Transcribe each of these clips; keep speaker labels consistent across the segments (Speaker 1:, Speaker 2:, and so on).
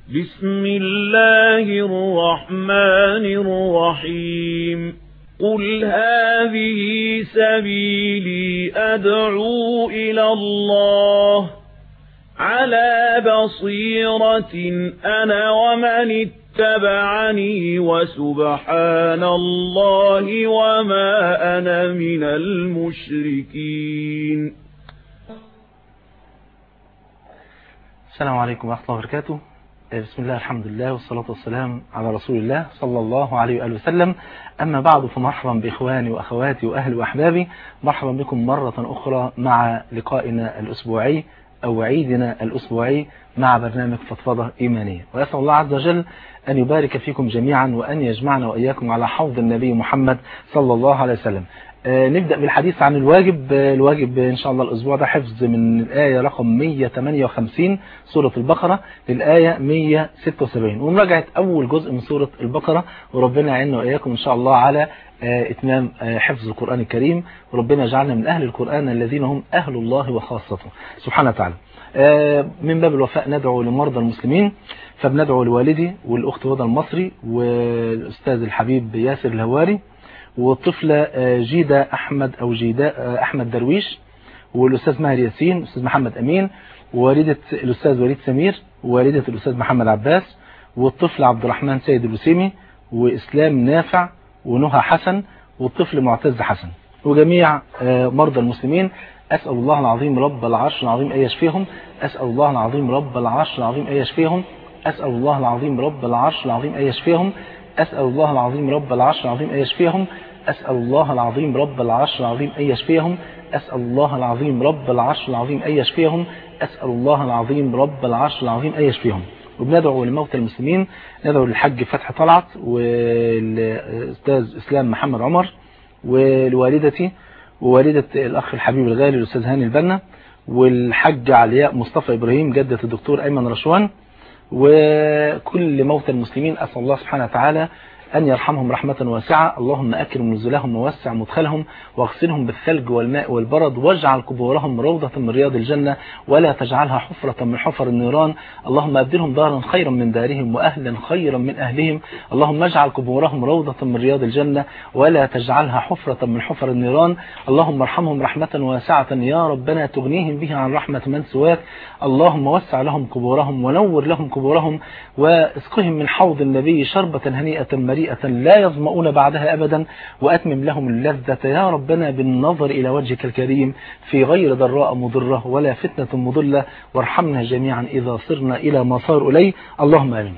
Speaker 1: بسم الله الرحمن الرحيم قل هذه سبيلي أدعو إلى الله على بصيرة أنا ومن اتبعني وسبحان الله وما أنا من المشركين
Speaker 2: السلام عليكم ورحمة الله وبركاته بسم الله الحمد لله والصلاة والسلام على رسول الله صلى الله عليه وآله وسلم أما بعد فمرحبا بإخواني وأخواتي وأهلي وأحبابي مرحبا بكم مرة أخرى مع لقائنا الأسبوعي أو عيدنا الأسبوعي مع برنامج فضفضة إيمانية وأسأل الله عز وجل أن يبارك فيكم جميعا وأن يجمعنا وإياكم على حوض النبي محمد صلى الله عليه وسلم آه نبدأ بالحديث عن الواجب آه الواجب إن شاء الله الأسبوع ده حفظ من الآية رقم 158 سورة البقرة للآية 176 ومراجعة أول جزء من سورة البقرة وربنا يعيننا وإياكم إن شاء الله على آه إتمام حفظ القرآن الكريم وربنا يجعلنا من أهل القرآن الذين هم أهل الله وخاصته سبحانه وتعالى من باب الوفاء ندعو لمرضى المسلمين فبندعو لوالدي والأخت هدى المصري والأستاذ الحبيب ياسر الهواري والطفلة جيدة أحمد أو جيدة أحمد درويش والأستاذ ماهر ياسين الأستاذ محمد أمين ووالدة الأستاذ وليد سمير ووالدة الأستاذ محمد عباس والطفل عبد الرحمن سيد الوسيمي وإسلام نافع ونهى حسن والطفل معتز حسن وجميع مرضى المسلمين أسأل الله العظيم رب العرش العظيم أن يشفيهم أسأل الله العظيم رب العرش العظيم أن يشفيهم أسأل الله العظيم رب العرش العظيم أن يشفيهم أسأل الله العظيم رب العرش العظيم أن يشفيهم أسأل الله العظيم رب العرش العظيم أن يشفيهم أسأل الله العظيم رب العرش العظيم أن يشفيهم أسأل الله العظيم رب العرش العظيم أن يشفيهم وبندعو لموتى المسلمين ندعو للحج فتح طلعت والأستاذ إسلام محمد عمر ولوالدتي ووالدة الأخ الحبيب الغالي الأستاذ هاني البنا والحج علياء مصطفى إبراهيم جدة الدكتور أيمن رشوان وكل موتى المسلمين أسأل الله سبحانه وتعالى أن يرحمهم رحمة واسعة اللهم أكرم نزلهم ووسع مدخلهم واغسلهم بالثلج والماء والبرد واجعل قبورهم روضة من رياض الجنة ولا تجعلها حفرة من حفر النيران اللهم أبدلهم دارا خيرا من دارهم وأهلا خيرا من أهلهم اللهم اجعل قبورهم روضة من رياض الجنة ولا تجعلها حفرة من حفر النيران اللهم ارحمهم رحمة واسعة يا ربنا تغنيهم بها عن رحمة من سواك اللهم وسع لهم قبورهم ونور لهم قبورهم واسقهم من حوض النبي شربة هنيئة مريئة لا يظمؤون بعدها أبدا وأتمم لهم اللذة يا ربنا بالنظر إلى وجهك الكريم في غير ضراء مضرة ولا فتنة مضلة وارحمنا جميعا إذا صرنا إلى ما صار إليه اللهم آمين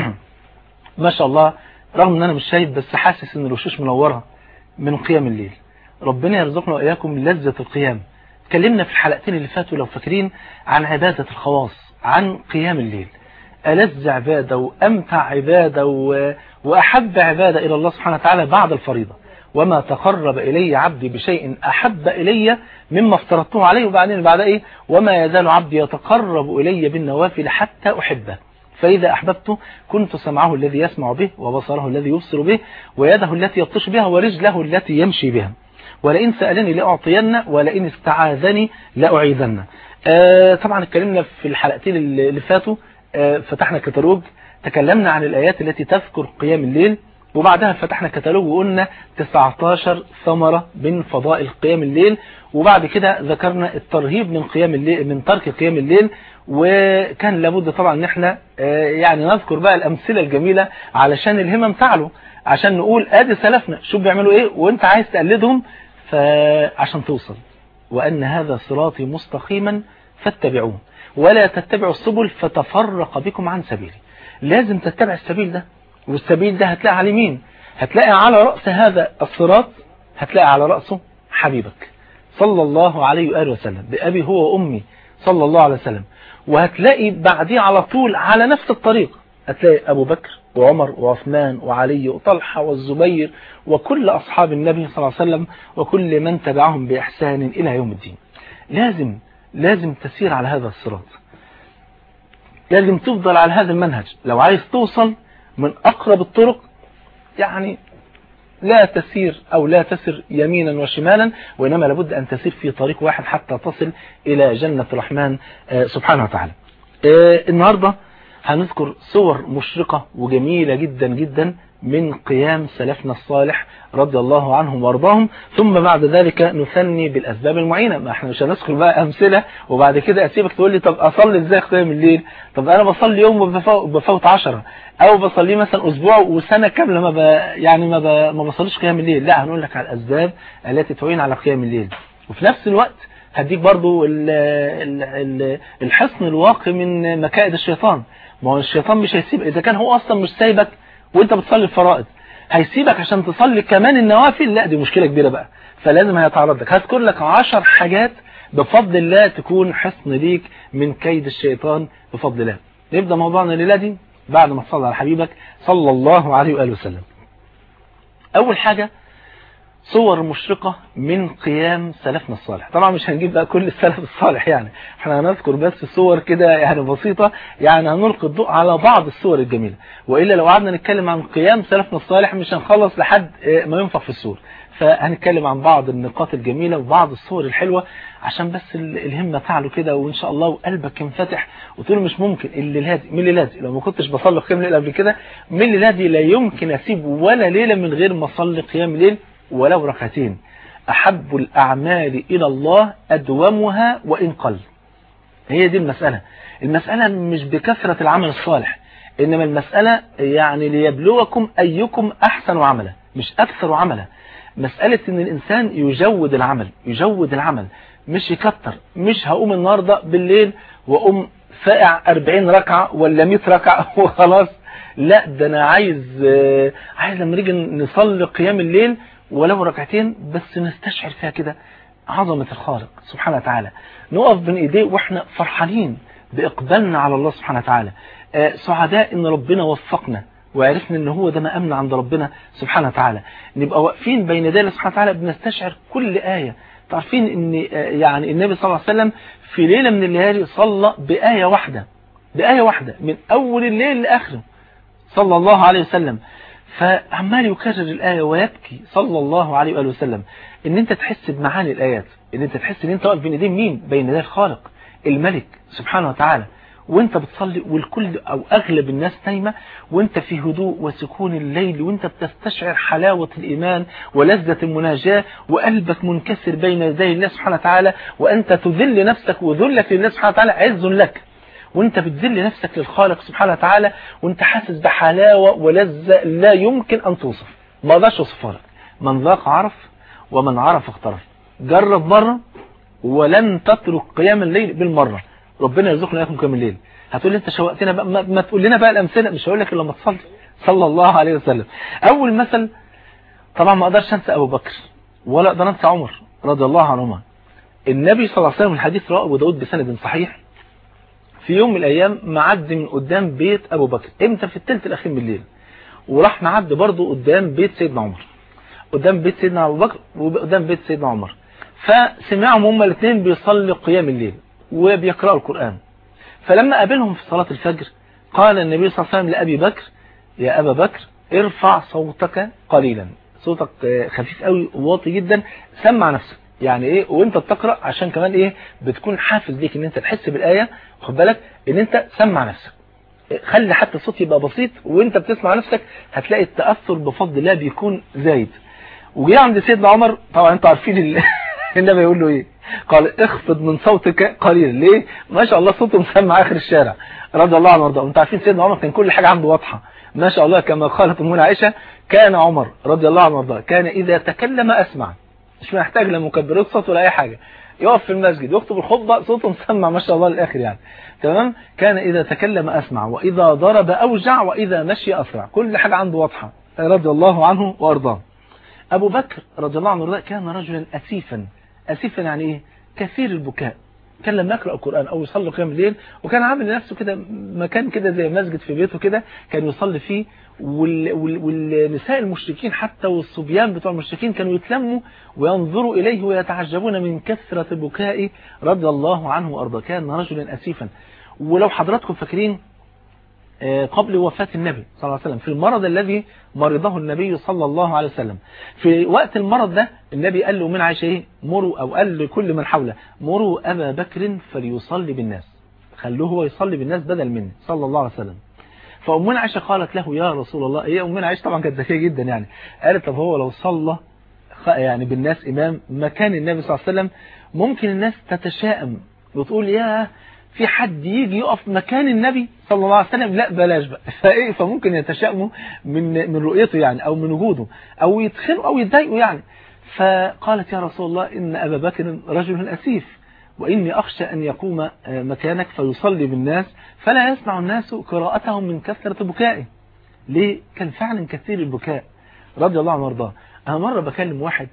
Speaker 2: ما شاء الله رغم أن أنا مش شايف بس حاسس أن الوشوش منورة من قيام الليل ربنا يرزقنا وإياكم لذة القيام اتكلمنا في الحلقتين اللي فاتوا لو فاكرين عن عبادة الخواص عن قيام الليل ألذ عبادة وأمتع عبادة و... وأحب عبادة إلى الله سبحانه وتعالى بعد الفريضة وما تقرب إلي عبدي بشيء أحب إلي مما افترضته عليه وبعدين بعد إيه وما يزال عبدي يتقرب إلي بالنوافل حتى أحبه فإذا أحببته كنت سمعه الذي يسمع به وبصره الذي يبصر به ويده التي يبطش بها ورجله التي يمشي بها ولئن سألني لأعطين ولئن استعاذني لأعيذن آه طبعا اتكلمنا في الحلقتين اللي فاتوا آه فتحنا كتالوج تكلمنا عن الآيات التي تذكر قيام الليل وبعدها فتحنا كتالوج وقلنا 19 ثمرة من فضائل قيام الليل وبعد كده ذكرنا الترهيب من قيام الليل من ترك قيام الليل وكان لابد طبعا ان احنا يعني نذكر بقى الامثله الجميله علشان الهمم تعلو عشان نقول ادي سلفنا شوف بيعملوا ايه وانت عايز تقلدهم فعشان توصل وان هذا صراطي مستقيما فاتبعوه ولا تتبعوا السبل فتفرق بكم عن سبيلي لازم تتبع السبيل ده والسبيل ده هتلاقي على مين هتلاقي على رأس هذا الصراط هتلاقي على رأسه حبيبك صلى الله عليه وآله وسلم بأبي هو وأمي صلى الله عليه وسلم وهتلاقي بعديه على طول على نفس الطريق هتلاقي أبو بكر وعمر وعثمان وعلي وطلحة والزبير وكل أصحاب النبي صلى الله عليه وسلم وكل من تبعهم بإحسان إلى يوم الدين لازم لازم تسير على هذا الصراط لازم تفضل على هذا المنهج لو عايز توصل من أقرب الطرق يعني لا تسير أو لا تسر يمينا وشمالا وإنما لابد أن تسير في طريق واحد حتى تصل إلى جنة الرحمن سبحانه وتعالى النهاردة هنذكر صور مشرقة وجميلة جدا جدا من قيام سلفنا الصالح رضي الله عنهم وارضاهم ثم بعد ذلك نثني بالأسباب المعينة ما احنا مش هنذكر بقى أمثلة وبعد كده أسيبك تقول لي طب أصلي ازاي قيام الليل طب أنا بصلي يوم وبفوت عشرة أو بصلي مثلا أسبوع وسنة كاملة ما ب... يعني ما, ب... ما بصليش قيام الليل لا هنقول لك على الأسباب التي تعين على قيام الليل وفي نفس الوقت هديك برضو ال ال ال الحصن الواقي من مكائد الشيطان ما هو الشيطان مش هيسيب إذا كان هو أصلا مش سايبك وانت بتصلي الفرائض هيسيبك عشان تصلي كمان النوافل لا دي مشكلة كبيرة بقى فلازم هيتعرض لك هذكر لك عشر حاجات بفضل الله تكون حصن ليك من كيد الشيطان بفضل الله نبدأ موضوعنا الليلة دي بعد ما تصلي على حبيبك صلى الله عليه وآله وسلم أول حاجة صور مشرقة من قيام سلفنا الصالح طبعا مش هنجيب بقى كل السلف الصالح يعني احنا هنذكر بس صور كده يعني بسيطة يعني هنلقي الضوء على بعض الصور الجميلة وإلا لو قعدنا نتكلم عن قيام سلفنا الصالح مش هنخلص لحد ما ينفع في السور فهنتكلم عن بعض النقاط الجميلة وبعض الصور الحلوة عشان بس الهمة تعلو كده وإن شاء الله وقلبك ينفتح وتقول مش ممكن الليلة دي من الليلة دي لو ما كنتش بصلي قيام الليل قبل كده من الليلة دي لا يمكن أسيب ولا ليلة من غير ما أصلي قيام الليل ولو ركعتين أحب الأعمال إلى الله أدومها وإن قل هي دي المسألة المسألة مش بكثرة العمل الصالح إنما المسألة يعني ليبلوكم أيكم أحسن عملا مش أكثر عملا مسألة إن الإنسان يجود العمل يجود العمل مش يكتر مش هقوم النهاردة بالليل وأقوم فائع 40 ركعة ولا 100 ركعة وخلاص لا ده أنا عايز عايز لما نيجي نصلي قيام الليل ولو ركعتين بس نستشعر فيها كده عظمة الخالق سبحانه وتعالى نقف بين ايديه واحنا فرحانين بإقبالنا على الله سبحانه وتعالى سعداء ان ربنا وفقنا وعرفنا ان هو ده مقامنا عند ربنا سبحانه وتعالى نبقى واقفين بين يدي الله سبحانه وتعالى بنستشعر كل آية تعرفين ان يعني النبي صلى الله عليه وسلم في ليلة من الليالي صلى بآية واحدة بآية واحدة من أول الليل لآخره صلى الله عليه وسلم فعمال يكرر الآية ويبكي صلى الله عليه وآله وسلم ان انت تحس بمعاني الآيات ان انت تحس ان انت واقف بين ايدين مين بين يدي الخالق الملك سبحانه وتعالى وانت بتصلي والكل او اغلب الناس نايمة وانت في هدوء وسكون الليل وانت بتستشعر حلاوة الايمان ولذة المناجاة وقلبك منكسر بين يدي الله سبحانه وتعالى وانت تذل نفسك وذلك لله سبحانه وتعالى عز لك وانت بتذل نفسك للخالق سبحانه وتعالى وانت حاسس بحلاوة ولذة لا يمكن ان توصف ما اقدرش اوصفها لك من ذاق عرف ومن عرف اخترف جرب مرة ولن تترك قيام الليل بالمرة ربنا يرزقنا لكم قيام الليل هتقول لي انت شوقتنا بقى ما, ما تقول لنا بقى الامثله مش هقول لك الا لما تصلي صلى الله عليه وسلم اول مثل طبعا ما اقدرش انسى ابو بكر ولا اقدر انسى عمر رضي الله عنهما النبي صلى الله عليه وسلم الحديث رواه ابو داود بسند صحيح في يوم من الايام معدي من قدام بيت ابو بكر امتى في الثلث الاخير من الليل وراح معدي برضه قدام بيت سيدنا عمر قدام بيت سيدنا ابو بكر وقدام بيت سيدنا عمر فسمعهم هما الاثنين بيصلوا قيام الليل وبيقرأوا القرآن فلما قابلهم في صلاة الفجر قال النبي صلى الله عليه وسلم لأبي بكر يا أبا بكر ارفع صوتك قليلا صوتك خفيف قوي وواطي جدا سمع نفسك يعني ايه وانت بتقرأ عشان كمان ايه بتكون حافز ليك ان انت تحس بالآية خد بالك ان انت سمع نفسك خلي حتى الصوت يبقى بسيط وانت بتسمع نفسك هتلاقي التأثر بفضل الله بيكون زايد وجي عند سيدنا عمر طبعا انتوا عارفين النبي يقول له ايه قال اخفض من صوتك قليلا ليه ما شاء الله صوته مسمع اخر الشارع رضي الله عنه وارضاه انتوا عارفين سيدنا عمر كان كل حاجه عنده واضحه ما شاء الله كما قالت امنا عائشه كان عمر رضي الله عنه وارضاه كان اذا تكلم اسمع مش محتاج لا مكبرات صوت ولا اي حاجه يقف في المسجد يخطب الخطبه صوته مسمع ما شاء الله للاخر يعني تمام كان اذا تكلم اسمع واذا ضرب اوجع واذا مشي اسرع كل حاجه عنده واضحه رضي الله عنه وارضاه ابو بكر رضي الله عنه وارضاه كان رجلا اسيفا اسيفا يعني ايه كثير البكاء كان لما يقرأ القرآن أو يصلي قيام الليل وكان عامل لنفسه كده مكان كده زي مسجد في بيته كده كان يصلي فيه وال وال والنساء المشركين حتى والصبيان بتوع المشركين كانوا يتلموا وينظروا إليه ويتعجبون من كثرة البكاء رضي الله عنه وأرضاه كان رجلا أسيفا ولو حضراتكم فاكرين قبل وفاة النبي صلى الله عليه وسلم في المرض الذي مرضه النبي صلى الله عليه وسلم في وقت المرض ده النبي قال له من عائشة ايه مروا او قال لكل من حوله مروا ابا بكر فليصلي بالناس خلوه هو يصلي بالناس بدل مني صلى الله عليه وسلم فأمنا عائشة قالت له يا رسول الله هي أمنا عائشة طبعا كانت ذكية جدا يعني قالت طب هو لو صلى يعني بالناس إمام مكان النبي صلى الله عليه وسلم ممكن الناس تتشائم وتقول يا في حد يجي يقف مكان النبي صلى الله عليه وسلم لا بلاش بقى فايه فممكن يتشائموا من من رؤيته يعني او من وجوده او يتخنقوا او يتضايقوا يعني فقالت يا رسول الله ان ابا بكر رجل اسيف واني اخشى ان يقوم مكانك فيصلي بالناس فلا يسمع الناس قراءتهم من كثرة بكائه ليه كان فعلا كثير البكاء رضي الله عنه وارضاه انا مره بكلم واحد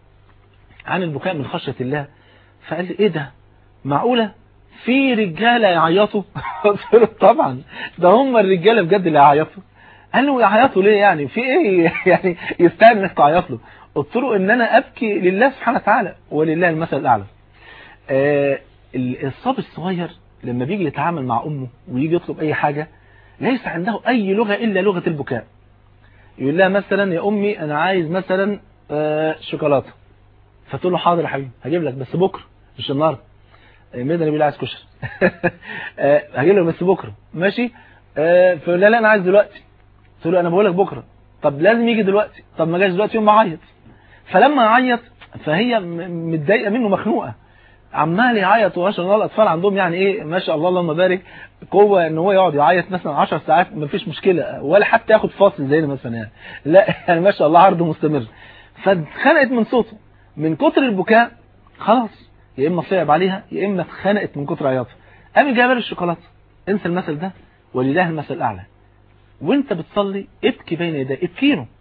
Speaker 2: عن البكاء من خشية الله فقال لي ايه ده معقوله في رجالة يعيطوا طبعا ده هم الرجالة بجد اللي يعيطوا قال له يعيطوا ليه يعني في ايه يعني يستاهل انك تعيط له قلت له ان انا ابكي لله سبحانه وتعالى ولله المثل الاعلى آه الصبي الصغير لما بيجي يتعامل مع امه ويجي يطلب اي حاجة ليس عنده اي لغة الا لغة البكاء يقول لها مثلا يا امي انا عايز مثلا آه شوكولاته فتقول له حاضر يا حبيبي هجيب لك بس بكره مش النهارده ميدان بيقول عايز كشري هجيب لك بس بكره ماشي فقال لا انا عايز دلوقتي قلت له انا بقول لك بكره طب لازم يجي دلوقتي طب ما جاش دلوقتي يوم ما عيط فلما يعيط فهي متضايقه منه مخنوقه عمال يعيط وما شاء الله الاطفال عندهم يعني ايه ما شاء الله اللهم بارك قوه ان هو يقعد يعيط مثلا 10 ساعات ما فيش مشكله ولا حتى ياخد فاصل زينا مثلا يعني لا يعني ما شاء الله عرضه مستمر فاتخنقت من صوته من كتر البكاء خلاص يا اما صعب عليها يا اما اتخنقت من كتر عياطها قام جايبه الشوكولاته انسى المثل ده ولله المثل الاعلى وانت بتصلي ابكي بين يديه ابكي له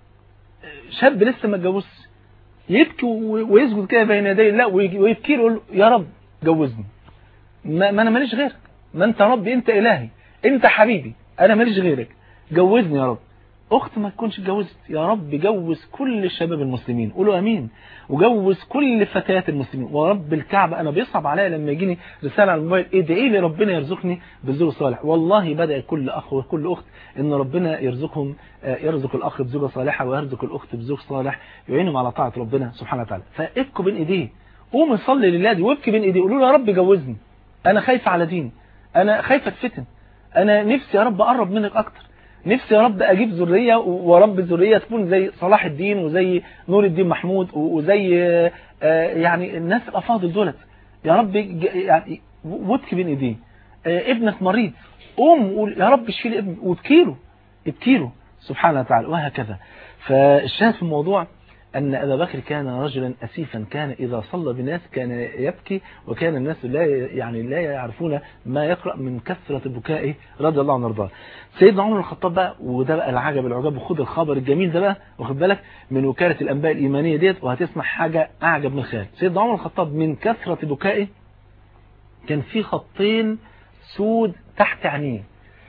Speaker 2: شاب لسه ما اتجوزش يبكي ويسجد كده بين يديه لا ويبكي له يقول يا رب جوزني ما, ما انا ماليش غيرك ما انت ربي انت الهي انت حبيبي انا ماليش غيرك جوزني يا رب اخت ما تكونش اتجوزت يا رب جوز كل الشباب المسلمين قولوا امين وجوز كل فتيات المسلمين ورب الكعبة انا بيصعب عليا لما يجيني رسالة على الموبايل ادعي لي ربنا يرزقني بالزوج الصالح والله بدأ كل اخ وكل اخت ان ربنا يرزقهم يرزق الاخ بزوجة صالحة ويرزق الاخت بزوج صالح يعينهم على طاعة ربنا سبحانه وتعالى فابكوا بين ايديه قوم صلي لله دي وابكي بين ايديه قولوا له يا رب جوزني انا خايفة على ديني انا خايفة اتفتن انا نفسي يا رب اقرب منك اكتر نفسي يا رب اجيب ذريه ورب الذريه تكون زي صلاح الدين وزي نور الدين محمود وزي يعني الناس الافاضل دولت يا رب يعني وابكي بين ايديه ابنك مريض قوم وقول يا رب اشفي لي ابني وابكي له ابكي له سبحانه وتعالى وهكذا فالشاهد في الموضوع أن أبا بكر كان رجلا أسيفا كان إذا صلى بالناس كان يبكي وكان الناس لا يعني لا يعرفون ما يقرأ من كثرة بكائه رضي الله عنه وارضاه سيدنا عمر الخطاب بقى وده بقى العجب العجاب وخد الخبر الجميل ده بقى واخد بالك من وكالة الأنباء الإيمانية ديت وهتسمع حاجة أعجب من الخيال سيدنا عمر الخطاب من كثرة بكائه كان في خطين سود تحت عينيه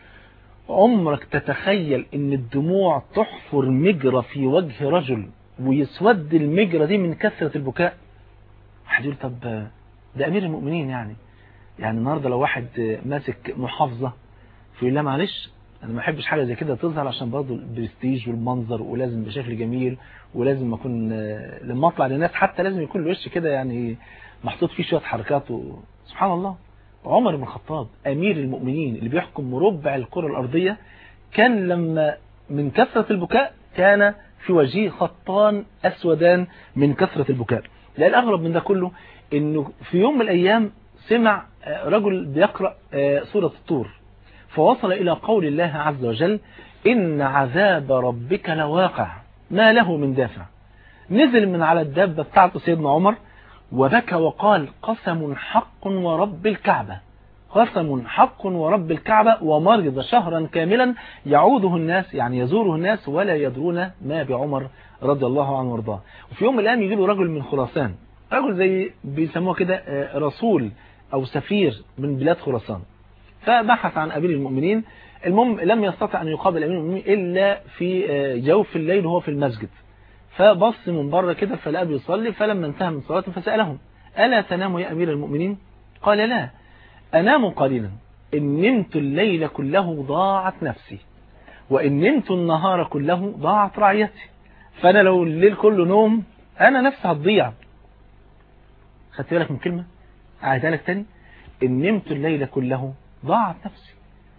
Speaker 2: عمرك تتخيل ان الدموع تحفر مجرى في وجه رجل ويسود المجرى دي من كثرة البكاء واحد يقول طب ده أمير المؤمنين يعني يعني النهاردة لو واحد ماسك محافظة فيقول لا معلش أنا ما أحبش حاجة زي كده تظهر عشان برضه البرستيج والمنظر ولازم بشكل جميل ولازم أكون لما أطلع للناس حتى لازم يكون الوش كده يعني محطوط فيه شوية حركات و... سبحان الله عمر بن الخطاب أمير المؤمنين اللي بيحكم مربع الكرة الأرضية كان لما من كثرة البكاء كان في وجهه خطان أسودان من كثرة البكاء لا الأغرب من ده كله أنه في يوم من الأيام سمع رجل بيقرأ سورة الطور فوصل إلى قول الله عز وجل إن عذاب ربك لواقع ما له من دافع نزل من على الدابة بتاعته سيدنا عمر وبكى وقال قسم حق ورب الكعبة قسم حق ورب الكعبة ومرض شهرا كاملا يعوده الناس يعني يزوره الناس ولا يدرون ما بعمر رضي الله عنه وارضاه وفي يوم من الأيام يجي له رجل من خراسان رجل زي بيسموه كده رسول أو سفير من بلاد خراسان فبحث عن أمير المؤمنين المهم لم يستطع أن يقابل أمير المؤمنين إلا في جوف الليل وهو في المسجد فبص من بره كده فلقى بيصلي فلما انتهى من صلاته فسألهم ألا تنام يا أمير المؤمنين قال لا أنام قليلا إن نمت الليل كله ضاعت نفسي وإن نمت النهار كله ضاعت رعيتي فأنا لو الليل كله نوم أنا نفسي هتضيع خدت بالك من كلمة أعيدها لك تاني إن نمت الليل كله ضاعت نفسي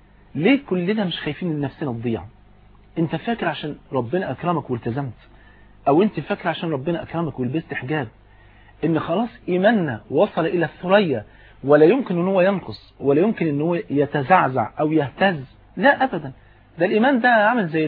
Speaker 2: ليه كلنا مش خايفين ان نفسنا تضيع انت فاكر عشان ربنا اكرمك والتزمت او انت فاكر عشان ربنا اكرمك ولبست حجاب ان خلاص ايماننا وصل الى الثريا ولا يمكن ان هو ينقص ولا يمكن ان هو يتزعزع او يهتز لا ابدا ده الايمان ده عامل زي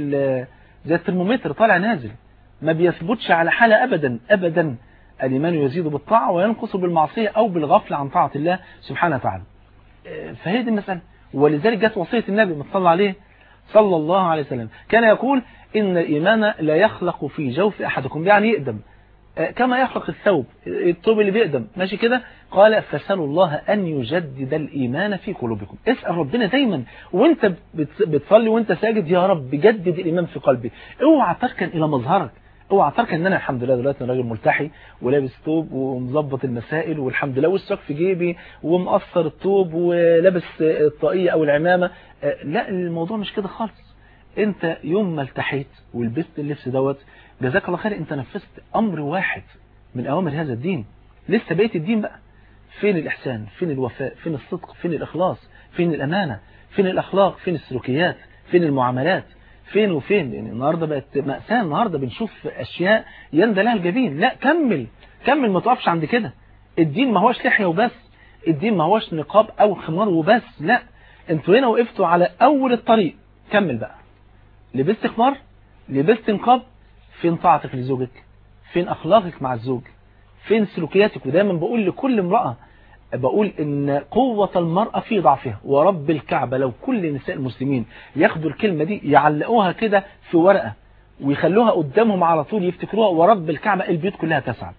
Speaker 2: زي الترمومتر طالع نازل ما بيثبتش على حالة ابدا ابدا الايمان يزيد بالطاعة وينقص بالمعصية او بالغفلة عن طاعة الله سبحانه وتعالى فهي دي المسألة ولذلك جت وصية النبي متصلى عليه صلى الله عليه وسلم كان يقول إن الإيمان لا يخلق في جوف أحدكم يعني يقدم كما يخلق الثوب الثوب اللي بيقدم ماشي كده قال فسألوا الله أن يجدد الإيمان في قلوبكم اسأل ربنا دايما وانت بتصلي وانت ساجد يا رب جدد الإيمان في قلبي اوعى تركن إلى مظهرك اوعى تركن ان انا الحمد لله دلوقتي راجل ملتحي ولابس ثوب ومظبط المسائل والحمد لله والساق في جيبي ومقصر الثوب ولابس الطاقيه او العمامه لا الموضوع مش كده خالص انت يوم ما التحيت ولبست اللبس دوت جزاك الله خير انت نفذت امر واحد من اوامر هذا الدين لسه بقيه الدين بقى فين الاحسان فين الوفاء فين الصدق فين الاخلاص فين الامانه فين الاخلاق فين السلوكيات فين المعاملات فين وفين يعني النهارده بقت مأساة النهارده بنشوف اشياء يندى لها الجبين لا كمل كمل ما تقفش عند كده الدين ما هوش لحيه وبس الدين ما هوش نقاب او خمار وبس لا انتوا هنا وقفتوا على اول الطريق كمل بقى لبست خمار لبست نقاب فين طاعتك لزوجك فين اخلاقك مع الزوج فين سلوكياتك ودايما بقول لكل امرأة بقول ان قوة المرأة في ضعفها ورب الكعبة لو كل نساء المسلمين ياخدوا الكلمة دي يعلقوها كده في ورقة ويخلوها قدامهم على طول يفتكروها ورب الكعبة البيوت كلها تسعد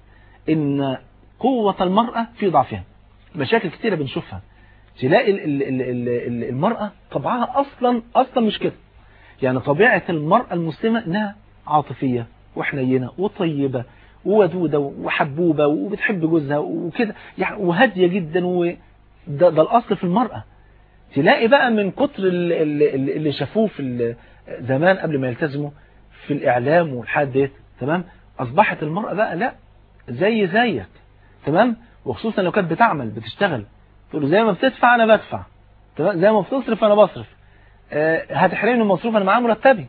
Speaker 2: ان قوة المرأة في ضعفها مشاكل كتيرة بنشوفها تلاقي ال ال ال ال المرأة طبعها اصلا اصلا مش كده يعني طبيعة المرأة المسلمة انها عاطفية وحنينة وطيبة وودودة وحبوبة وبتحب جوزها وكده يعني وهادية جدا وده ده الأصل في المرأة تلاقي بقى من كتر اللي, اللي شافوه في زمان قبل ما يلتزموا في الإعلام والحاجات ديت تمام أصبحت المرأة بقى لا زي زيك تمام وخصوصا لو كانت بتعمل بتشتغل تقول زي ما بتدفع أنا بدفع تمام زي ما بتصرف أنا بصرف أه هتحرمني من مصروف أنا معايا مرتبي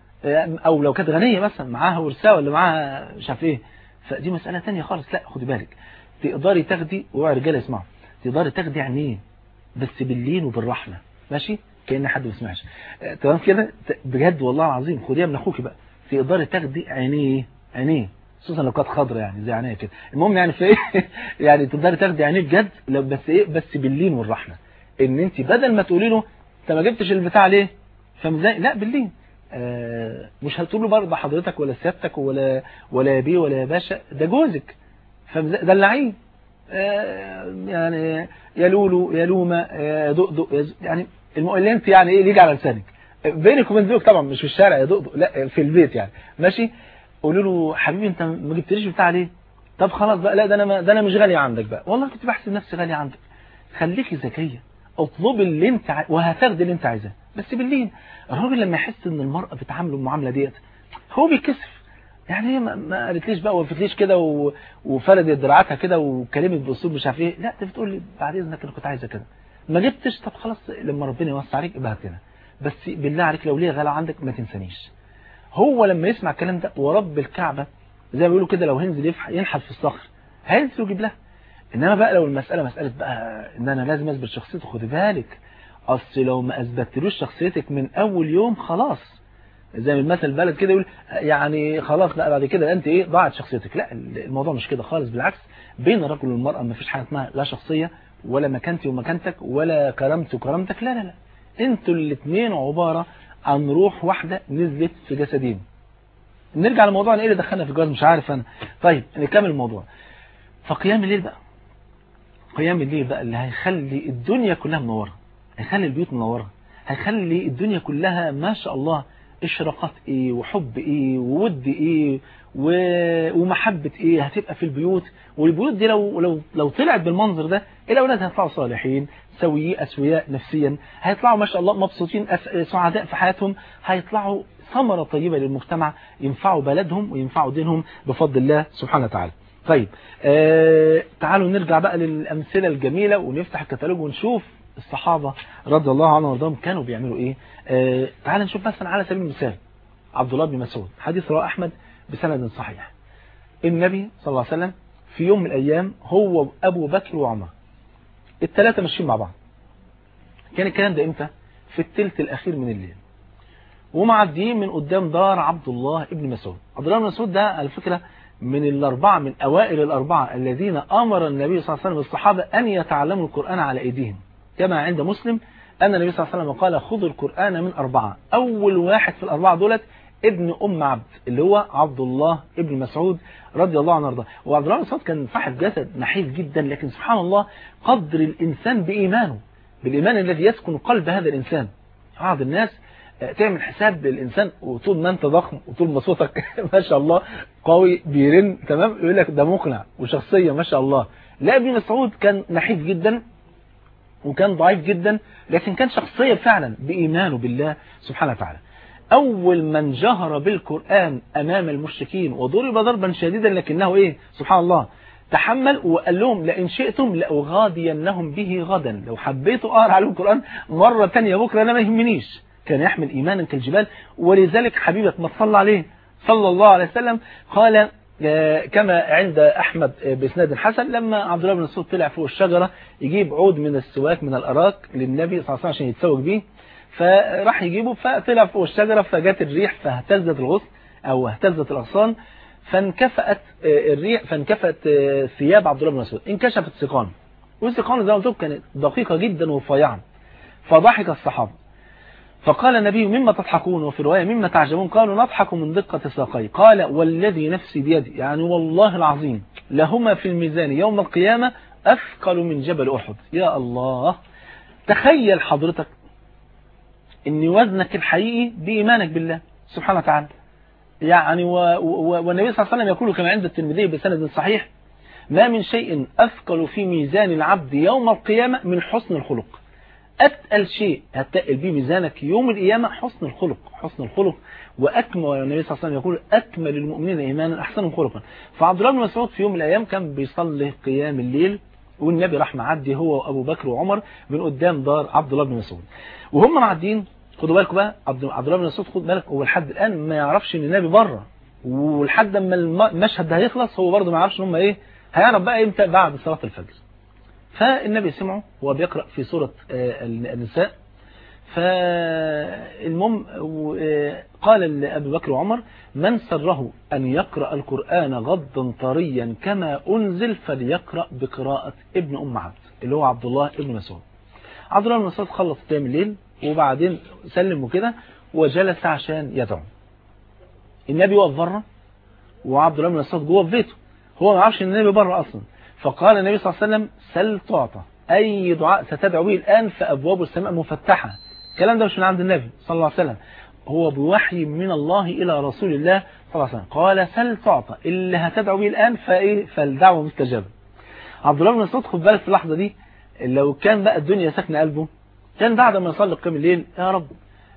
Speaker 2: او لو كانت غنية مثلا معاها ورثة ولا معاها مش عارف ايه فدي مسألة تانية خالص لا خدي بالك تقدري تاخدي اوعي رجاله يسمعوا تقدري تاخدي عينيه بس باللين وبالرحمة ماشي كأن حد ما سمعش تمام كده بجد والله العظيم خديها من اخوكي بقى تقدري تاخدي عينيه عينيه خصوصا لو كانت خضرة يعني زي عينيا كده المهم يعني في ايه يعني تقدري تاخدي عينيه بجد لو بس ايه بس باللين والرحمة ان انت بدل ما تقولي له انت ما جبتش البتاع ليه فاهم ازاي لا باللين آه مش هتقول له برضه حضرتك ولا سيادتك ولا ولا يا بيه ولا يا باشا ده جوزك فدلعيه آه يعني يا لولو يا لومه يا دقدق يعني اللي انت يعني ايه يجي على لسانك بينك وبين زوجك طبعا مش في الشارع يا دقدق لا في البيت يعني ماشي قولوا له حبيبي انت ما جبتليش بتاع ليه طب خلاص بقى لا ده انا ما ده انا مش غالي عندك بقى والله كنت بحسب نفسي غالي عندك خليكي ذكيه اطلبي اللي انت ع... وهتاخدي اللي انت عايزاه بس بالليل الراجل لما يحس ان المرأة بتعامله المعاملة ديت هو بيكسف يعني هي ما, ما قالتليش بقى وقفتليش كده و... وفردت دراعاتها كده وكلمت باسلوب مش عارف ايه لا انت بتقول لي بعد اذنك انا كنت عايزه كده ما جبتش طب خلاص لما ربنا يوسع عليك ابقى هات لنا بس بالله عليك لو ليه غلا عندك ما تنسانيش هو لما يسمع الكلام ده ورب الكعبة زي ما بيقولوا كده لو هينزل ينحت في الصخر هينزل ويجيب لها انما بقى لو المسألة مسألة بقى ان انا لازم اثبت شخصيته خدي بالك اصل لو ما اثبتلوش شخصيتك من اول يوم خلاص زي ما المثل البلد كده يقول يعني خلاص لا بعد كده انت ايه ضاعت شخصيتك لا الموضوع مش كده خالص بالعكس بين الرجل والمرأة ما فيش حاجه اسمها لا شخصية ولا مكانتي ومكانتك ولا كرامتي وكرامتك لا لا لا انتوا الاثنين عبارة عن روح واحدة نزلت في جسدين نرجع لموضوع ايه اللي دخلنا في الجواز مش عارف انا طيب نكمل الموضوع فقيام الليل بقى قيام الليل بقى اللي هيخلي الدنيا كلها منوره هيخلي البيوت منورة هيخلي الدنيا كلها ما شاء الله اشراقات ايه وحب ايه وود ايه و... ومحبة ايه هتبقى في البيوت والبيوت دي لو لو لو طلعت بالمنظر ده الاولاد هيطلعوا صالحين سويين اسوياء نفسيا هيطلعوا ما شاء الله مبسوطين أس... سعداء في حياتهم هيطلعوا ثمرة طيبة للمجتمع ينفعوا بلدهم وينفعوا دينهم بفضل الله سبحانه وتعالى طيب آه تعالوا نرجع بقى للأمثلة الجميلة ونفتح الكتالوج ونشوف الصحابة رضي الله عنهم وارضاهم كانوا بيعملوا ايه آه تعال نشوف مثلا على سبيل المثال عبد الله بن مسعود حديث رواه احمد بسند صحيح النبي صلى الله عليه وسلم في يوم من الايام هو ابو بكر وعمر الثلاثه ماشيين مع بعض كان الكلام ده امتى في الثلث الاخير من الليل ومعديين من قدام دار عبد الله بن مسعود عبد الله بن مسعود ده على فكره من الأربعة من أوائل الأربعة الذين أمر النبي صلى الله عليه وسلم الصحابة أن يتعلموا القرآن على أيديهم كما عند مسلم أن النبي صلى الله عليه وسلم قال خذوا القرآن من أربعة أول واحد في الأربعة دولت ابن أم عبد اللي هو عبد الله ابن مسعود رضي الله عنه وارضاه وعبد الله بن مسعود كان صاحب جسد نحيف جدا لكن سبحان الله قدر الإنسان بإيمانه بالإيمان الذي يسكن قلب هذا الإنسان بعض الناس تعمل حساب للإنسان وطول ما أنت ضخم وطول ما صوتك ما شاء الله قوي بيرن تمام يقول لك ده مقنع وشخصية ما شاء الله لا ابن مسعود كان نحيف جدا وكان ضعيف جدا لكن كان شخصية فعلا بإيمانه بالله سبحانه وتعالى أول من جهر بالقرآن أمام المشركين وضرب ضربا شديدا لكنه إيه سبحان الله تحمل وقال لهم لئن شئتم لأغادينهم به غدا لو حبيتوا أقرأ عليهم القرآن مرة تانية بكرة أنا ما يهمنيش كان يحمل إيمانا كالجبال ولذلك حبيبك ما تصلى عليه صلى الله عليه وسلم قال كما عند أحمد بإسناد حسن لما عبد الله بن مسعود طلع فوق الشجرة يجيب عود من السواك من الأراك للنبي صلى الله عليه وسلم عشان يتسوق بيه فراح يجيبه فطلع فوق الشجرة فجت الريح فاهتزت الغصن أو اهتزت الأغصان فانكفأت الريح فانكفأت ثياب عبد الله بن مسعود انكشفت سيقان والسيقان زي ما قلت لكم كانت دقيقة جدا ورفيعة فضحك الصحابة فقال النبي مما تضحكون وفي رواية مما تعجبون قالوا نضحك من دقة ساقي قال والذي نفسي بيدي يعني والله العظيم لهما في الميزان يوم القيامة أثقل من جبل أحد يا الله تخيل حضرتك ان وزنك الحقيقي بإيمانك بالله سبحانه وتعالى يعني و... و... والنبي صلى الله عليه وسلم يقول كما عند الترمذي بسند صحيح ما من شيء أثقل في ميزان العبد يوم القيامة من حسن الخلق أتقل شيء هتقل به ميزانك يوم القيامة حسن الخلق حسن الخلق وأكمل والنبي صلى الله عليه وسلم يقول أكمل المؤمنين إيمانا أحسنهم خلقا فعبد الله بن مسعود في يوم من الأيام كان بيصلي قيام الليل والنبي راح معدي هو وأبو بكر وعمر من قدام دار عبد الله بن مسعود وهم معديين خدوا بالكم بقى عبد الله بن مسعود خد بالك هو لحد الآن ما يعرفش ان النبي بره ولحد ما المشهد ده هيخلص هو برضه ما يعرفش ان هم ايه هيعرف بقى امتى بعد صلاة الفجر فالنبي سمعه وهو بيقرأ في سورة النساء فالمهم قال لأبي بكر وعمر من سره أن يقرأ القرآن غضا طريا كما أنزل فليقرأ بقراءة ابن أم عبد اللي هو عبد الله ابن مسعود عبد الله بن مسعود خلص قيام الليل وبعدين سلم وكده وجلس عشان يدعو النبي وقف بره وعبد الله بن مسعود جوه في بيته هو ما يعرفش ان النبي بره اصلا فقال النبي صلى الله عليه وسلم سل تعطى اي دعاء ستدعو به الان فابواب السماء مفتحه الكلام ده مش من عند النبي صلى الله عليه وسلم هو بوحي من الله الى رسول الله صلى الله عليه وسلم قال سل تعطى اللي هتدعو به الان فايه فالدعوه مستجابه عبد الله بن مسعود خد بالك في اللحظه دي لو كان بقى الدنيا ساكنه قلبه كان بعد ما يصلي قيام الليل يا رب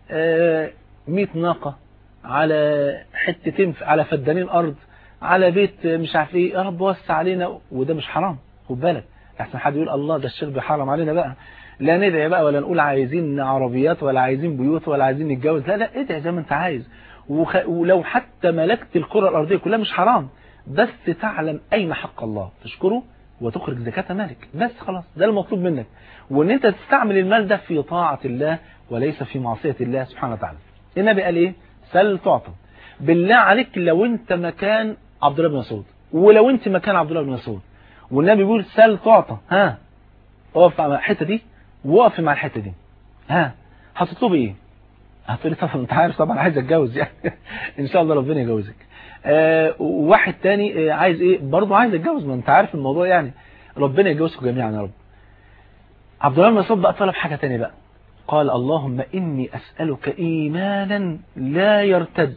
Speaker 2: 100 ناقة على حتتين على فدانين أرض على بيت مش عارف ايه يا رب وسع علينا وده مش حرام خد بالك احسن حد يقول الله ده الشيخ بيحرم علينا بقى لا ندعي بقى ولا نقول عايزين عربيات ولا عايزين بيوت ولا عايزين نتجوز لا لا ادعي زي ما انت عايز وخ... ولو حتى ملكت الكرة الأرضية كلها مش حرام بس تعلم أين حق الله تشكره وتخرج زكاة مالك بس خلاص ده المطلوب منك وان انت تستعمل المال ده في طاعة الله وليس في معصية الله سبحانه وتعالى النبي قال ايه سل تعطى بالله عليك لو انت مكان عبد الله بن مسعود ولو انت مكان عبد الله بن مسعود والنبي بيقول سل تعطى ها اقف مع الحته دي وقف مع الحته دي ها هتطلبي ايه هتقولي طبعا انت عارف طبعا عايز اتجوز يعني ان شاء الله ربنا يجوزك آه وواحد تاني آه عايز ايه برضه عايز اتجوز ما انت عارف الموضوع يعني ربنا يجوزكم جميعا يا رب عبد الله بن مسعود بقى طلب حاجه تانية بقى قال اللهم اني اسالك ايمانا لا يرتد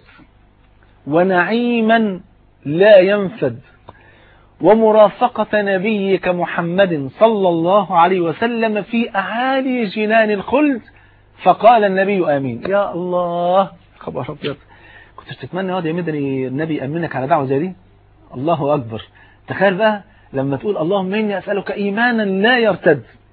Speaker 2: ونعيما لا ينفد ومرافقة نبيك محمد صلى الله عليه وسلم في أعالي جنان الخلد فقال النبي آمين يا الله خبر أبيض كنت تتمنى يا مدني النبي يأمنك على دعوة زي دي الله أكبر تخيل بقى لما تقول اللهم إني أسألك إيمانا لا يرتد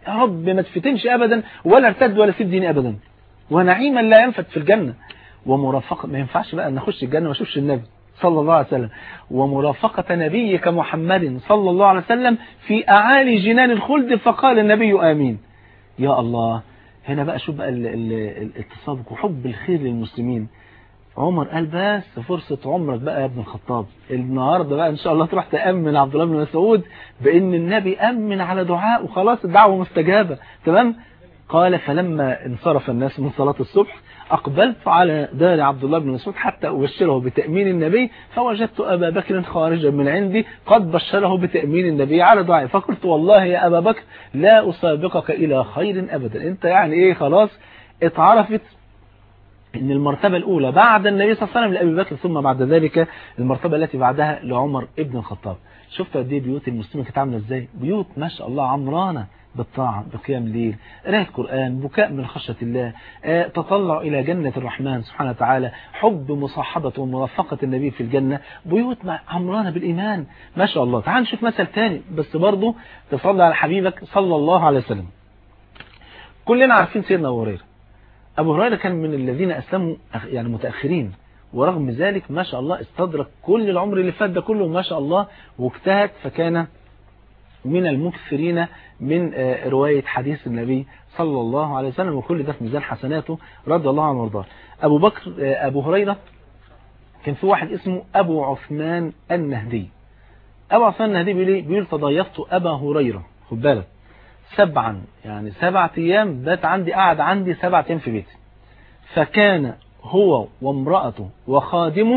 Speaker 2: يا رب ما تفتنش أبدا ولا ارتد ولا سيب ديني أبدا ونعيما لا ينفد في الجنة ومرافقة ما ينفعش بقى نخش الجنة ما اشوفش النبي صلى الله عليه وسلم ومرافقة نبيك محمد صلى الله عليه وسلم في أعالي جنان الخلد فقال النبي آمين يا الله هنا بقى شوف بقى التصادق وحب الخير للمسلمين عمر قال بس فرصة عمرك بقى يا ابن الخطاب النهاردة بقى ان شاء الله تروح تأمن عبد الله بن مسعود بان النبي أمن على دعاء وخلاص الدعوة مستجابة تمام قال فلما انصرف الناس من صلاة الصبح أقبلت على دار عبد الله بن مسعود حتى أبشره بتأمين النبي فوجدت أبا بكر خارجا من عندي قد بشره بتأمين النبي على دعائي فقلت والله يا أبا بكر لا أسابقك إلى خير أبدا أنت يعني إيه خلاص اتعرفت ان المرتبة الاولى بعد النبي صلى الله عليه وسلم لأبي بكر ثم بعد ذلك المرتبة التي بعدها لعمر ابن الخطاب شفت قد ايه بيوت المسلمين كانت عامله ازاي بيوت ما شاء الله عمرانه بالطاعة بقيام الليل قراءة قرآن بكاء من خشية الله آه، تطلع إلى جنة الرحمن سبحانه وتعالى حب مصاحبة ومرافقة النبي في الجنة بيوت عمرانة بالإيمان ما شاء الله تعال نشوف مثل تاني بس برضه تصلي على حبيبك صلى الله عليه وسلم كلنا عارفين سيدنا أبو هريرة أبو هريرة كان من الذين أسلموا يعني متأخرين ورغم ذلك ما شاء الله استدرك كل العمر اللي فات ده كله ما شاء الله واجتهد فكان من المكثرين من آه، رواية حديث النبي صلى الله عليه وسلم وكل ده في ميزان حسناته رضي الله عنه وارضاه أبو بكر آه، أبو هريرة كان في واحد اسمه أبو عثمان النهدي أبو عثمان النهدي بيقول ايه بيقول تضيفت أبا هريرة خد بالك سبعا يعني سبعة أيام بات عندي قعد عندي سبعة أيام في بيتي فكان هو وامرأته وخادمه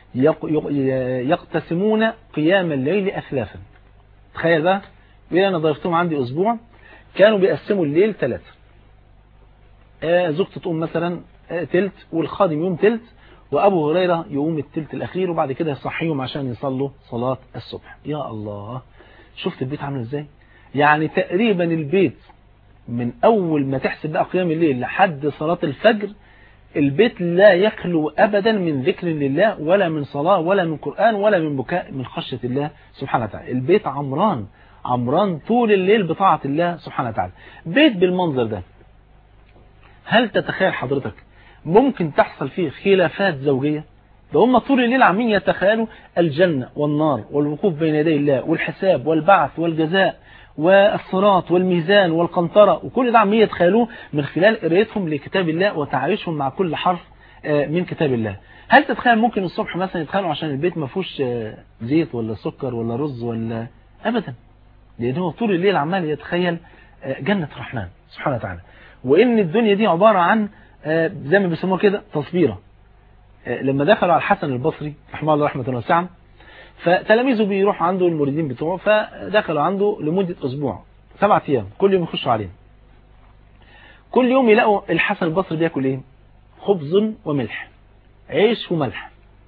Speaker 2: يقتسمون قيام الليل أثلاثا تخيل بقى بيقول أنا ضيفتهم عندي أسبوع كانوا بيقسموا الليل ثلاثة آه، زوجته تقوم مثلا آه، تلت والخادم يوم تلت وأبو هريرة يقوم التلت الأخير وبعد كده يصحيهم عشان يصلوا صلاة الصبح يا الله شفت البيت عامل ازاي يعني تقريبا البيت من أول ما تحسب بقى قيام الليل لحد صلاة الفجر البيت لا يخلو أبدا من ذكر لله ولا من صلاة ولا من قرآن ولا من بكاء من خشية الله سبحانه وتعالى البيت عمران عمران طول الليل بطاعة الله سبحانه وتعالى بيت بالمنظر ده هل تتخيل حضرتك ممكن تحصل فيه خلافات زوجية ده هم طول الليل عاملين يتخيلوا الجنة والنار والوقوف بين يدي الله والحساب والبعث والجزاء والصراط والميزان والقنطرة وكل ده عمية يتخيلوه من خلال قرايتهم لكتاب الله وتعايشهم مع كل حرف آه، من كتاب الله هل تتخيل ممكن الصبح مثلا يتخيلوا عشان البيت ما فيهوش آه، زيت ولا سكر ولا رز ولا أبدا لأن هو طول الليل عمال يتخيل آه، جنة الرحمن سبحانه وتعالى وإن الدنيا دي عبارة عن زي ما بيسموها كده تصبيرة لما دخلوا على الحسن البصري رحمه الله رحمة واسعة فتلاميذه بيروحوا عنده المريدين بتوعه فدخلوا عنده لمدة أسبوع سبعة أيام كل يوم يخشوا عليه كل يوم يلاقوا الحسن البصري بياكل ايه خبز وملح عيش وملح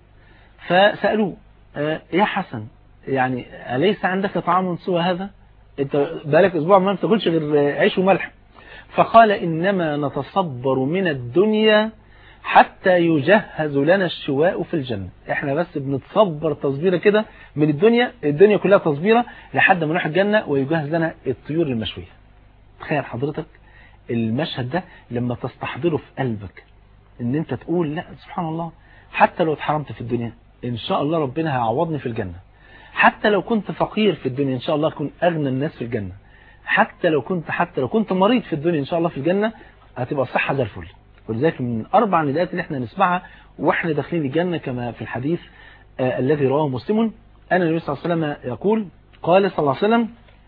Speaker 2: فسألوه آه يا حسن يعني أليس عندك طعام سوى هذا انت بالك اسبوع ما بتاكلش غير عيش وملح فقال إنما نتصبر من الدنيا حتى يجهز لنا الشواء في الجنة احنا بس بنتصبر تصبيرة كده من الدنيا الدنيا كلها تصبيرة لحد ما نروح الجنة ويجهز لنا الطيور المشوية تخيل حضرتك المشهد ده لما تستحضره في قلبك ان انت تقول لا سبحان الله حتى لو اتحرمت في الدنيا ان شاء الله ربنا هيعوضني في الجنة حتى لو كنت فقير في الدنيا ان شاء الله اكون اغنى الناس في الجنة حتى لو كنت حتى لو كنت مريض في الدنيا ان شاء الله في الجنة هتبقى صحة زي الفل ولذلك من أربع نداءات اللي احنا نسمعها واحنا داخلين الجنة كما في الحديث آه الذي رواه مسلم أن النبي صلى الله عليه وسلم يقول قال صلى الله عليه وسلم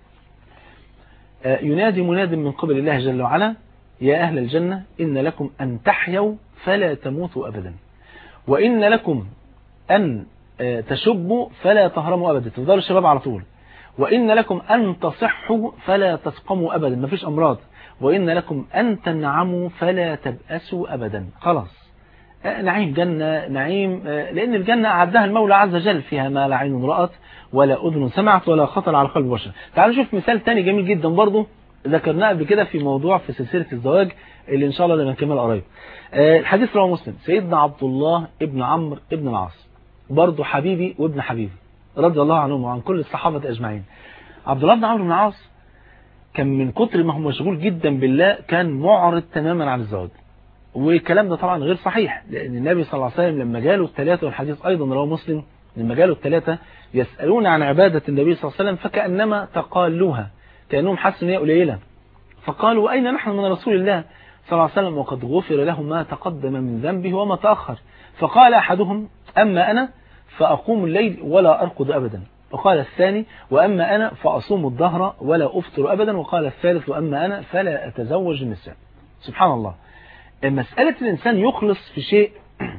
Speaker 2: آه ينادي مناد من قبل الله جل وعلا يا أهل الجنة إن لكم أن تحيوا فلا تموتوا أبدا وإن لكم أن آه تشبوا فلا تهرموا أبدا تفضلوا الشباب على طول وإن لكم أن تصحوا فلا تسقموا أبدا ما فيش أمراض وإن لكم أن تنعموا فلا تبأسوا أبدا خلاص آه، نعيم جنة نعيم آه، لأن الجنة أعدها المولى عز وجل فيها ما لا عين رأت ولا أذن سمعت ولا خطر على قلب بشر تعالوا نشوف مثال تاني جميل جدا برضه ذكرناه قبل كده في موضوع في سلسلة الزواج اللي إن شاء الله لما نكمل قريب آه، الحديث رواه مسلم سيدنا عبد الله ابن عمرو ابن العاص برضه حبيبي وابن حبيبي رضي الله عنهم وعن كل الصحابة أجمعين عبد الله بن عمرو بن العاص كان من كتر ما هو مشغول جدا بالله كان معرض تماما عن الزواج والكلام ده طبعا غير صحيح لأن النبي صلى الله عليه وسلم لما جاله الثلاثة والحديث أيضا رواه مسلم لما جاله الثلاثة يسألون عن عبادة النبي صلى الله عليه وسلم فكأنما تقالوها كأنهم حسوا ان هي قليلة فقالوا أين نحن من رسول الله صلى الله عليه وسلم وقد غفر له ما تقدم من ذنبه وما تأخر فقال أحدهم أما أنا فأقوم الليل ولا أرقد أبدا وقال الثاني وأما أنا فأصوم الظهر ولا أفطر أبدا وقال الثالث وأما أنا فلا أتزوج النساء سبحان الله مسألة الإنسان يخلص في شيء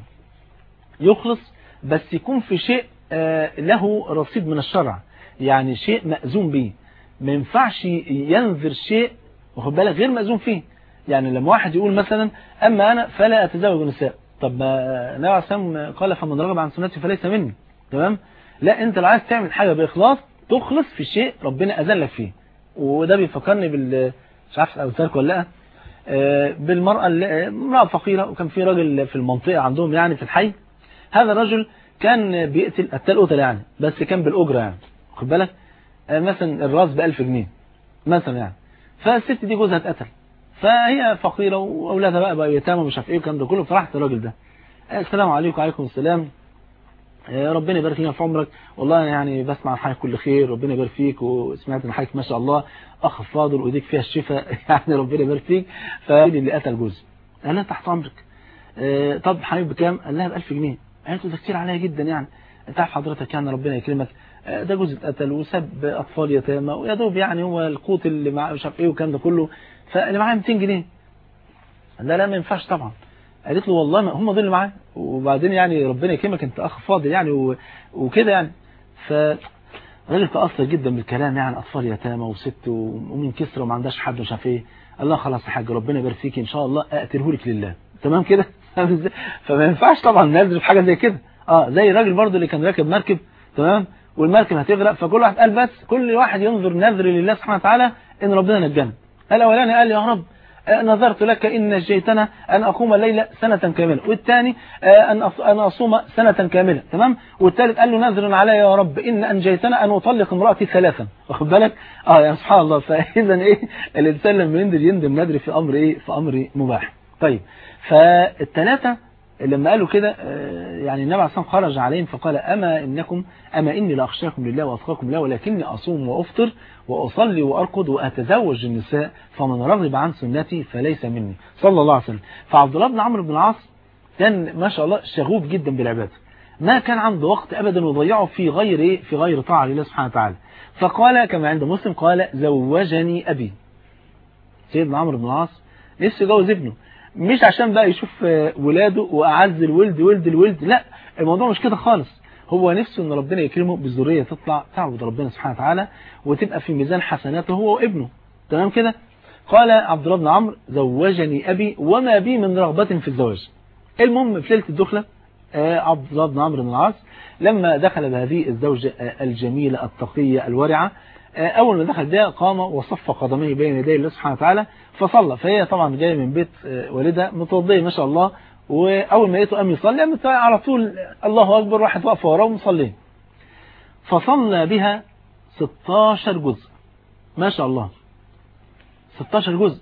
Speaker 2: يخلص بس يكون في شيء له رصيد من الشرع يعني شيء مأزوم به ما ينفعش ينذر شيء واخد بالك غير مأزوم فيه يعني لما واحد يقول مثلا أما أنا فلا أتزوج النساء طب ما النبي عليه الصلاة قال فمن رغب عن سنتي فليس مني تمام لا أنت لو عايز تعمل حاجة بإخلاص تخلص في شيء ربنا أذن لك فيه وده بيفكرني بال مش عارف قلت لك ولا لا بالمرأة امرأة فقيرة وكان في راجل في المنطقة عندهم يعني في الحي هذا الرجل كان بيقتل قتال قتل يعني بس كان بالأجرة يعني خد بالك مثلا الراس ب 1000 جنيه مثلا يعني فالست دي جوزها اتقتل فهي فقيرة وأولادها بقى بقى يتامى ومش عارف ايه والكلام ده كله فراحت الراجل ده السلام عليكم وعليكم السلام ربنا يبارك لنا في عمرك والله يعني بسمع عن حضرتك كل خير ربنا يبارك فيك وسمعت ان حضرتك ما شاء الله اخ فاضل وايديك فيها الشفاء يعني ربنا يبارك فيك فاللي قتل جوزي قال لها تحت امرك طب حبيبي بكام قال لها ب 1000 جنيه قالت له ده كتير عليا جدا يعني انت عارف حضرتك يعني ربنا يكرمك ده جوزي اتقتل وساب اطفال يتامى ويا دوب يعني هو القوت اللي معاه مش عارف ايه والكلام ده كله فاللي معاه 200 جنيه لا لا ما ينفعش طبعا قالت له والله ما هم دول اللي معايا وبعدين يعني ربنا يكرمك انت اخ فاضل يعني وكده يعني ف الراجل تاثر جدا بالكلام يعني اطفال يتامى وست ومن كسره وما عندهاش حد مش عارف ايه قال لها خلاص يا حاج ربنا يبارك فيك ان شاء الله اقتله لك لله تمام كده فما ينفعش طبعا ننزل في حاجه زي كده اه زي الراجل برضه اللي كان راكب مركب تمام والمركب هتغرق فكل واحد قال بس كل واحد ينظر نذر لله سبحانه وتعالى ان ربنا نجانا الاولاني قال يا رب نظرت لك إن نجيتنا أن أقوم الليلة سنة كاملة والثاني أن أن أصوم سنة كاملة تمام والثالث قال له نذر علي يا رب إن أنجيتنا أن أطلق امرأتي ثلاثا واخد بالك اه يعني سبحان الله فإذا إيه الإنسان لما يندر يندم نذر في أمر إيه في أمر مباح طيب فالثلاثة لما قالوا كده يعني النبي عليه الصلاة خرج عليهم فقال أما إنكم أما إني لأخشاكم لله وأتقاكم له ولكني أصوم وأفطر وأصلي وأرقد وأتزوج النساء فمن رغب عن سنتي فليس مني صلى الله عليه وسلم فعبد الله بن عمرو بن العاص كان ما شاء الله شغوف جدا بالعبادة ما كان عنده وقت أبدا وضيعه في غير إيه في غير طاعة لله سبحانه وتعالى فقال كما عند مسلم قال زوجني أبي سيدنا عمرو بن العاص نفسه يجوز ابنه مش عشان بقى يشوف ولاده وأعز الولد ولد الولد لا الموضوع مش كده خالص هو نفسه ان ربنا يكرمه بالذريه تطلع تعبد ربنا سبحانه وتعالى وتبقى في ميزان حسناته هو وابنه تمام كده قال عبد الله بن عمرو زوجني ابي وما بي من رغبه في الزواج المهم في ليله الدخله عبد الله بن عمرو بن العاص لما دخل بهذه الزوجه الجميله التقيه الورعه اول ما دخل بها قام وصف قدميه بين يدي الله سبحانه وتعالى فصلى فهي طبعا جايه من بيت والدها متوضيه ما شاء الله واول ما لقيته قام يصلي قامت على طول الله اكبر راحت واقفه وراه ومصليه فصلى بها 16 جزء ما شاء الله 16 جزء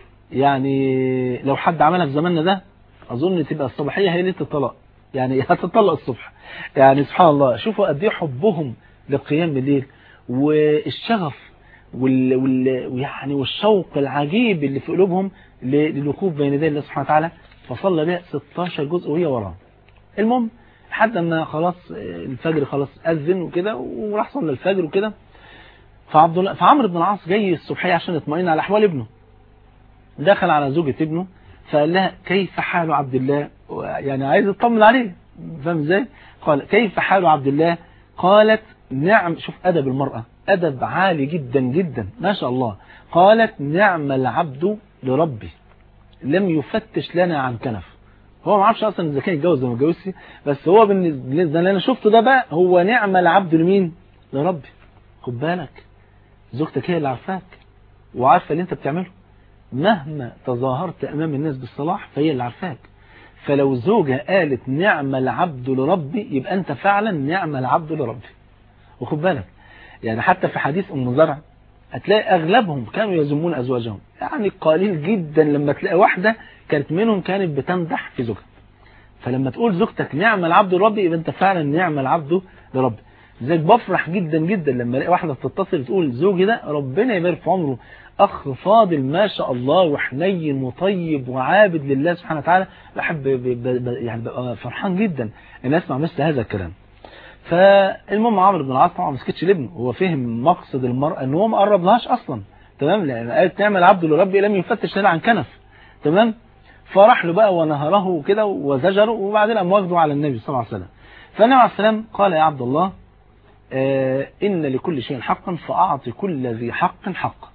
Speaker 2: يعني لو حد عملها في زماننا ده اظن تبقى الصباحيه هي ليله الطلاق يعني هتطلق الصبح يعني سبحان الله شوفوا قد ايه حبهم لقيام الليل والشغف وال... وال... يعني والشوق العجيب اللي في قلوبهم للوقوف بين يدي الله سبحانه وتعالى فصلى بها 16 جزء وهي وراه المهم لحد ما خلاص الفجر خلاص أذن وكده وراح صلى الفجر وكده فعبد الله فعمرو بن العاص جاي الصبحية عشان يطمئن على أحوال ابنه دخل على زوجة ابنه فقال لها كيف حال عبد الله يعني عايز يطمن عليه فاهم ازاي قال كيف حال عبد الله قالت نعم شوف أدب المرأة أدب عالي جدا جدا ما شاء الله قالت نعم العبد لربي لم يفتش لنا عن كنف هو ما عرفش اصلا اذا كان يتجوز ولا ما يتجوزش بس هو بالنسبه اللي انا شفته ده بقى هو نعم العبد لمين لربي خد بالك زوجتك هي اللي عارفاك وعارفه اللي انت بتعمله مهما تظاهرت امام الناس بالصلاح فهي اللي عارفاك فلو زوجة قالت نعم العبد لربي يبقى انت فعلا نعم العبد لربي وخد بالك يعني حتى في حديث ام زرع هتلاقي اغلبهم كانوا يذمون ازواجهم يعني قليل جدا لما تلاقي واحده كانت منهم كانت بتمدح في زوجها فلما تقول زوجتك نعم العبد لربي يبقى انت فعلا نعم العبد لربي زيك بفرح جدا جدا لما الاقي واحده بتتصل تقول زوجي ده ربنا يبارك في عمره اخ فاضل ما شاء الله وحنين وطيب وعابد لله سبحانه وتعالى بحب يعني ببقى فرحان جدا ان اسمع مثل هذا الكلام فالمهم عمرو بن العاص طبعا ما سكتش لابنه هو فهم مقصد المرأة ان هو ما قربلهاش اصلا تمام لان قالت نعمل عبد لربي لم يفتش لنا عن كنف تمام فراح له بقى ونهره كده وزجره وبعدين قام واخده على النبي صلى الله عليه وسلم فالنبي عليه السلام قال يا عبد الله آه إن لكل شيء حقا فأعطي كل ذي حق حق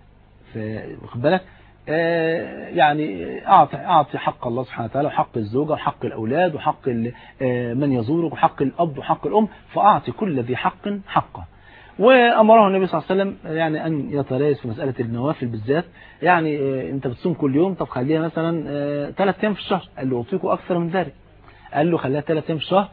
Speaker 2: واخد بالك آه يعني أعطي, أعطي حق الله سبحانه وتعالى وحق الزوجة وحق الأولاد وحق من يزورك وحق الأب وحق الأم فأعطي كل ذي حق حقه وأمره النبي صلى الله عليه وسلم يعني أن يتريث في مسألة النوافل بالذات يعني أنت بتصوم كل يوم طب خليها مثلا ثلاث أيام في الشهر قال له أعطيكوا أكثر من ذلك قال له خليها ثلاث أيام في الشهر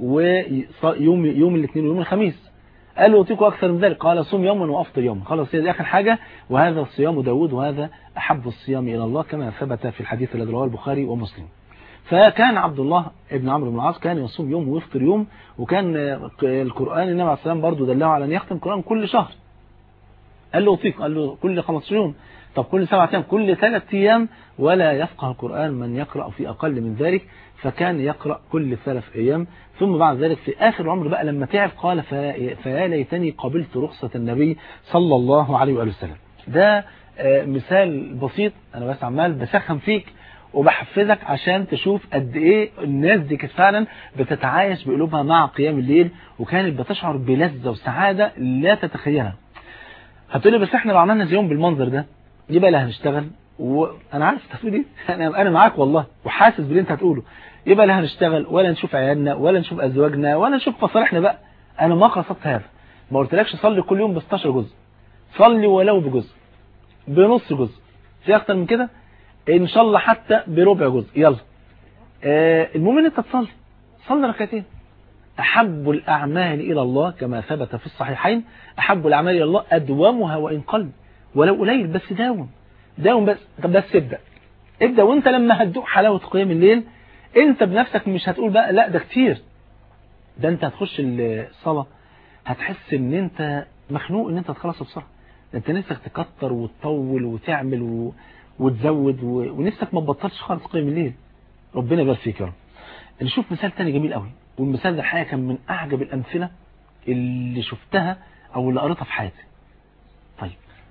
Speaker 2: ويوم يوم الاثنين ويوم الخميس قال له أعطيكوا أكثر من ذلك قال صوم يوما وأفطر يوما خلاص هي دي آخر حاجة وهذا الصيام داود وهذا أحب الصيام إلى الله كما ثبت في الحديث الذي رواه البخاري ومسلم فكان عبد الله ابن عمرو بن العاص كان يصوم يوم ويفطر يوم وكان القرآن النبي عليه السلام برضه دله على أن يختم القرآن كل شهر قال له أطيق قال له كل 15 يوم طب كل سبعة أيام كل ثلاث أيام ولا يفقه القرآن من يقرأ في أقل من ذلك فكان يقرأ كل ثلاث أيام ثم بعد ذلك في آخر العمر بقى لما تعب قال فيا ليتني قبلت رخصة النبي صلى الله عليه وآله وسلم ده مثال بسيط أنا بس عمال بسخن فيك وبحفزك عشان تشوف قد ايه الناس دي كانت فعلا بتتعايش بقلوبها مع قيام الليل وكانت بتشعر بلذة وسعادة لا تتخيلها هتقولي بس احنا لو عملنا زيهم بالمنظر ده يبقى لا هنشتغل وانا عارف انت هتقول ايه انا انا معاك والله وحاسس باللي انت هتقوله يبقى لا هنشتغل ولا نشوف عيالنا ولا نشوف ازواجنا ولا نشوف مصالحنا بقى انا ما قصدت هذا ما قلتلكش صلي كل يوم ب 16 جزء صلي ولو بجزء بنص جزء في اكتر من كده ان شاء الله حتى بربع جزء يلا آه المهم ان انت تصلي صلي ركعتين احب الاعمال الى الله كما ثبت في الصحيحين احب الاعمال الى الله ادومها وان قل ولو قليل بس داوم داوم بس طب بس ابدا ابدا وانت لما هتدوق حلاوه قيام الليل انت بنفسك مش هتقول بقى لا ده كتير ده انت هتخش الصلاه هتحس ان انت مخنوق ان انت تخلص بسرعه انت نفسك تكتر وتطول وتعمل و... وتزود و... ونفسك ما تبطلش خالص قيام الليل ربنا يبارك فيك يا رب نشوف مثال تاني جميل قوي والمثال ده الحقيقه كان من اعجب الامثله اللي شفتها او اللي قريتها في حياتي طيب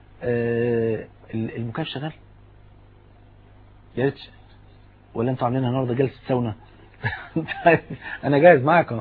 Speaker 2: آه المكيف شغال يا ريت ولا انتوا عاملين النهارده جلسه ساونا طيب انا جاهز معاكم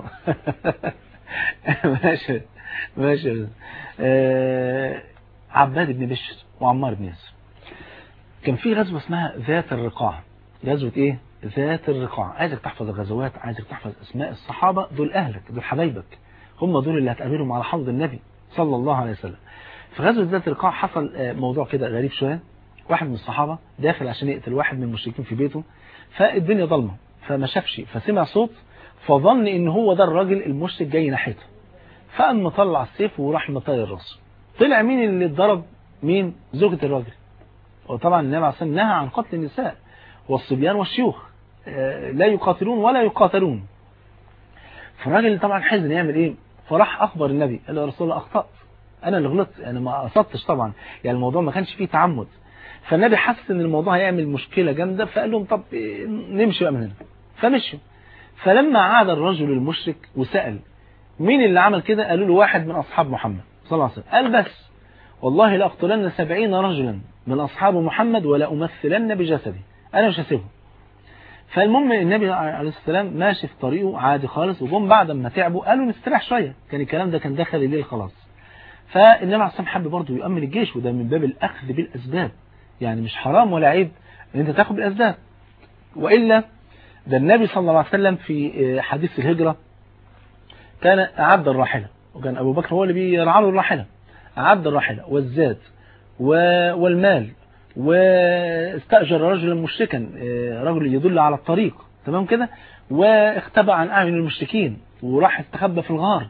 Speaker 2: ماشي ماشي آه عباد بن بشر وعمار بن ياسر كان في غزوة اسمها ذات الرقاع غزوة ايه ذات الرقاع عايزك تحفظ الغزوات عايزك تحفظ اسماء الصحابة دول اهلك دول حبايبك هم دول اللي هتقابلهم على حوض النبي صلى الله عليه وسلم في غزوة ذات الرقاع حصل موضوع كده غريب شوية واحد من الصحابة داخل عشان يقتل واحد من المشركين في بيته فالدنيا ضلمة فما شافش فسمع صوت فظن ان هو ده الراجل المشرك جاي ناحيته فقام مطلع السيف وراح مطير راسه طلع مين اللي اتضرب مين زوجة الراجل وطبعا النبي عليه الصلاه نهى عن قتل النساء والصبيان والشيوخ لا يقاتلون ولا يقاتلون فالراجل طبعا حزن يعمل ايه فراح اخبر النبي قال له يا رسول الله اخطات انا اللي غلطت انا ما قصدتش طبعا يعني الموضوع ما كانش فيه تعمد فالنبي حس ان الموضوع هيعمل مشكله جامده فقال لهم طب نمشي بقى من هنا فمشوا فلما عاد الرجل المشرك وسال مين اللي عمل كده قالوا له واحد من اصحاب محمد صلى الله عليه وسلم قال بس والله لاقتلن سبعين رجلا من أصحاب محمد ولا أمثلن بجسدي أنا مش هسيبه فالمهم النبي عليه السلام ماشي في طريقه عادي خالص وجم بعد ما تعبوا قالوا نستريح شوية كان الكلام ده كان دخل الليل خلاص فالنبي عليه السلام حب برضه يؤمن الجيش وده من باب الأخذ بالأسباب يعني مش حرام ولا عيب ان انت تاخد بالأسباب وإلا ده النبي صلى الله عليه وسلم في حديث الهجرة كان أعد الراحلة وكان أبو بكر هو اللي بيرعى له الراحلة أعد الراحلة والزاد والمال واستأجر رجلا مشركا رجل يدل على الطريق تمام كده واختبى عن أعين المشركين وراح استخبى في الغار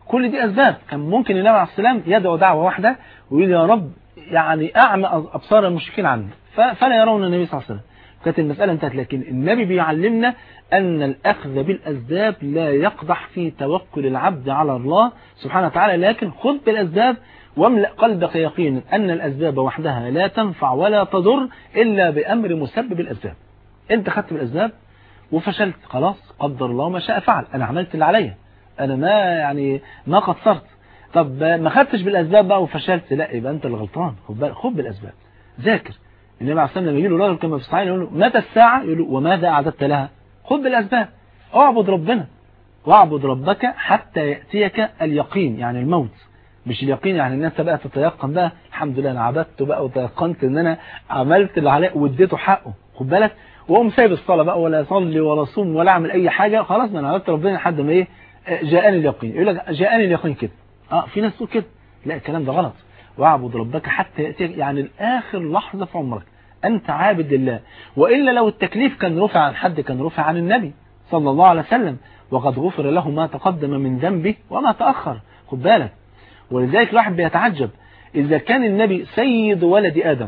Speaker 2: كل دي أسباب كان ممكن النبي عليه السلام يدعو دعوة واحدة ويقول يا رب يعني أعمى أبصار المشركين عني ف- فلا يرون النبي صلى الله عليه وسلم كانت المسألة انتهت لكن النبي بيعلمنا أن الأخذ بالأسباب لا يقدح في توكل العبد على الله سبحانه وتعالى لكن خذ بالأسباب واملأ قلبك يقينا أن الأسباب وحدها لا تنفع ولا تضر إلا بأمر مسبب الأسباب أنت خدت بالأسباب وفشلت خلاص قدر الله ما شاء فعل أنا عملت اللي عليا أنا ما يعني ما قصرت طب ما خدتش بالأسباب بقى وفشلت لا يبقى أنت اللي غلطان خد بالك خد بالأسباب ذاكر النبي عليه الصلاة والسلام لما يجي له راجل كما في الصحيح يقول له متى الساعة يقول له وماذا أعددت لها خد بالأسباب اعبد ربنا واعبد ربك حتى يأتيك اليقين يعني الموت مش اليقين يعني ان انت بقى تتيقن بقى الحمد لله انا عبدت بقى وتيقنت ان انا عملت اللي عليه واديته حقه خد بالك واقوم سايب الصلاه بقى ولا اصلي ولا اصوم ولا اعمل اي حاجه خلاص ما انا عبدت ربنا لحد ما ايه آه، جاءني اليقين يقول لك جاءني اليقين كده اه في ناس تقول كده لا الكلام ده غلط واعبد ربك حتى ياتيك يعني الاخر لحظه في عمرك انت عابد لله والا لو التكليف كان رفع عن حد كان رفع عن النبي صلى الله عليه وسلم وقد غفر له ما تقدم من ذنبه وما تاخر خد بالك ولذلك الواحد بيتعجب إذا كان النبي سيد ولد آدم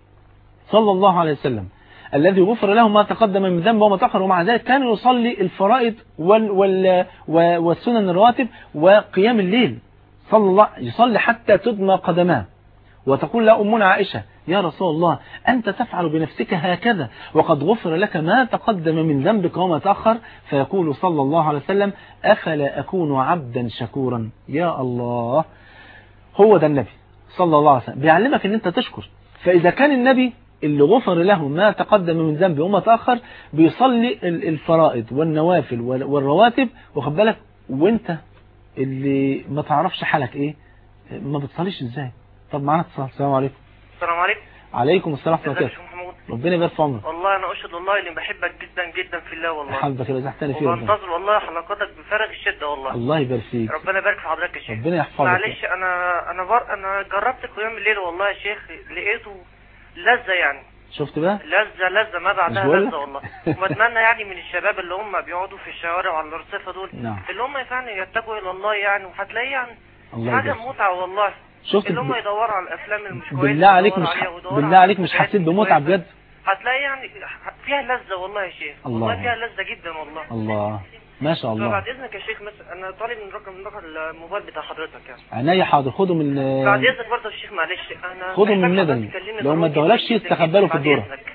Speaker 2: صلى الله عليه وسلم الذي غفر له ما تقدم من ذنبه وما تأخر ومع ذلك كان يصلي الفرائض وال وال و- والسنن الرواتب وقيام الليل صلى الله يصلي حتى تدمى قدماه وتقول له أمنا عائشة يا رسول الله أنت تفعل بنفسك هكذا وقد غفر لك ما تقدم من ذنبك وما تأخر فيقول صلى الله عليه وسلم أفلا أكون عبدا شكورا يا الله هو ده النبي صلى الله عليه وسلم بيعلمك ان انت تشكر فاذا كان النبي اللي غفر له ما تقدم من ذنبه وما تأخر بيصلي ال- الفرائض والنوافل وال- والرواتب واخد بالك وانت اللي ما تعرفش حالك ايه ما بتصليش ازاي طب معانا اتصال السلام عليكم
Speaker 3: السلام عليكم
Speaker 2: عليكم السلام ورحمه
Speaker 3: ازيك
Speaker 2: الله
Speaker 3: يا
Speaker 2: وبركاته
Speaker 3: شيخ محمود
Speaker 2: ربنا يبارك في عمرك
Speaker 3: والله انا اشهد والله اني بحبك جدا جدا في الله والله
Speaker 2: حبك اللي زحتني فيه ربنا
Speaker 3: وبنتظر والله حلقاتك بفارغ الشده والله
Speaker 2: الله يبارك فيك
Speaker 3: ربنا يبارك في حضرتك يا شيخ
Speaker 2: ربنا يحفظك
Speaker 3: معلش انا انا بر... انا جربت قيام الليل والله يا شيخ لقيته لذة يعني
Speaker 2: شفت بقى
Speaker 3: لذة لذة ما بعدها
Speaker 2: مش بقول لك؟
Speaker 3: لذة والله واتمنى يعني من الشباب اللي هم بيقعدوا في الشوارع وعلى الرصيفة دول
Speaker 2: نعم.
Speaker 3: اللي هم يعني يتقوا الى الله يعني وهتلاقيه يعني
Speaker 2: الله
Speaker 3: حاجة
Speaker 2: يبارك
Speaker 3: متعة والله
Speaker 2: شفت
Speaker 3: اللي هم
Speaker 2: ب-
Speaker 3: يدوروا على الافلام المش كويسة
Speaker 2: بالله عليك
Speaker 3: يدوروا
Speaker 2: مش
Speaker 3: عليها
Speaker 2: ح...
Speaker 3: ويدوروا
Speaker 2: بالله
Speaker 3: على
Speaker 2: عليك مش
Speaker 3: الحاجات
Speaker 2: حسيت بمتعه
Speaker 3: الكويسة.
Speaker 2: بجد
Speaker 3: هتلاقي يعني فيها لذة والله يا شيخ
Speaker 2: الله.
Speaker 3: والله فيها لذة جدا والله
Speaker 2: الله ما شاء الله
Speaker 3: بعد اذنك يا شيخ مثلا انا طالب من رقم من رقم الموبايل بتاع حضرتك يعني
Speaker 2: عينيا حاضر خده من
Speaker 3: بعد اذنك برضه يا شيخ معلش انا
Speaker 2: خده من
Speaker 3: محتاج
Speaker 2: ندم.
Speaker 3: حضرتك تكلمني
Speaker 2: لو ما
Speaker 3: ضروري
Speaker 2: ادولكش
Speaker 3: جداً جداً
Speaker 2: تقبله في
Speaker 3: بعد
Speaker 2: الدورة.
Speaker 3: إذنك.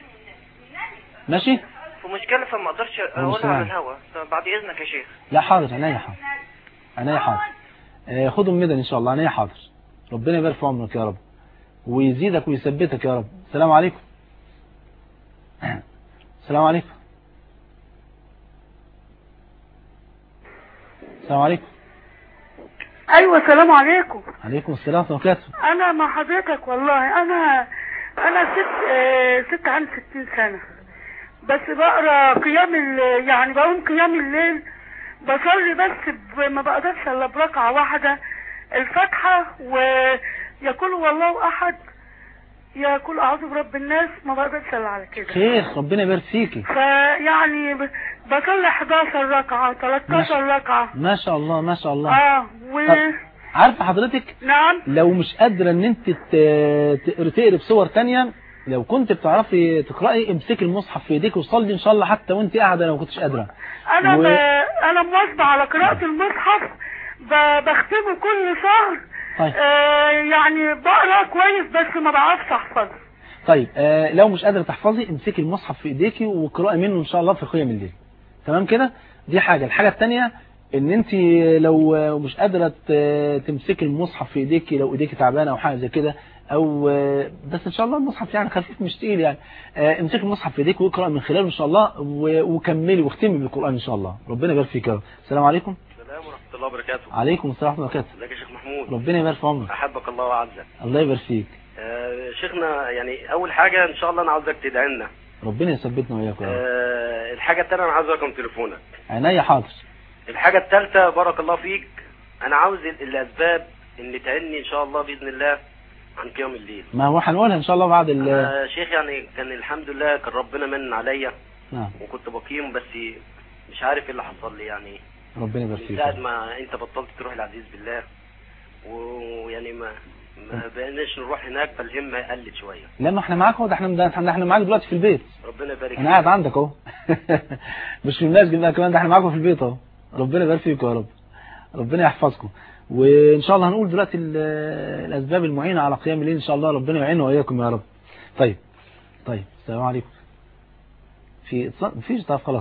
Speaker 2: ماشي
Speaker 3: في مشكلة فما اقدرش اقولها
Speaker 2: مستعان.
Speaker 3: على الهوا بعد اذنك يا شيخ
Speaker 2: لا حاضر عينيا حاضر عينيا حاضر آه، خده من ندم ان شاء الله عينيا حاضر ربنا يبارك في عمرك يا رب ويزيدك ويثبتك يا رب السلام عليكم السلام عليكم السلام عليكم
Speaker 4: ايوه السلام عليكم
Speaker 2: عليكم السلام ورحمه الله وبركاته
Speaker 4: انا مع حضرتك والله انا انا ست آه، ست عن ستين سنة بس بقرا قيام ال- يعني بقوم قيام الليل بصلي بس ب- ما بقدرش الا بركعة واحدة الفاتحة ويقول والله احد يقول اعوذ برب الناس ما بقدرش الا على كده
Speaker 2: خير ربنا يبارك فيكي
Speaker 4: فيعني ب- بصلي 11 ركعة 13 ركعة
Speaker 2: ما شاء الله ما شاء الله
Speaker 4: اه و
Speaker 2: طب، عارفه حضرتك
Speaker 4: نعم
Speaker 2: لو مش قادرة ان انت ت- تقري تقري بصور تانية لو كنت بتعرفي تقرأي امسكي المصحف في ايديك وصلي ان شاء الله حتى وانت قاعدة لو ما كنتش قادرة
Speaker 4: انا
Speaker 2: و-
Speaker 4: ب... انا مواظبة على قراءة المصحف ب... بختمه كل شهر
Speaker 2: طيب
Speaker 4: آه يعني بقرا كويس بس ما بعرفش احفظه
Speaker 2: طيب آه لو مش قادرة تحفظي امسكي المصحف في ايديكي واقرأي منه ان شاء الله في قيام الليل تمام كده دي حاجة الحاجة التانية ان انت لو آه، مش قادرة ت- تمسكي المصحف في ايديكي لو ايديكي تعبانة او حاجة زي كده او آه، بس ان شاء الله المصحف يعني خفيف مش تقيل يعني آه، امسكي المصحف في ايديك واقرأ من خلاله ان شاء الله و- وكملي واختمي بالقرآن ان شاء الله ربنا يبارك فيك يا رب السلام عليكم
Speaker 5: السلام ورحمة الله وبركاته
Speaker 2: عليكم السلام ورحمة الله وبركاته
Speaker 5: ازيك يا شيخ محمود
Speaker 2: ربنا يبارك في عمرك
Speaker 5: احبك الله وعزك
Speaker 2: الله يبارك فيك
Speaker 5: آه شيخنا يعني اول حاجة ان شاء الله انا عاوزك تدعي لنا
Speaker 2: ربنا يثبتنا وياك يا رب
Speaker 5: آه الحاجة التانية انا عاوز رقم تليفونك
Speaker 2: عينيا حاضر
Speaker 5: الحاجة التالتة بارك الله فيك انا عاوز ال- الاسباب اللي تعيني ان شاء الله باذن الله عن قيام الليل
Speaker 2: ما هو هنقولها ان شاء الله بعد ال
Speaker 5: انا شيخ يعني كان الحمد لله كان ربنا من عليا
Speaker 2: نعم
Speaker 5: وكنت بقيم بس مش عارف ايه اللي حصل لي يعني
Speaker 2: ربنا يبارك
Speaker 5: من
Speaker 2: فيك
Speaker 5: ساعة ما انت بطلت تروح العزيز بالله ويعني ما ما بقيناش نروح هناك فالهمة قلت شوية
Speaker 2: لا ما احنا معاك اهو ده احنا ده احنا احنا معاك دلوقتي في البيت
Speaker 5: ربنا يبارك
Speaker 2: انا قاعد
Speaker 5: فيك
Speaker 2: عندك اهو مش في المسجد بقى كمان ده احنا معاكم في البيت اهو ربنا يبارك فيكم يا رب ربنا يحفظكم وان شاء الله هنقول دلوقتي ال- الاسباب المعينه على قيام الليل ان شاء الله ربنا يعيننا واياكم يا رب طيب طيب السلام عليكم في اتصال مفيش طب خلاص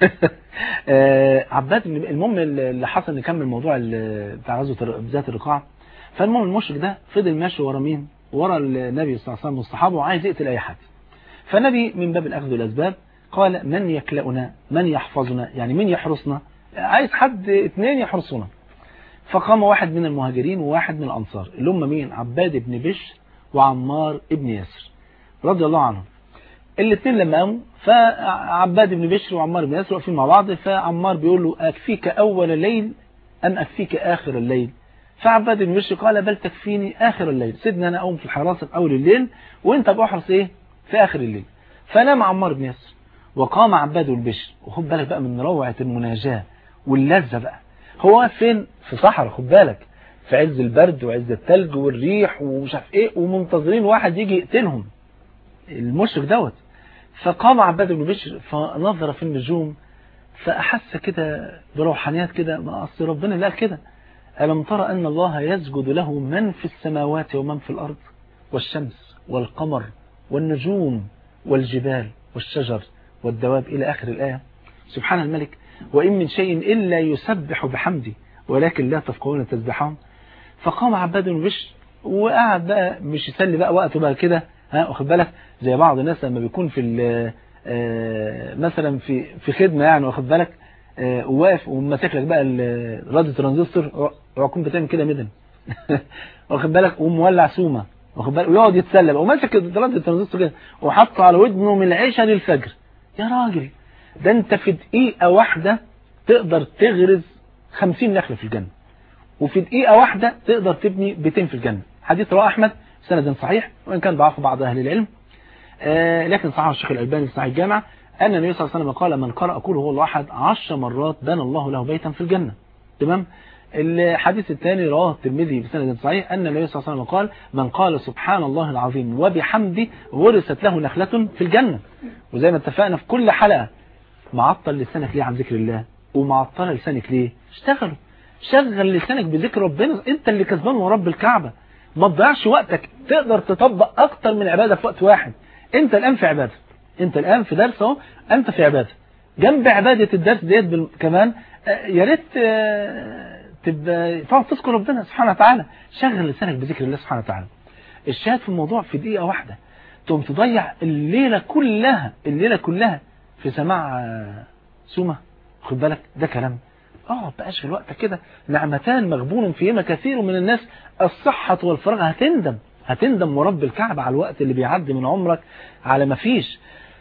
Speaker 2: آه، عباد بن- المهم اللي حصل نكمل موضوع ال- بتاع غزوه الر- ذات الرقاع فالمهم المشرك ده فضل ماشي ورا مين ورا النبي صلى الله عليه وسلم والصحابه وعايز يقتل اي حد فالنبي من باب الأخذ والأسباب قال من يكلأنا من يحفظنا يعني من يحرسنا عايز حد اثنين يحرسونا فقام واحد من المهاجرين وواحد من الأنصار اللي هم مين عباد بن بشر وعمار بن ياسر رضي الله عنهم الاثنين لما قاموا فعباد بن بشر وعمار بن ياسر واقفين مع بعض فعمار بيقول له أكفيك أول الليل أم أكفيك آخر الليل فعباد بن بشر قال بل تكفيني آخر الليل سيدنا أنا أقوم في الحراسة في أول الليل وأنت بأحرس إيه في آخر الليل فنام عمار بن ياسر وقام عباد بن بشر وخد بالك بقى من روعة المناجاة واللذة بقى هو واقف فين في صحراء خد بالك في عز البرد وعز الثلج والريح ومش عارف ايه ومنتظرين واحد يجي يقتلهم المشرك دوت فقام عباد بن بشر فنظر في النجوم فأحس كده بروحانيات كده ما أصل ربنا اللي قال كده ألم ترى أن الله يسجد له من في السماوات ومن في الأرض والشمس والقمر والنجوم والجبال والشجر والدواب إلى آخر الآية سبحان الملك وإن من شيء إلا يسبح بحمده ولكن لا تفقهون تسبحهم فقام عباد بن بشر وقعد بقى مش يسلي بقى وقته بقى كده ها واخد بالك زي بعض الناس لما بيكون في ال- آه، مثلا في في خدمه يعني واخد بالك آه، وواقف وماسك لك بقى ال- راديو ترانزستور ويكون بتعمل كده مدن واخد بالك ومولع سومه واخد بالك ويقعد يتسلى بقى وماسك راديو ترانزستور كده وحاطه على ودنه من العشاء للفجر يا راجل ده انت في دقيقه واحده تقدر تغرز 50 نخله في الجنه وفي دقيقة واحدة تقدر تبني بيتين في الجنة حديث رواه أحمد سند صحيح وإن كان ضعف بعض أهل العلم آه لكن صححه الشيخ الألباني في صحيح الجامع أن النبي صلى الله عليه وسلم قال من قرأ قل هو الله أحد عشر مرات بنى الله له بيتا في الجنة تمام الحديث الثاني رواه الترمذي بسند صحيح أن النبي صلى الله عليه وسلم قال من قال سبحان الله العظيم وبحمده ورثت له نخلة في الجنة وزي ما اتفقنا في كل حلقة معطل لسانك ليه عن ذكر الله ومعطل لسانك ليه اشتغلوا شغل لسانك بذكر ربنا انت اللي كسبان ورب الكعبة ما تضيعش وقتك تقدر تطبق اكتر من عبادة في وقت واحد انت الان في عبادة انت الان في درس اهو انت في عبادة جنب عبادة الدرس ديت بال- كمان آه، يا ريت آه، تبقى تقعد تذكر ربنا سبحانه وتعالى شغل لسانك بذكر الله سبحانه وتعالى الشاهد في الموضوع في دقيقة واحدة تقوم تضيع الليلة كلها الليلة كلها في سماع آه، سومة خد بالك ده كلام اقعد بقى اشغل وقتك كده نعمتان مغبون فيهما كثير من الناس الصحة والفراغ هتندم هتندم ورب الكعبة على الوقت اللي بيعدي من عمرك على ما فيش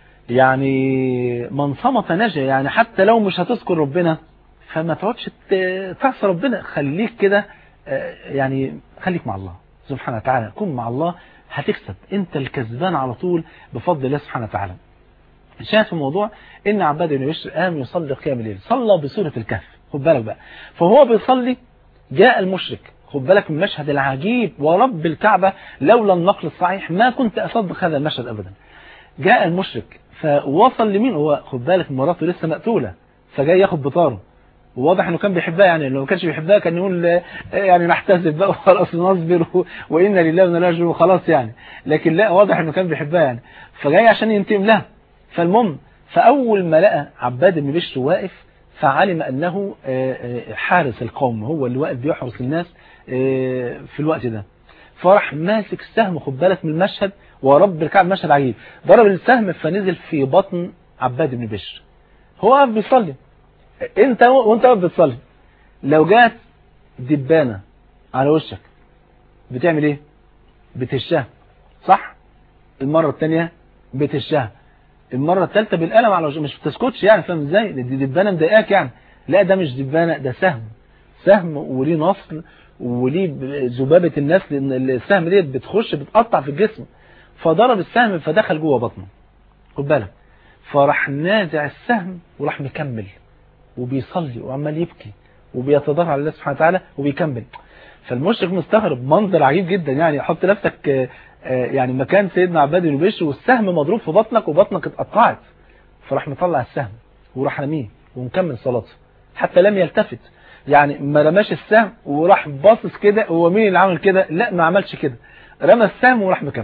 Speaker 2: يعني من صمت نجا يعني حتى لو مش هتذكر ربنا فما تقعدش ت- تعصي ربنا خليك كده آه، يعني خليك مع الله سبحانه وتعالى كن مع الله هتكسب انت الكسبان على طول بفضل الله سبحانه وتعالى الشاهد في الموضوع ان عباد بن بشر قام يصلي قيام الليل صلى بسورة الكهف خد بالك بقى فهو بيصلي جاء المشرك خد بالك من المشهد العجيب ورب الكعبة لولا النقل الصحيح ما كنت أصدق هذا المشهد أبدا جاء المشرك فوصل لمين هو خد بالك مراته لسه مقتولة فجاي ياخد بطاره وواضح انه كان بيحبها يعني لو ما كانش بيحبها كان يقول آه، يعني نحتسب بقى وخلاص نصبر و- وانا لله وانا راجعون وخلاص يعني لكن لا واضح انه كان بيحبها يعني فجاي عشان ينتقم لها فالمهم فاول ما لقى عباد بن بشر واقف فعلم انه آه، آه، حارس القوم هو اللي واقف بيحرس الناس آه، في الوقت ده فراح ماسك السهم خد بالك من المشهد ورب الكعب مشهد عجيب ضرب السهم فنزل في بطن عباد بن بشر هو واقف بيصلي انت وانت واقف بتصلي لو جات دبانه على وشك بتعمل ايه بتهشها صح المره الثانيه بتهشها المره الثالثه بالقلم على وشك مش بتسكتش يعني فاهم ازاي دي دبانه مضايقاك يعني لا ده مش دبانه ده سهم سهم وليه نصل وليه ذبابه النسل ان السهم ديت بتخش بتقطع في الجسم فضرب السهم فدخل جوه بطنه خد بالك فراح نازع السهم وراح مكمل وبيصلي وعمال يبكي وبيتضرع على الله سبحانه وتعالى وبيكمل فالمشرك مستغرب منظر عجيب جدا يعني حط نفسك آه، آه، يعني مكان سيدنا عباد بن بشر والسهم مضروب في بطنك وبطنك اتقطعت فراح مطلع السهم وراح رميه ومكمل صلاته حتى لم يلتفت يعني ما رماش السهم وراح باصص كده هو مين اللي عمل كده لا ما عملش كده رمى السهم وراح مكمل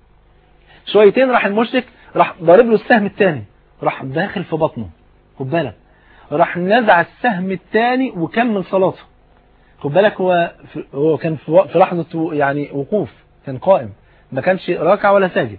Speaker 2: شويتين راح المشرك راح ضارب له السهم الثاني راح داخل في بطنه خد بالك راح نزع السهم الثاني وكمل صلاته خد بالك هو في هو كان في وق- في لحظة يعني وقوف كان قائم ما كانش راكع ولا ساجد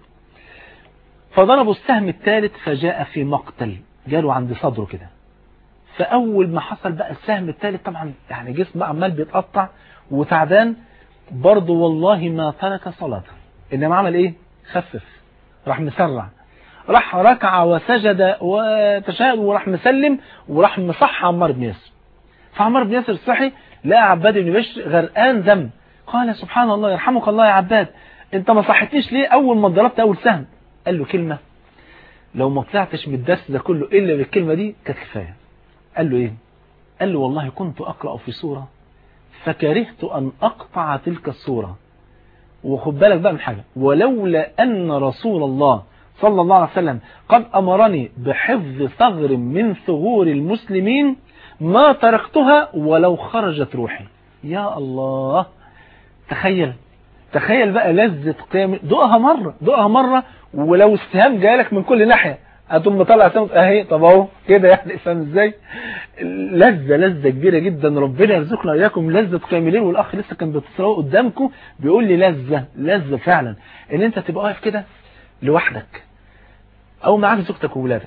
Speaker 2: فضربوا السهم الثالث فجاء في مقتل جاله عند صدره كده فأول ما حصل بقى السهم الثالث طبعا يعني جسمه عمال بيتقطع وتعبان برضه والله ما ترك صلاته إنما عمل إيه خفف راح مسرع راح ركع وسجد وتشهد وراح مسلم وراح مصح عمار بن ياسر فعمار بن ياسر صحي لقى عباد بن بشر غرقان دم قال سبحان الله يرحمك الله يا عباد انت ما صحتنيش ليه اول ما ضربت اول سهم قال له كلمة لو ما طلعتش من الدرس ده كله الا بالكلمة دي كانت كفاية قال له ايه قال له والله كنت اقرأ في سورة فكرهت ان اقطع تلك السورة وخد بالك بقى من حاجة ولولا أن رسول الله صلى الله عليه وسلم قد أمرني بحفظ ثغر من ثغور المسلمين ما تركتها ولو خرجت روحي يا الله تخيل تخيل بقى لذة قيام دقها مرة دقها مرة ولو السهام جايلك من كل ناحية هتقوم مطلع سهم اهي طب اهو كده يعني فاهم ازاي لذة لذة كبيرة جدا ربنا يرزقنا اياكم لذة قيام الليل والاخ لسه كان بيتصل قدامكم بيقول لي لذة لذة فعلا ان انت تبقى واقف كده لوحدك او معاك زوجتك وولادك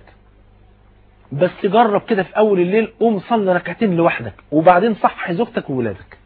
Speaker 2: بس جرب كده في اول الليل قوم صلي ركعتين لوحدك وبعدين صح زوجتك وولادك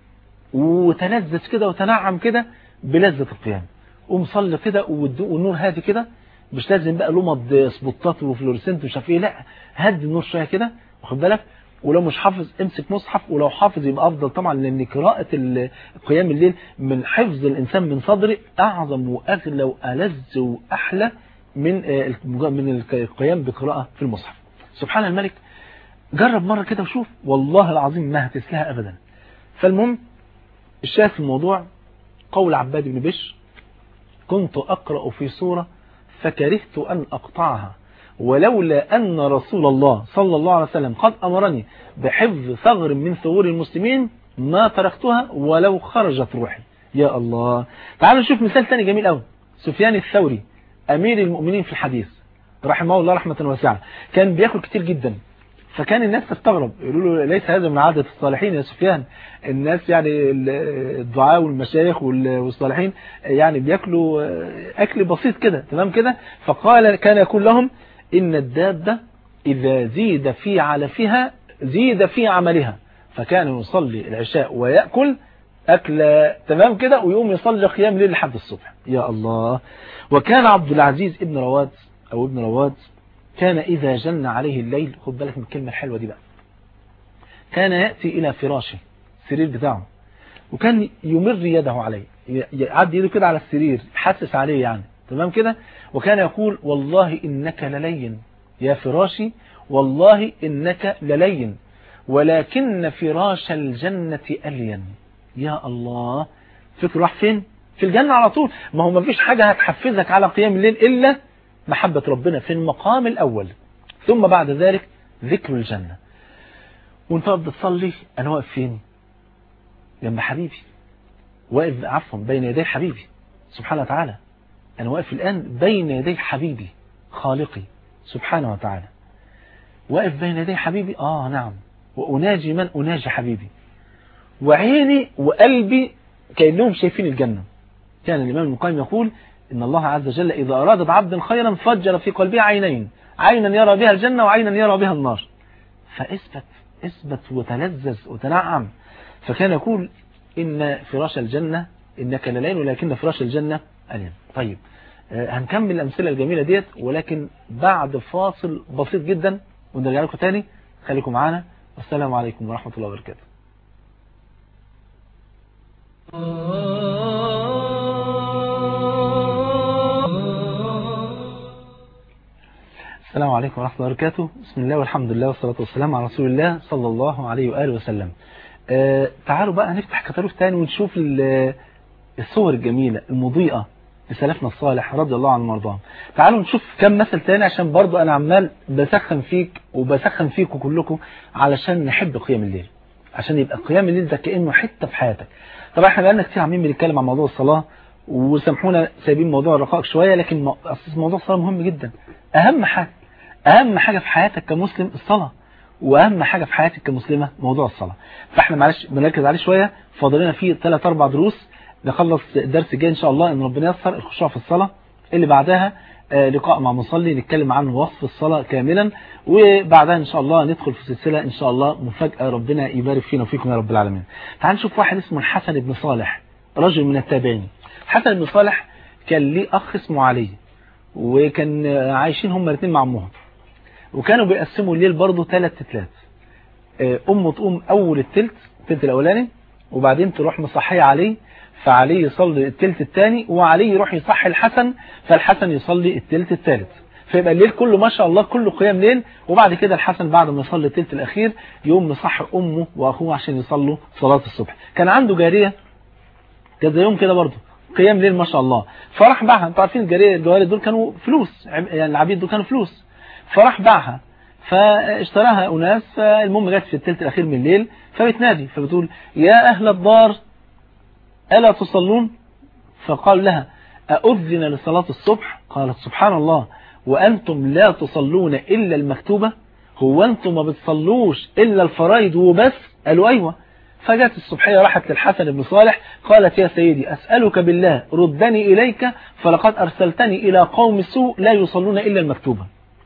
Speaker 2: وتلذذ كده وتنعم كده بلذة القيام قوم صلي كده والنور هادي كده مش لازم بقى لمض سبوتات وفلورسنت ومش عارف ايه لا هدي النور شويه كده واخد بالك ولو مش حافظ امسك مصحف ولو حافظ يبقى افضل طبعا لان قراءه ال- قيام الليل من حفظ الانسان من صدره اعظم واغلى والذ واحلى من آه، المج- من القيام بقراءه في المصحف سبحان الملك جرب مره كده وشوف والله العظيم ما هتسلها ابدا فالمهم الشاهد في الموضوع قول عباد بن بشر كنت أقرأ في سورة فكرهت أن أقطعها ولولا أن رسول الله صلى الله عليه وسلم قد أمرني بحفظ ثغر من ثغور المسلمين ما تركتها ولو خرجت روحي يا الله تعالوا نشوف مثال ثاني جميل قوي سفيان الثوري أمير المؤمنين في الحديث رحمه الله رحمة واسعة كان بياكل كتير جدا فكان الناس تستغرب يقولوا له ليس هذا من عادة الصالحين يا سفيان الناس يعني ال- الدعاء والمشايخ وال- والصالحين يعني بياكلوا أكل بسيط كده تمام كده فقال كان يقول لهم إن الدابة إذا زيد في علفها زيد في عملها فكان يصلي العشاء ويأكل أكل تمام كده ويقوم يصلي قيام ليل لحد الصبح يا الله وكان عبد العزيز ابن رواد أو ابن رواد كان إذا جن عليه الليل خد بالك من الكلمة الحلوة دي بقى كان يأتي إلى فراشه السرير بتاعه وكان يمر يده عليه ي- يعدي يده كده على السرير يحسس عليه يعني تمام كده وكان يقول والله إنك للين يا فراشي والله إنك للين ولكن فراش الجنة ألين يا الله فكر راح فين في الجنة على طول ما هو ما فيش حاجة هتحفزك على قيام الليل إلا محبة ربنا في المقام الأول ثم بعد ذلك ذكر الجنة وانت واقف بتصلي أنا واقف فين جنب حبيبي واقف عفوا بين يدي حبيبي سبحانه وتعالى أنا واقف الآن بين يدي حبيبي خالقي سبحانه وتعالى واقف بين يدي حبيبي آه نعم وأناجي من أناجي حبيبي وعيني وقلبي كأنهم شايفين الجنة كان الإمام ابن القيم يقول إن الله عز وجل إذا أراد بعبد خيرا فجر في قلبه عينين عينا يرى بها الجنة وعينا يرى بها النار فاثبت اثبت وتلذذ وتنعم فكان يقول إن فراش الجنة إنك للين ولكن فراش الجنة ألين طيب آه، هنكمل الأمثلة الجميلة ديت ولكن بعد فاصل بسيط جدا ونرجع لكم تاني خليكم معانا والسلام عليكم ورحمة الله وبركاته السلام عليكم ورحمة الله وبركاته بسم الله والحمد لله والصلاة والسلام على رسول الله صلى الله عليه وآله وسلم آه تعالوا بقى نفتح كتالوج تاني ونشوف ال- الصور الجميلة المضيئة لسلفنا الصالح رضي الله عنهم وارضاهم تعالوا نشوف كم مثل تاني عشان برضو انا عمال بسخن فيك وبسخن فيكم كلكم علشان نحب قيام الليل عشان يبقى قيام الليل ده كأنه حتة في حياتك طبعا احنا بقالنا كتير عمالين بنتكلم عن موضوع الصلاة وسامحونا سايبين موضوع الرقائق شوية لكن مو- أصل موضوع الصلاة مهم جدا أهم حاجة أهم حاجة في حياتك كمسلم الصلاة وأهم حاجة في حياتك كمسلمة موضوع الصلاة فاحنا معلش بنركز عليه شوية فاضلنا فيه ثلاث أربع دروس نخلص الدرس الجاي إن شاء الله إن ربنا ييسر الخشوع في الصلاة اللي بعدها آه، لقاء مع مصلي نتكلم عن وصف الصلاة كاملا وبعدها إن شاء الله ندخل في سلسلة إن شاء الله مفاجأة ربنا يبارك فينا وفيكم يا رب العالمين تعال نشوف واحد اسمه الحسن بن صالح رجل من التابعين حسن بن صالح كان ليه أخ اسمه علي وكان آه، عايشين هم الاثنين مع أمهم وكانوا بيقسموا الليل برضه ثلاث تتلات آه، أمه تقوم أول التلت التلت الأولاني وبعدين تروح مصحية عليه فعلي يصلي التلت الثاني وعلي يروح يصحي الحسن فالحسن يصلي التلت الثالث فيبقى الليل كله ما شاء الله كله قيام ليل وبعد كده الحسن بعد ما يصلي التلت الأخير يقوم مصحي أمه وأخوه عشان يصلوا صلاة الصبح كان عنده جارية كان زيهم كده برضه قيام ليل ما شاء الله فراح باعها انتوا عارفين الجارية الجواري دول كانوا فلوس عب- يعني العبيد دول كانوا فلوس فراح باعها فاشتراها أناس فالمهم جت في التلت الأخير من الليل فبتنادي فبتقول يا أهل الدار ألا تصلون فقال لها أؤذن لصلاة الصبح قالت سبحان الله وأنتم لا تصلون إلا المكتوبة هو أنتم ما بتصلوش إلا الفرائض وبس قالوا أيوة فجاءت الصبحية راحت للحسن بن صالح قالت يا سيدي أسألك بالله ردني إليك فلقد أرسلتني إلى قوم سوء لا يصلون إلا المكتوبة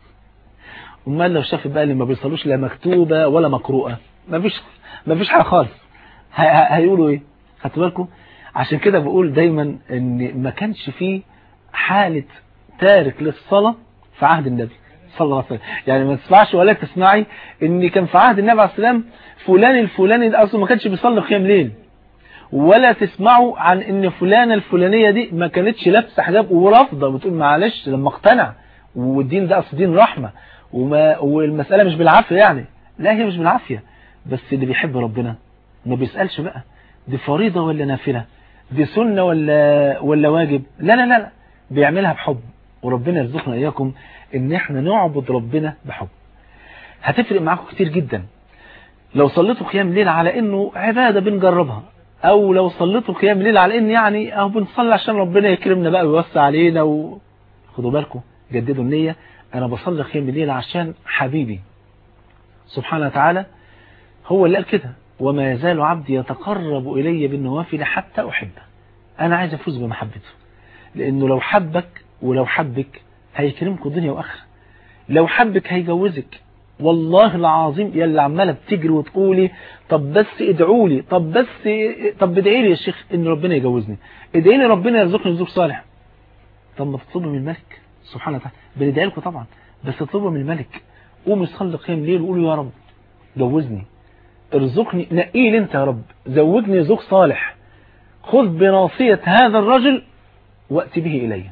Speaker 2: امال لو شافت بقى اللي ما بيصلوش لا مكتوبة ولا مقروءة ما فيش ما فيش حاجة خالص ه- ه- هيقولوا ايه خدتوا بالكم عشان كده بقول دايما ان ما كانش فيه حالة تارك للصلاة في عهد النبي صلى الله عليه وسلم يعني ما تسمعش ولا تسمعي ان كان في عهد النبي عليه السلام فلان الفلاني ده اصلا ما كانش بيصلي قيام ليل ولا تسمعوا عن ان فلانة الفلانية دي ما كانتش لابسه حجاب ورافضه بتقول معلش لما اقتنع والدين ده اصل دين رحمة وما والمسألة مش بالعافية يعني لا هي مش بالعافية بس اللي بيحب ربنا ما بيسألش بقى دي فريضة ولا نافلة دي سنة ولا ولا واجب لا لا لا لا بيعملها بحب وربنا يرزقنا إياكم إن إحنا نعبد ربنا بحب هتفرق معاكم كتير جدا لو صليتوا قيام ليل على إنه عبادة بنجربها أو لو صليتوا قيام ليل على إن يعني أو بنصلي عشان ربنا يكرمنا بقى ويوسع علينا و... خدوا بالكم جددوا النية أنا بصلي قيام الليل عشان حبيبي سبحانه وتعالى هو اللي قال كده وما يزال عبدي يتقرب إلي بالنوافل حتى أحبه أنا عايز أفوز بمحبته لأنه لو حبك ولو حبك هيكرمكم دنيا وآخرة لو حبك هيجوزك والله العظيم يا اللي عمالة بتجري وتقولي طب بس ادعوا لي طب بس طب ادعي لي يا شيخ ان ربنا يجوزني ادعي لي ربنا يرزقني رزق صالح طب ما تطلبوا من الملك سبحانه وتعالى بندعي لكم طبعا بس تطلبوا من الملك قوم يصلي قيام ليل وقولوا يا رب جوزني ارزقني نقي لي انت يا رب زوجني زوج صالح خذ بناصية هذا الرجل وأتي به إلي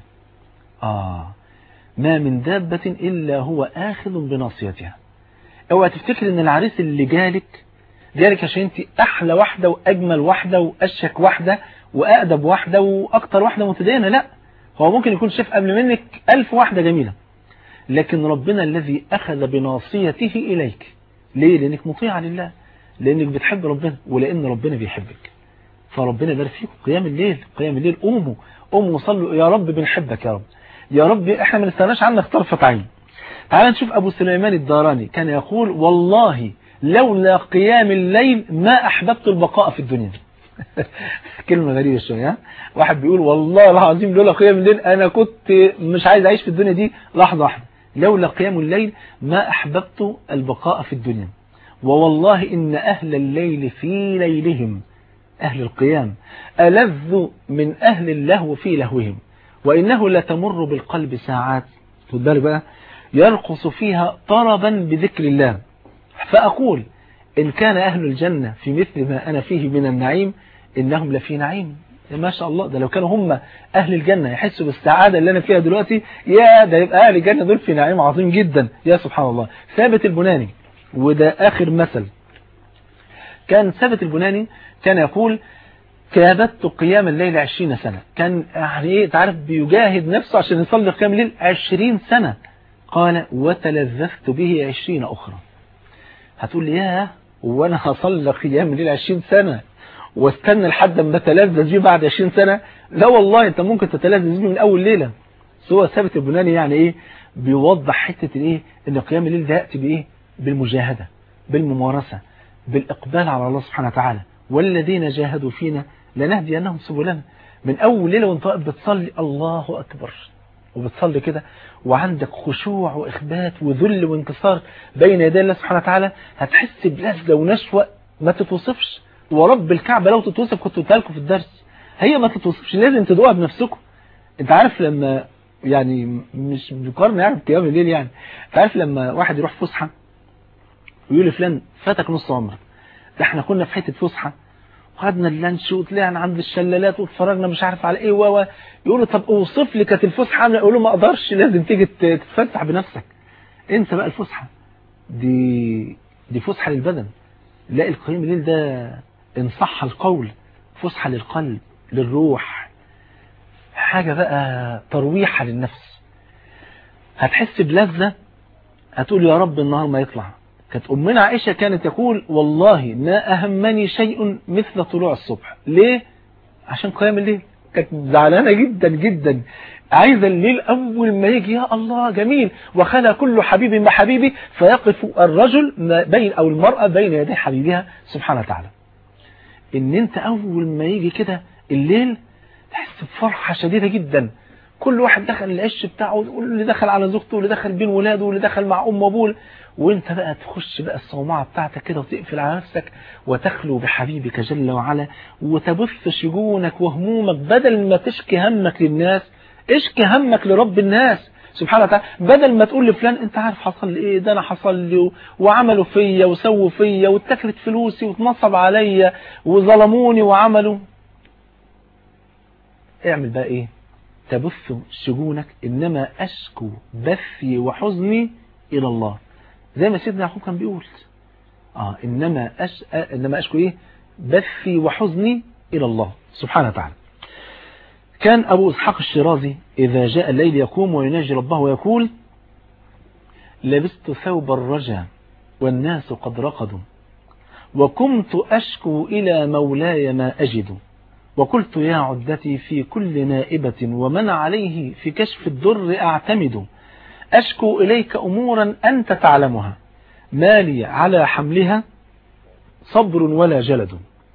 Speaker 2: آه ما من دابة إلا هو آخذ بناصيتها اوعى تفتكر ان العريس اللي جالك جالك عشان انت احلى واحدة واجمل واحدة واشك واحدة واقدب واحدة واكتر واحدة متدينة لا هو ممكن يكون شاف قبل منك الف واحدة جميلة لكن ربنا الذي اخذ بناصيته اليك ليه لانك مطيعة لله لانك بتحب ربنا ولان ربنا بيحبك فربنا يبارك فيكم قيام الليل قيام الليل قوموا قوموا وصلوا يا رب بنحبك يا رب يا رب احنا ما نستناش عنك طرفة عين تعال نشوف أبو سليمان الداراني كان يقول والله لولا قيام الليل ما أحببت البقاء في الدنيا كلمة غريبة شوية واحد بيقول والله العظيم لولا قيام الليل أنا كنت مش عايز أعيش في الدنيا دي لحظة واحدة لولا قيام الليل ما أحببت البقاء في الدنيا ووالله إن أهل الليل في ليلهم أهل القيام ألذ من أهل اللهو في لهوهم وإنه لتمر بالقلب ساعات خد بالك بقى يرقص فيها طربا بذكر الله فأقول إن كان أهل الجنة في مثل ما أنا فيه من النعيم إنهم لفي نعيم ما شاء الله ده لو كانوا هم أهل الجنة يحسوا بالسعادة اللي أنا فيها دلوقتي يا ده يبقى أهل الجنة دول في نعيم عظيم جدا يا سبحان الله ثابت البناني وده آخر مثل كان ثابت البناني كان يقول كابدت قيام الليل عشرين سنة كان يعني ايه تعرف بيجاهد نفسه عشان يصلي قيام الليل عشرين سنة قال وتلذذت به عشرين أخرى هتقول لي ياه وانا هصلي قيام الليل عشرين سنة واستنى لحد ما اتلذذ بيه بعد 20 سنة لا والله انت ممكن تتلذذ بيه من اول ليلة سوى ثابت البناني يعني ايه بيوضح حتة الايه ان قيام الليل ده يأتي بايه بالمجاهدة بالممارسة بالاقبال على الله سبحانه وتعالى والذين جاهدوا فينا لنهدينهم سبلنا من اول ليلة وانت واقف بتصلي الله اكبر وبتصلي كده وعندك خشوع واخبات وذل وانكسار بين يدي الله سبحانه وتعالى هتحس بلذة ونشوة ما تتوصفش ورب الكعبة لو تتوصف كنت قلتها لكم في الدرس هي ما تتوصفش لازم تدوقها بنفسكم انت عارف لما يعني مش بقارن يعني بقيام الليل يعني انت عارف لما واحد يروح فسحه ويقول لفلان فاتك نص عمرك ده احنا كنا في حته فسحه وخدنا اللانش وطلعنا عند الشلالات واتفرجنا مش عارف على ايه و يقولوا طب اوصف لي كانت الفسحه عامله يقولوا ما اقدرش لازم تيجي تتفسح بنفسك انسى بقى الفسحه دي دي فسحه للبدن لا القيام الليل ده إن صح القول فسحة للقلب للروح حاجة بقى ترويحة للنفس هتحس بلذة هتقول يا رب النهار ما يطلع كانت أمنا عائشة كانت تقول والله ما أهمني شيء مثل طلوع الصبح ليه؟ عشان قيام الليل كانت زعلانة جدا جدا عايزة الليل أول ما يجي يا الله جميل وخلى كل حبيب ما حبيبي فيقف الرجل بين أو المرأة بين يدي حبيبها سبحانه وتعالى ان انت اول ما يجي كده الليل تحس بفرحة شديدة جدا كل واحد دخل العش بتاعه واللي دخل على زوجته واللي دخل بين ولاده واللي دخل مع ام وابوه وانت بقى تخش بقى الصومعة بتاعتك كده وتقفل على نفسك وتخلو بحبيبك جل وعلا وتبث شجونك وهمومك بدل ما تشكي همك للناس اشكي همك لرب الناس سبحانه وتعالى بدل ما تقول لفلان انت عارف حصل لي ايه ده انا حصل لي وعملوا فيا وسووا فيا واتكلت فلوسي واتنصب عليا وظلموني وعملوا اعمل بقى ايه تبث شجونك انما اشكو بثي وحزني الى الله زي ما سيدنا يعقوب كان بيقول اه انما أش... انما اشكو ايه بثي وحزني الى الله سبحانه وتعالى كان أبو إسحاق الشيرازي إذا جاء الليل يقوم ويناجي ربه ويقول لبست ثوب الرجا والناس قد رقدوا وكنت أشكو إلى مولاي ما أجد وقلت يا عدتي في كل نائبة ومن عليه في كشف الدر أعتمد أشكو إليك أمورا أنت تعلمها ما لي على حملها صبر ولا جلد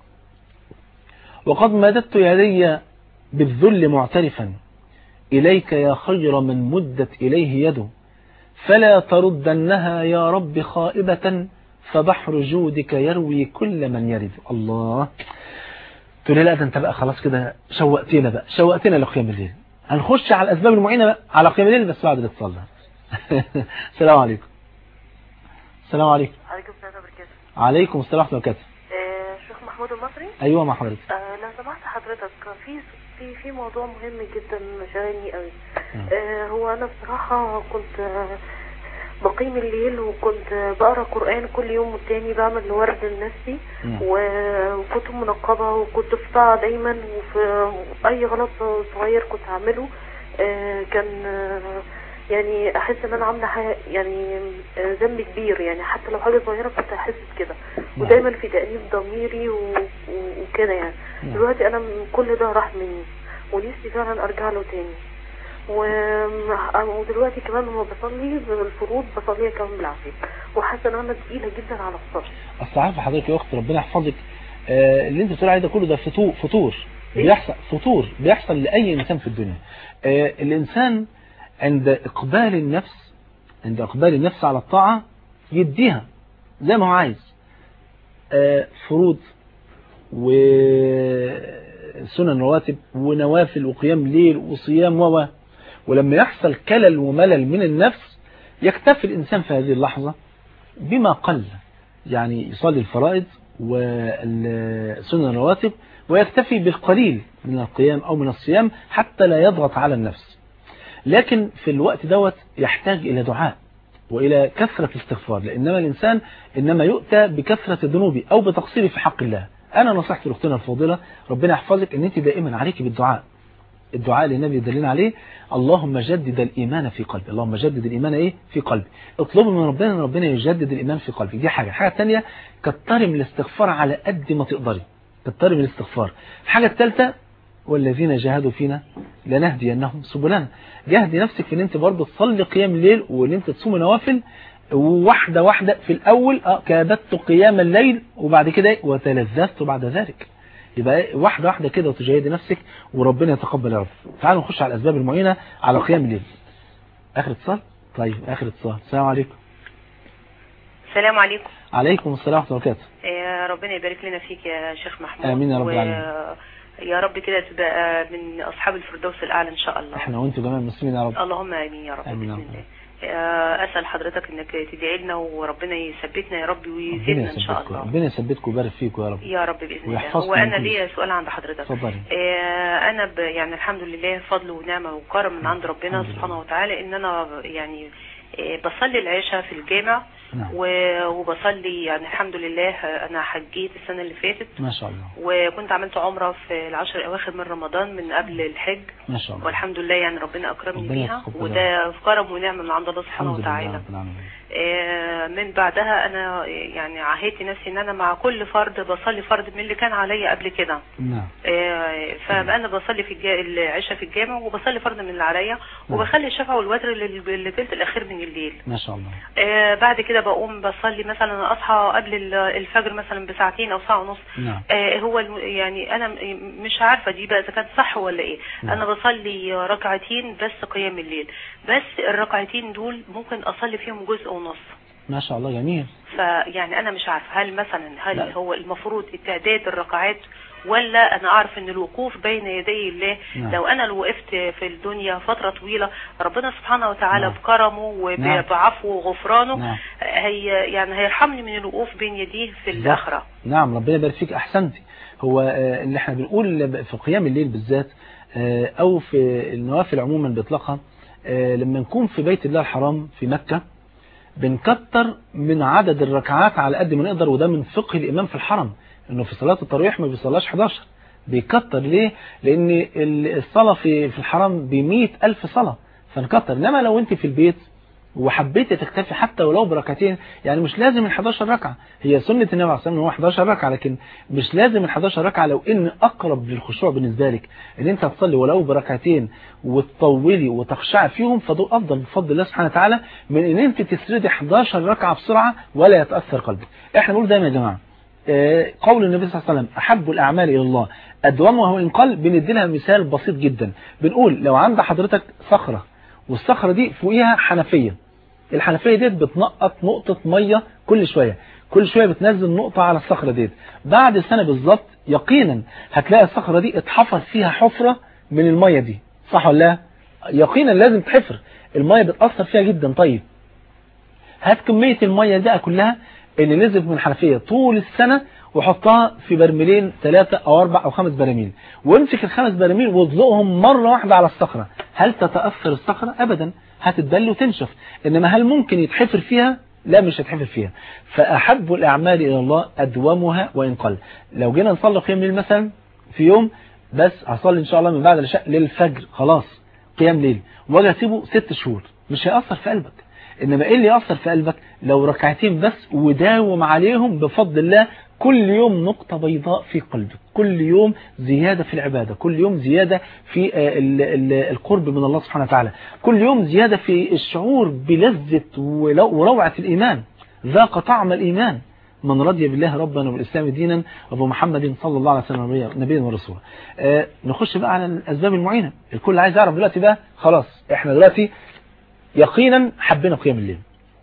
Speaker 2: وقد مددت يدي بالذل معترفا إليك يا خير من مدت إليه يده فلا تردنها يا رب خائبة فبحر جودك يروي كل من يرد الله تقول لي لا ده انت بقى خلاص كده شوقتنا بقى شوقتنا لقيام الليل هنخش على الأسباب المعينة بقى على قيام الليل بس بعد الاتصال السلام عليكم السلام عليكم
Speaker 3: عليكم السلام وبركاته
Speaker 2: عليكم السلام ورحمة الله وبركاته
Speaker 3: آه، شيخ محمود المصري
Speaker 2: أيوة مع حضرتك
Speaker 3: آه، لو سمحت حضرتك في في في موضوع مهم جدا شاغلني قوي آه، هو انا بصراحة كنت آه، بقيم الليل وكنت بقرا قرآن كل يوم والتاني بعمل ورد لنفسي
Speaker 2: نعم.
Speaker 3: و- وكنت منقبة وكنت في طاعة دايما وفي أي غلط صغير كنت أعمله آه، كان آه، يعني أحس إن أنا عاملة حاجة يعني آه، ذنب كبير يعني حتى لو حاجة صغيرة كنت أحس بكده
Speaker 2: نعم.
Speaker 3: ودايما في تأنيب ضميري و- و- وكده يعني
Speaker 2: نعم.
Speaker 3: دلوقتي أنا من كل ده راح مني ونفسي فعلا أرجع له تاني و- ودلوقتي كمان لما بصلي بالفروض بصليها كمان بالعافية وحاسة إن أنا تقيلة جدا على الصف
Speaker 2: اصل عارفه حضرتك يا اخت ربنا يحفظك آه، اللي انت بتقول عليه ده كله ده فطور فطور بيحصل فطور بيحصل لاي انسان في الدنيا آه، الانسان عند اقبال النفس عند اقبال النفس على الطاعه يديها زي ما هو عايز آه، فروض وسنن رواتب ونوافل وقيام ليل وصيام و ولما يحصل كلل وملل من النفس يكتفي الإنسان في هذه اللحظة بما قل يعني يصلي الفرائض والسنن الرواتب ويكتفي بالقليل من القيام أو من الصيام حتى لا يضغط على النفس لكن في الوقت دوت يحتاج إلى دعاء وإلى كثرة الاستغفار لأنما الإنسان إنما يؤتى بكثرة الذنوب أو بتقصيره في حق الله أنا نصحت لأختنا الفاضلة ربنا يحفظك أن أنت دائما عليك بالدعاء الدعاء اللي النبي يدلنا عليه اللهم جدد الإيمان في قلبي اللهم جدد الإيمان إيه في قلبي اطلبوا من ربنا أن ربنا يجدد الإيمان في قلبي دي حاجة الحاجة الثانية كتري من الاستغفار على قد ما تقدري كتري من الاستغفار الحاجة الثالثة والذين جاهدوا فينا لنهدينهم سبلنا جاهدي نفسك في ان انت برضه تصلي قيام الليل وان انت تصوم نوافل واحدة واحدة في الأول اه كابدت قيام الليل وبعد كده وتلذذت بعد ذلك يبقى واحدة واحدة كده وتجاهدي نفسك وربنا يتقبل يا رب تعالوا نخش على الأسباب المعينة على قيام الليل آخر اتصال طيب آخر اتصال السلام عليكم
Speaker 6: السلام عليكم
Speaker 2: عليكم السلام ورحمة الله وبركاته
Speaker 6: يا ربنا يبارك لنا فيك يا شيخ محمود
Speaker 2: آمين يا رب
Speaker 6: و-
Speaker 2: العالمين.
Speaker 6: يا رب كده تبقى من أصحاب الفردوس الأعلى إن شاء الله
Speaker 2: احنا وانتوا جميع المسلمين يا رب
Speaker 6: اللهم آمين يا رب
Speaker 2: آمين يا
Speaker 6: بإذن
Speaker 2: رب.
Speaker 6: الله آه، أسأل حضرتك إنك تدعي لنا وربنا يثبتنا يا رب
Speaker 2: ربنا
Speaker 6: ويزيدنا إن شاء
Speaker 2: يثبتكم
Speaker 6: الله
Speaker 2: ربنا يثبتكم ويبارك فيكم يا رب
Speaker 6: يا رب بإذن الله
Speaker 2: ويحفظكم
Speaker 6: هو
Speaker 2: من
Speaker 6: أنا
Speaker 2: كل
Speaker 6: ليا سؤال عند حضرتك
Speaker 2: اتفضلي
Speaker 6: آه، أنا ب يعني الحمد لله فضل ونعمة وكرم من عند ربنا
Speaker 2: الحمد
Speaker 6: سبحانه وتعالى إن أنا يعني آه، بصلي العشاء في الجامع
Speaker 2: نعم
Speaker 6: و- وبصلي يعني الحمد لله آه، أنا حجيت السنة اللي فاتت
Speaker 2: ما شاء الله
Speaker 6: وكنت عملت عمرة في العشر الأواخر من رمضان من قبل الحج
Speaker 2: ما شاء الله
Speaker 6: والحمد لله يعني ربنا أكرمني
Speaker 2: ربنا
Speaker 6: بيها
Speaker 2: يتقبل
Speaker 6: وده كرم ونعمة من عند الله سبحانه
Speaker 2: الحمد لله
Speaker 6: وتعالى
Speaker 2: رب العالمين
Speaker 6: آه، من بعدها أنا يعني عهدت نفسي إن أنا مع كل فرد بصلي فرد من اللي كان عليا قبل كده
Speaker 2: نعم
Speaker 6: آه، فأنا بصلي في الجا... العشاء في الجامع وبصلي فرد من اللي عليا وبخلي الشفع والوتر لل- للثلث الأخير من الليل
Speaker 2: ما شاء الله
Speaker 6: آه، بعد كده بقوم بصلي مثلا أصحى قبل ال- الفجر مثلا بساعتين أو ساعة ونص
Speaker 2: نعم
Speaker 6: آه، هو الم- يعني انا م- مش عارفه دي بقى اذا كانت صح ولا ايه
Speaker 2: نعم.
Speaker 6: انا بصلي ركعتين بس قيام الليل بس الركعتين دول ممكن اصلي فيهم جزء ونص
Speaker 2: ما شاء الله جميل
Speaker 6: فيعني انا مش عارفه هل مثلا هل
Speaker 2: لا.
Speaker 6: هو المفروض تعداد الركعات ولا انا اعرف ان الوقوف بين يدي الله
Speaker 2: نعم.
Speaker 6: لو انا لو وقفت في الدنيا فتره طويله ربنا سبحانه وتعالى
Speaker 2: نعم.
Speaker 6: بكرمه
Speaker 2: نعم.
Speaker 6: وبعفوه وغفرانه
Speaker 2: نعم
Speaker 6: هي يعني هيرحمني من الوقوف بين يديه في
Speaker 2: بالظبط.
Speaker 6: الاخره
Speaker 2: نعم ربنا يبارك فيك احسنتي هو آه، اللي احنا بنقول في قيام الليل بالذات آه، او في النوافل عموما باطلاقها آه، لما نكون في بيت الله الحرام في مكة بنكتر من عدد الركعات على قد ما نقدر وده من فقه الامام في الحرم انه في صلاة التراويح ما بيصلاش 11 بيكتر ليه لان الصلاة في في الحرم ب ألف صلاة فنكتر انما لو انت في البيت وحبيت تكتفي حتى ولو بركعتين يعني مش لازم ال 11 ركعة هي سنة النبي عليه الصلاة والسلام هو 11 ركعة لكن مش لازم ال 11 ركعة لو ان اقرب للخشوع بالنسبة لك ان انت تصلي ولو بركعتين وتطولي وتخشعي فيهم فدول افضل بفضل الله سبحانه وتعالى من ان انت تسردي 11 ركعة بسرعة ولا يتأثر قلبك احنا بنقول دايما يا جماعة آه، قول النبي صلى الله عليه وسلم أحب الأعمال إلى الله أدومها وإن قل بندي لها مثال بسيط جدا بنقول لو عند حضرتك صخرة والصخرة دي فوقيها حنفية الحنفية ديت بتنقط نقطة مية كل شوية كل شوية بتنزل نقطة على الصخرة ديت بعد سنة بالظبط يقينا هتلاقي الصخرة دي اتحفر فيها حفرة من المية دي صح ولا لا يقينا لازم تحفر المية بتأثر فيها جدا طيب هات كمية المية دي كلها اللي نزلت من الحنفية طول السنة وحطها في برميلين ثلاثة أو أربع أو خمس براميل وامسك الخمس براميل واطلقهم مرة واحدة على الصخرة هل تتأثر الصخرة؟ أبدا هتتبل وتنشف إنما هل ممكن يتحفر فيها؟ لا مش هتحفر فيها فأحب الأعمال إلى الله أدومها وإن قل لو جينا نصلي قيام ليل مثلا في يوم بس هصلي إن شاء الله من بعد العشاء للفجر خلاص قيام ليل واجي اسيبه ست شهور مش هيأثر في قلبك إنما إيه اللي يأثر في قلبك لو ركعتين بس وداوم عليهم بفضل الله كل يوم نقطة بيضاء في قلبك كل يوم زيادة في العبادة كل يوم زيادة في آه، ال- ال- القرب من الله سبحانه وتعالى كل يوم زيادة في الشعور بلذة ولو- وروعة الإيمان ذاق طعم الإيمان من رضي بالله ربنا وبالإسلام دينا وابو محمد صلى الله عليه وسلم نبيا- نبيا ورسولا آه نخش بقى على الأسباب المعينة الكل عايز يعرف دلوقتي بقى خلاص احنا دلوقتي يقينا حبينا قيام الليل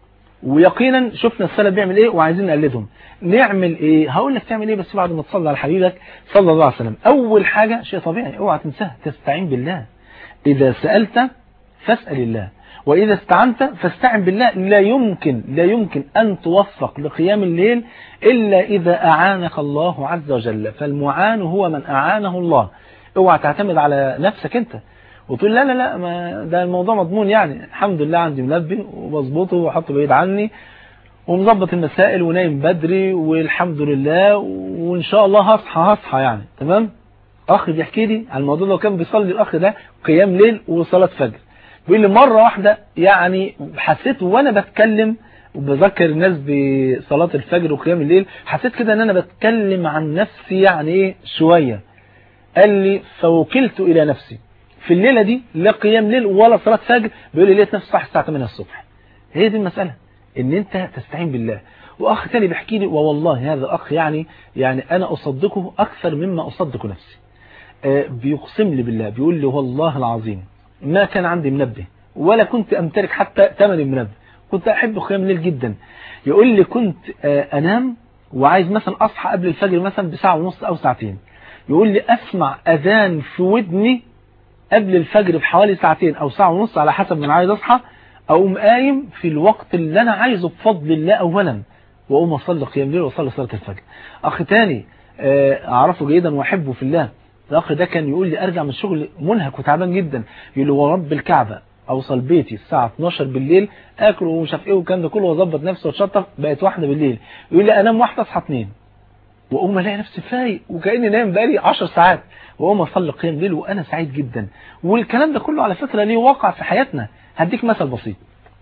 Speaker 2: ويقينا شفنا السلف بيعمل ايه وعايزين نقلدهم نعمل ايه هقول لك تعمل ايه بس بعد ما تصلي على حبيبك صلى الله عليه وسلم اول حاجة شيء طبيعي اوعى تنساها تستعين بالله اذا سألت فاسأل الله وإذا استعنت فاستعن بالله لا يمكن لا يمكن أن توفق لقيام الليل إلا إذا أعانك الله عز وجل فالمعان هو من أعانه الله اوعى تعتمد على نفسك أنت وتقول لا لا لا ما ده الموضوع مضمون يعني الحمد لله عندي منبه وبظبطه وحطه بعيد عني ومظبط المسائل ونايم بدري والحمد لله وإن شاء الله هصحى هصحى يعني تمام أخ بيحكي لي عن الموضوع ده وكان بيصلي الأخ ده قيام ليل وصلاة فجر بيقول لي مرة واحدة يعني حسيت وأنا بتكلم وبذكر الناس بصلاة الفجر وقيام الليل حسيت كده ان انا بتكلم عن نفسي يعني ايه شوية قال لي فوكلت الى نفسي في الليلة دي لا قيام ليل ولا صلاة فجر بيقول لي لقيت نفسي صح الساعة 8 الصبح هي دي المسألة ان انت تستعين بالله واخ تاني بيحكي لي ووالله هذا اخ يعني يعني انا اصدقه اكثر مما اصدق نفسي آه بيقسم لي بالله بيقول لي والله العظيم ما كان عندي منبه ولا كنت امتلك حتى ثمن المنبه كنت احب قيام الليل جدا يقول لي كنت آه انام وعايز مثلا اصحى قبل الفجر مثلا بساعة ونص او ساعتين يقول لي اسمع اذان في ودني قبل الفجر بحوالي ساعتين او ساعة ونص على حسب من عايز اصحى اقوم قايم في الوقت اللي انا عايزه بفضل الله اولا واقوم اصلي قيام الليل واصلي صلاه الفجر اخ تاني اعرفه جيدا واحبه في الله الاخ ده كان يقول لي ارجع من الشغل منهك وتعبان جدا يقول لي ورب الكعبه اوصل بيتي الساعه 12 بالليل اكل ومش عارف ايه والكلام ده كله واظبط نفسي واتشطف بقت واحده بالليل يقول لي انام واحده اصحى اثنين واقوم الاقي نفسي فايق وكاني نايم بقالي 10 ساعات واقوم اصلي قيام ليل وانا سعيد جدا والكلام ده كله على فكره ليه واقع في حياتنا هديك مثل بسيط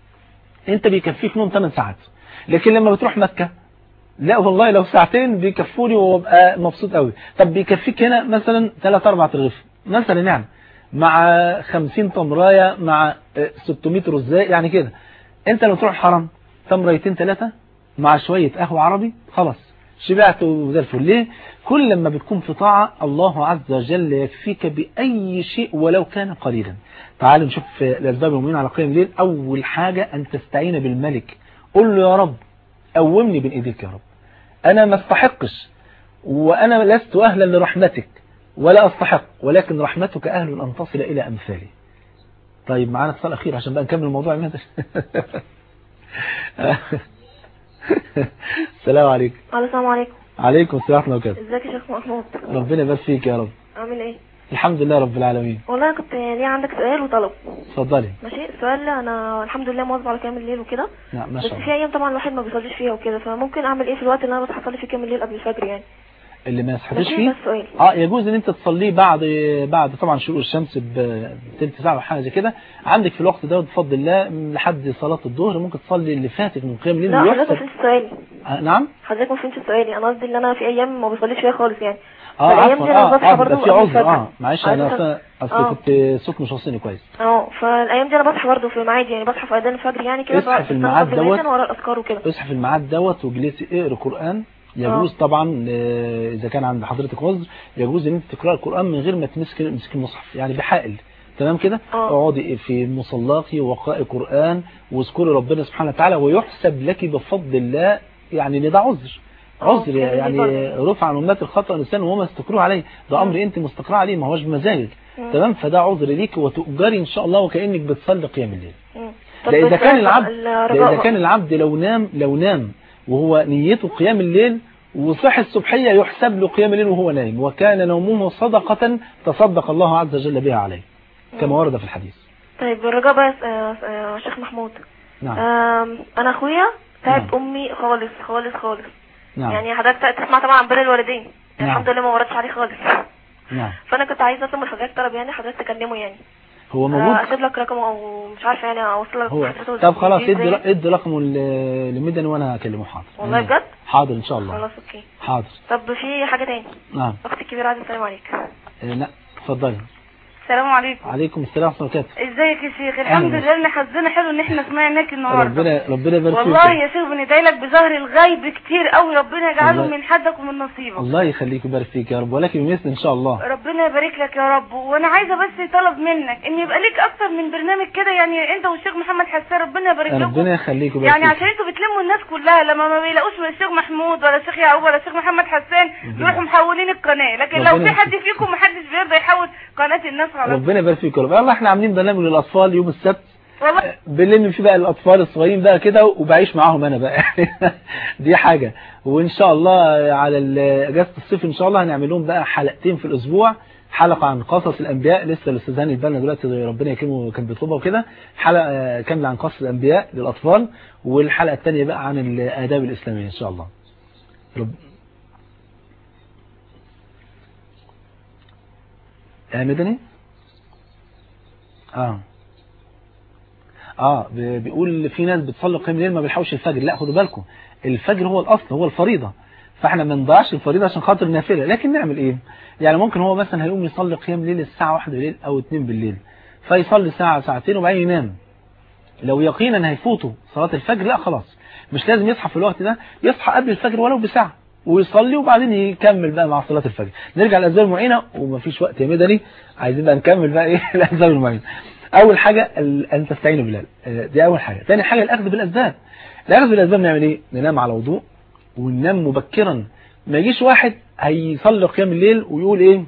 Speaker 2: انت بيكفيك نوم 8 ساعات لكن لما بتروح مكة لا والله لو ساعتين بيكفوني وابقى مبسوط قوي طب بيكفيك هنا مثلا 3 4 رغيف مثلا يعني مع 50 تمرايه مع 600 رزاق يعني كده انت لو تروح الحرم تمريتين ثلاثه مع شويه قهوه عربي خلاص شبعت وزي الفل ليه كل لما بتكون في طاعة الله عز وجل يكفيك بأي شيء ولو كان قليلا تعالوا نشوف الأسباب المؤمنين على قيام الليل أول حاجة أن تستعين بالملك قل له يا رب قومني بين إيديك يا رب أنا ما استحقش وأنا لست أهلا لرحمتك ولا أستحق ولكن رحمتك أهل أن تصل إلى أمثالي طيب معانا اتصال أخير عشان بقى نكمل الموضوع المدى السلام عليكم
Speaker 3: السلام عليكم
Speaker 2: عليكم السلام ورحمة الله وبركاته
Speaker 3: ازيك يا شيخ محمود
Speaker 2: ربنا يبارك فيك يا رب
Speaker 3: عامل ايه
Speaker 2: الحمد لله رب العالمين
Speaker 3: والله أنا كنت ليه عندك سؤال وطلب
Speaker 2: اتفضلي
Speaker 3: ماشي السؤال انا الحمد لله مواظبه على قيام الليل وكده
Speaker 2: نعم ما
Speaker 3: بس
Speaker 2: شاء
Speaker 3: في
Speaker 2: الله
Speaker 3: ايام طبعا الواحد ما بيصليش فيها وكده فممكن اعمل ايه في الوقت اللي انا بصحى اصلي فيه قيام الليل قبل الفجر يعني
Speaker 2: اللي ما يصحبش
Speaker 3: ماشي
Speaker 2: فيه
Speaker 3: ده السؤال
Speaker 2: اه يجوز ان انت تصليه بعد بعد طبعا شروق الشمس بثلث ساعه او حاجه زي كده عندك في الوقت ده بفضل الله لحد صلاه الظهر ممكن تصلي اللي فاتك من قيام الليل
Speaker 3: لا حضرتك ما
Speaker 2: ويحسب
Speaker 3: فهمتش سؤالي
Speaker 2: آه نعم
Speaker 3: حضرتك ما فهمتش سؤالي انا قصدي ان انا في ايام ما بصليش فيها خالص يعني
Speaker 2: اه
Speaker 3: فالأيام
Speaker 2: عفوا
Speaker 3: دي أنا
Speaker 2: اه
Speaker 3: بصحى
Speaker 2: اه
Speaker 3: برضه
Speaker 2: ده في
Speaker 3: قبل
Speaker 2: عذر
Speaker 3: الفجر.
Speaker 2: اه معلش انا
Speaker 3: عارفة؟
Speaker 2: أصلا- اصل
Speaker 3: آه.
Speaker 2: كنت صوت مش واصلني كويس
Speaker 3: اه فالايام دي انا بصحى برضه في ميعادي يعني بصحى في اذان الفجر يعني كده
Speaker 2: اصحى
Speaker 3: بقعد
Speaker 2: في الميعاد
Speaker 3: قبل الميتين
Speaker 2: دوت.
Speaker 3: ورا الاذكار وكده
Speaker 2: اصحى في الميعاد دوت واجلسي اقري قران يجوز طبعا آه، اذا كان عند حضرتك عذر يجوز ان انت تقرا القران من غير ما تمسك تمسك المصحف يعني بحائل تمام كده
Speaker 3: آه.
Speaker 2: اقعدي في مصلاك واقراي قران واذكري ربنا سبحانه وتعالى ويحسب لك بفضل الله يعني ان ده عذر
Speaker 3: آه،
Speaker 2: عذر
Speaker 3: يعني دي
Speaker 2: يعني
Speaker 3: برضه.
Speaker 2: رفع عن امات الخطا الانسان وما استكروه عليه ده امر انت مستقره عليه ما هوش بمزاجك
Speaker 3: مم.
Speaker 2: تمام فده عذر ليك وتؤجري ان شاء الله وكانك بتصلي قيام الليل
Speaker 3: مم.
Speaker 2: ده إذا
Speaker 3: بس
Speaker 2: كان
Speaker 3: بقى
Speaker 2: العبد
Speaker 3: الرجاء
Speaker 2: ده إذا
Speaker 3: بقى.
Speaker 2: كان العبد لو نام لو نام وهو نيته قيام الليل وصحي الصبحية يحسب له قيام الليل وهو نايم وكان نومه صدقة تصدق الله عز وجل بها عليه كما ورد في الحديث
Speaker 3: طيب الرجاء بقى آه، آه، شيخ محمود
Speaker 2: نعم
Speaker 3: آم، انا اخويا تعب
Speaker 2: نعم.
Speaker 3: امي خالص خالص خالص
Speaker 2: نعم
Speaker 3: يعني حضرتك تسمع طبعا عن بر الوالدين
Speaker 2: نعم.
Speaker 3: الحمد لله ما وردش عليه خالص
Speaker 2: نعم
Speaker 3: فانا كنت عايزه اطلب من حضرتك طلب يعني حضرتك تكلمه يعني
Speaker 2: هو
Speaker 3: آه،
Speaker 2: موجود
Speaker 3: اسيب لك رقمه او مش عارفه يعني اوصل لك
Speaker 2: هو
Speaker 3: حضرته
Speaker 2: طب خلاص
Speaker 3: إزاي.
Speaker 2: ادي ادي رقمه ل- لمدني وانا هكلمه حاضر
Speaker 3: والله
Speaker 2: نعم.
Speaker 3: بجد؟
Speaker 2: حاضر ان شاء الله
Speaker 3: خلاص اوكي
Speaker 2: حاضر
Speaker 3: طب في حاجه تاني
Speaker 2: نعم
Speaker 3: اختي الكبيره عايزه تسلم عليك
Speaker 2: آه، لا اتفضلي
Speaker 4: السلام عليكم
Speaker 2: عليكم السلام ورحمه الله وبركاته
Speaker 4: ازيك يا شيخ الحمد
Speaker 2: أهلا.
Speaker 4: لله ان حظنا حلو ان احنا سمعناك النهارده
Speaker 2: ربنا ربنا يبارك فيك
Speaker 4: والله يا شيخ بندعي لك بظهر الغيب كتير قوي ربنا يجعله
Speaker 2: الله-
Speaker 4: من حدك ومن نصيبك
Speaker 2: الله يخليك ويبارك فيك يا رب ولكن بمثل ان شاء الله
Speaker 4: ربنا يبارك لك يا رب وانا عايزه بس طلب منك ان يبقى ليك اكتر من برنامج كده يعني انت والشيخ محمد حسان ربنا يبارك لكم
Speaker 2: ربنا يخليك ويبارك
Speaker 4: يعني
Speaker 2: فيك
Speaker 4: عشان انتوا بتلموا الناس كلها لما ما بيلاقوش من الشيخ محمود ولا الشيخ يعقوب ولا الشيخ محمد حسان يروحوا محولين القناه لكن لو
Speaker 2: ربنا
Speaker 4: في حد
Speaker 2: يخليك.
Speaker 4: فيكم محدش بيرضى يحول قناه الناس على
Speaker 2: ربنا يبارك فيك يا رب والله احنا عاملين برنامج للاطفال يوم السبت
Speaker 4: والله
Speaker 2: بنلم فيه بقى الاطفال الصغيرين بقى كده وبعيش معاهم انا بقى دي حاجة وان شاء الله على ال- اجازة الصيف ان شاء الله هنعمل لهم بقى حلقتين في الاسبوع حلقة عن قصص الانبياء لسه الاستاذ هاني البنا دلوقتي ربنا يكرمه كان بيطلبها وكده حلقة كاملة عن قصص الانبياء للاطفال والحلقة الثانية بقى عن الاداب الاسلامية ان شاء الله رب... آه مدني اه اه ب- بيقول في ناس بتصلي قيام الليل ما بيلحقوش الفجر لا خدوا بالكم الفجر هو الاصل هو الفريضه فاحنا ما نضيعش الفريضه عشان خاطر النافله لكن نعمل ايه يعني ممكن هو مثلا هيقوم يصلي قيام الليل الساعه 1 بالليل او 2 بالليل فيصلي ساعه ساعتين وبعدين ينام لو يقينا هيفوته صلاه الفجر لا خلاص مش لازم يصحى في الوقت ده يصحى قبل الفجر ولو بساعه ويصلي وبعدين يكمل بقى مع صلاه الفجر نرجع للاسباب المعينه ومفيش وقت يا مدني عايزين بقى نكمل بقى ايه الاسباب المعينه اول حاجه ال- ان تستعينوا بالله آه، دي اول حاجه ثاني حاجه الاخذ بالاسباب الاخذ بالاسباب نعمل ايه ننام على وضوء وننام مبكرا ما يجيش واحد هيصلي قيام الليل ويقول ايه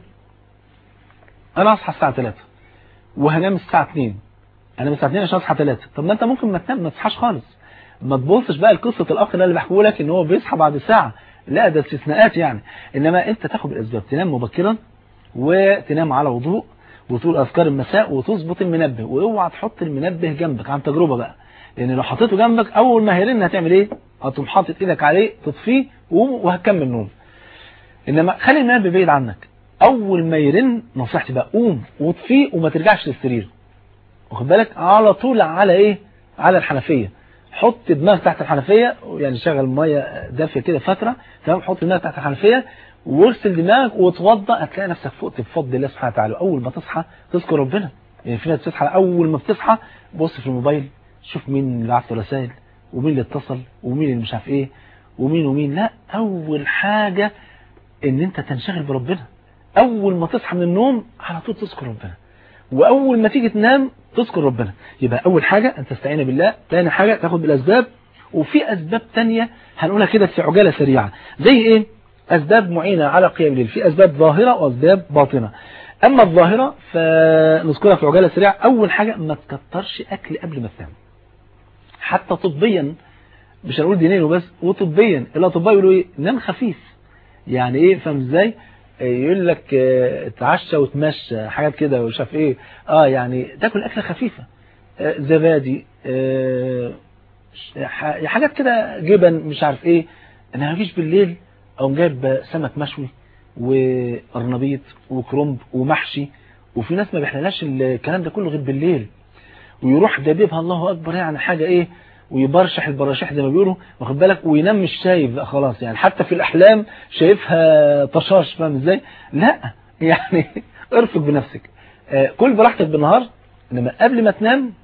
Speaker 2: انا اصحى الساعه 3 وهنام الساعه 2 انا من الساعه 2 عشان اصحى 3 طب ما انت ممكن ما تنام ما تصحاش خالص ما تبصش بقى لقصه الاخ ده اللي بحكيه لك ان هو بيصحى بعد ساعه لا ده استثناءات يعني انما انت تاخد الاسباب تنام مبكرا وتنام على وضوء وتقول اذكار المساء وتظبط المنبه واوعى تحط المنبه جنبك عن تجربه بقى لان لو حطيته جنبك اول ما هيرن هتعمل ايه هتقوم حاطط ايدك عليه تطفيه وقوم وهتكمل نوم انما خلي المنبه بعيد عنك اول ما يرن نصيحتي بقى قوم واطفيه وما ترجعش للسرير واخد بالك على طول على ايه على الحنفيه حط دماغك تحت الحنفيه يعني شغل ميه دافيه كده فتره تمام حط دماغك تحت الحنفيه واغسل دماغك وتوضى هتلاقي نفسك فقت بفضل الله سبحانه وتعالى اول ما تصحى تذكر ربنا يعني في ناس بتصحى اول ما بتصحى بص في الموبايل شوف مين اللي بعت رسائل ومين اللي اتصل ومين اللي مش عارف ايه ومين ومين لا اول حاجه ان انت تنشغل بربنا اول ما تصحى من النوم على طول تذكر ربنا واول ما تيجي تنام تذكر ربنا يبقى اول حاجة ان تستعين بالله ثاني حاجة تاخد بالاسباب وفي اسباب تانية هنقولها كده في عجالة سريعة زي ايه اسباب معينة على قيام الليل في اسباب ظاهرة واسباب باطنة اما الظاهرة فنذكرها في عجالة سريعة اول حاجة ما تكترش اكل قبل ما تنام حتى طبيا مش هنقول دينيا وبس وطبيا الاطباء يقولوا ايه نام خفيف يعني ايه فاهم ازاي يقول لك اه اتعشى وتمشى حاجات كده ومش عارف ايه اه يعني تاكل اكله خفيفه اه زبادي اه حاجات كده جبن مش عارف ايه انا مفيش بالليل او جايب سمك مشوي وقرنبيط وكرنب ومحشي وفي ناس ما بيحللاش الكلام ده كله غير بالليل ويروح دبيبها الله اكبر يعني حاجه ايه ويبرشح البراشيح زي ما بيقولوا واخد بالك وينام مش شايف بقى خلاص يعني حتى في الاحلام شايفها طشاش فاهم ازاي لا يعني ارفق بنفسك آه كل براحتك بالنهار انما قبل ما تنام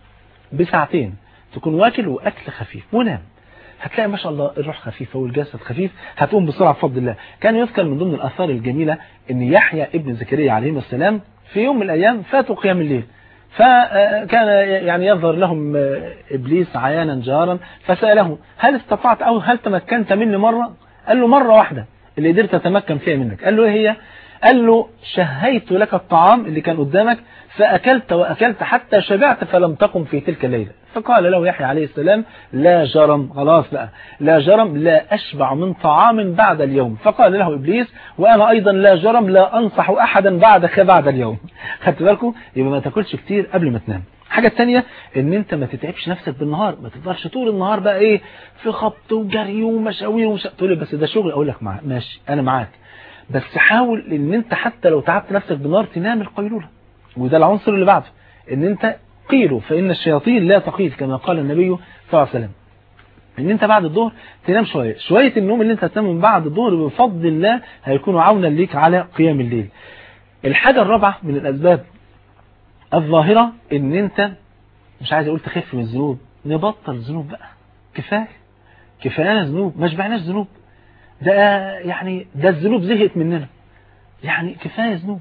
Speaker 2: بساعتين تكون واكل واكل خفيف ونام هتلاقي ما شاء الله الروح خفيفة والجسد خفيف هتقوم بسرعة بفضل الله كان يذكر من ضمن الآثار الجميلة ان يحيى ابن زكريا عليه السلام في يوم من الأيام فاتوا قيام الليل فكان يعني يظهر لهم إبليس عيانا جارا فسأله هل استطعت أو هل تمكنت مني مرة قال له مرة واحدة اللي قدرت أتمكن فيها منك قال له إيه هي قال له شهيت لك الطعام اللي كان قدامك فأكلت وأكلت حتى شبعت فلم تقم في تلك الليلة فقال له يحيى عليه السلام لا جرم خلاص بقى لا جرم لا أشبع من طعام بعد اليوم فقال له إبليس وأنا أيضا لا جرم لا أنصح أحدا بعدك بعد اليوم خدت بالكم يبقى ما تاكلش كتير قبل ما تنام حاجة تانية ان انت ما تتعبش نفسك بالنهار ما تفضلش طول النهار بقى ايه في خبط وجري ومشاوير ومش تقول لي بس ده شغل اقول لك مع... ماشي انا معاك بس حاول ان انت حتى لو تعبت نفسك بالنهار تنام القيلولة وده العنصر اللي بعده ان انت قيلوا فان الشياطين لا تقيل كما قال النبي صلى الله عليه وسلم ان انت بعد الظهر تنام شوية شوية النوم اللي انت هتنام من بعد الظهر بفضل الله هيكونوا عونا ليك على قيام الليل الحاجة الرابعة من الاسباب الظاهرة ان انت مش عايز اقول تخف من الذنوب نبطل ذنوب بقى كفاية كفاية ذنوب ما شبعناش ذنوب ده يعني ده الذنوب زهقت مننا يعني كفاية ذنوب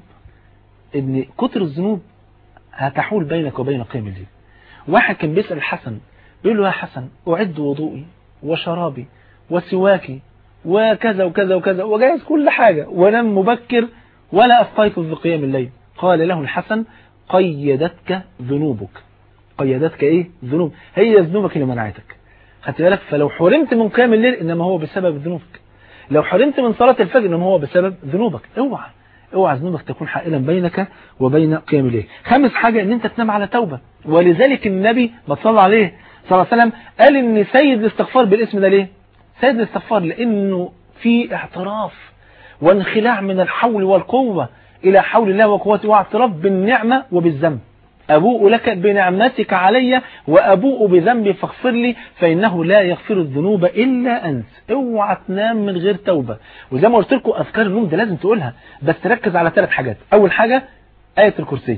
Speaker 2: ان كتر الذنوب هتحول بينك وبين قيام الليل واحد كان بيسأل الحسن بيقول له يا حسن أعد وضوئي وشرابي وسواكي وكذا وكذا وكذا وجايز كل حاجة ونام مبكر ولا أستيقظ بقيام الليل قال له الحسن قيدتك ذنوبك قيدتك ايه ذنوب هي ذنوبك اللي منعتك خدت بالك فلو حرمت من قيام الليل انما هو بسبب ذنوبك لو حرمت من صلاة الفجر انما هو بسبب ذنوبك اوعى اوعى ذنوبك تكون حائلا بينك وبين قيام الليل خامس حاجة ان انت تنام على توبة ولذلك النبي ما صلى عليه صلى الله عليه وسلم قال ان سيد الاستغفار بالاسم ده ليه سيد الاستغفار لانه في اعتراف وانخلاع من الحول والقوة الى حول الله وقوته واعتراف بالنعمة وبالذنب أبوء لك بنعمتك علي وأبوء بذنبي فاغفر لي فإنه لا يغفر الذنوب إلا أنت اوعى تنام من غير توبة وزي ما قلت لكم أذكار النوم ده لازم تقولها بس تركز على ثلاث حاجات أول حاجة آية الكرسي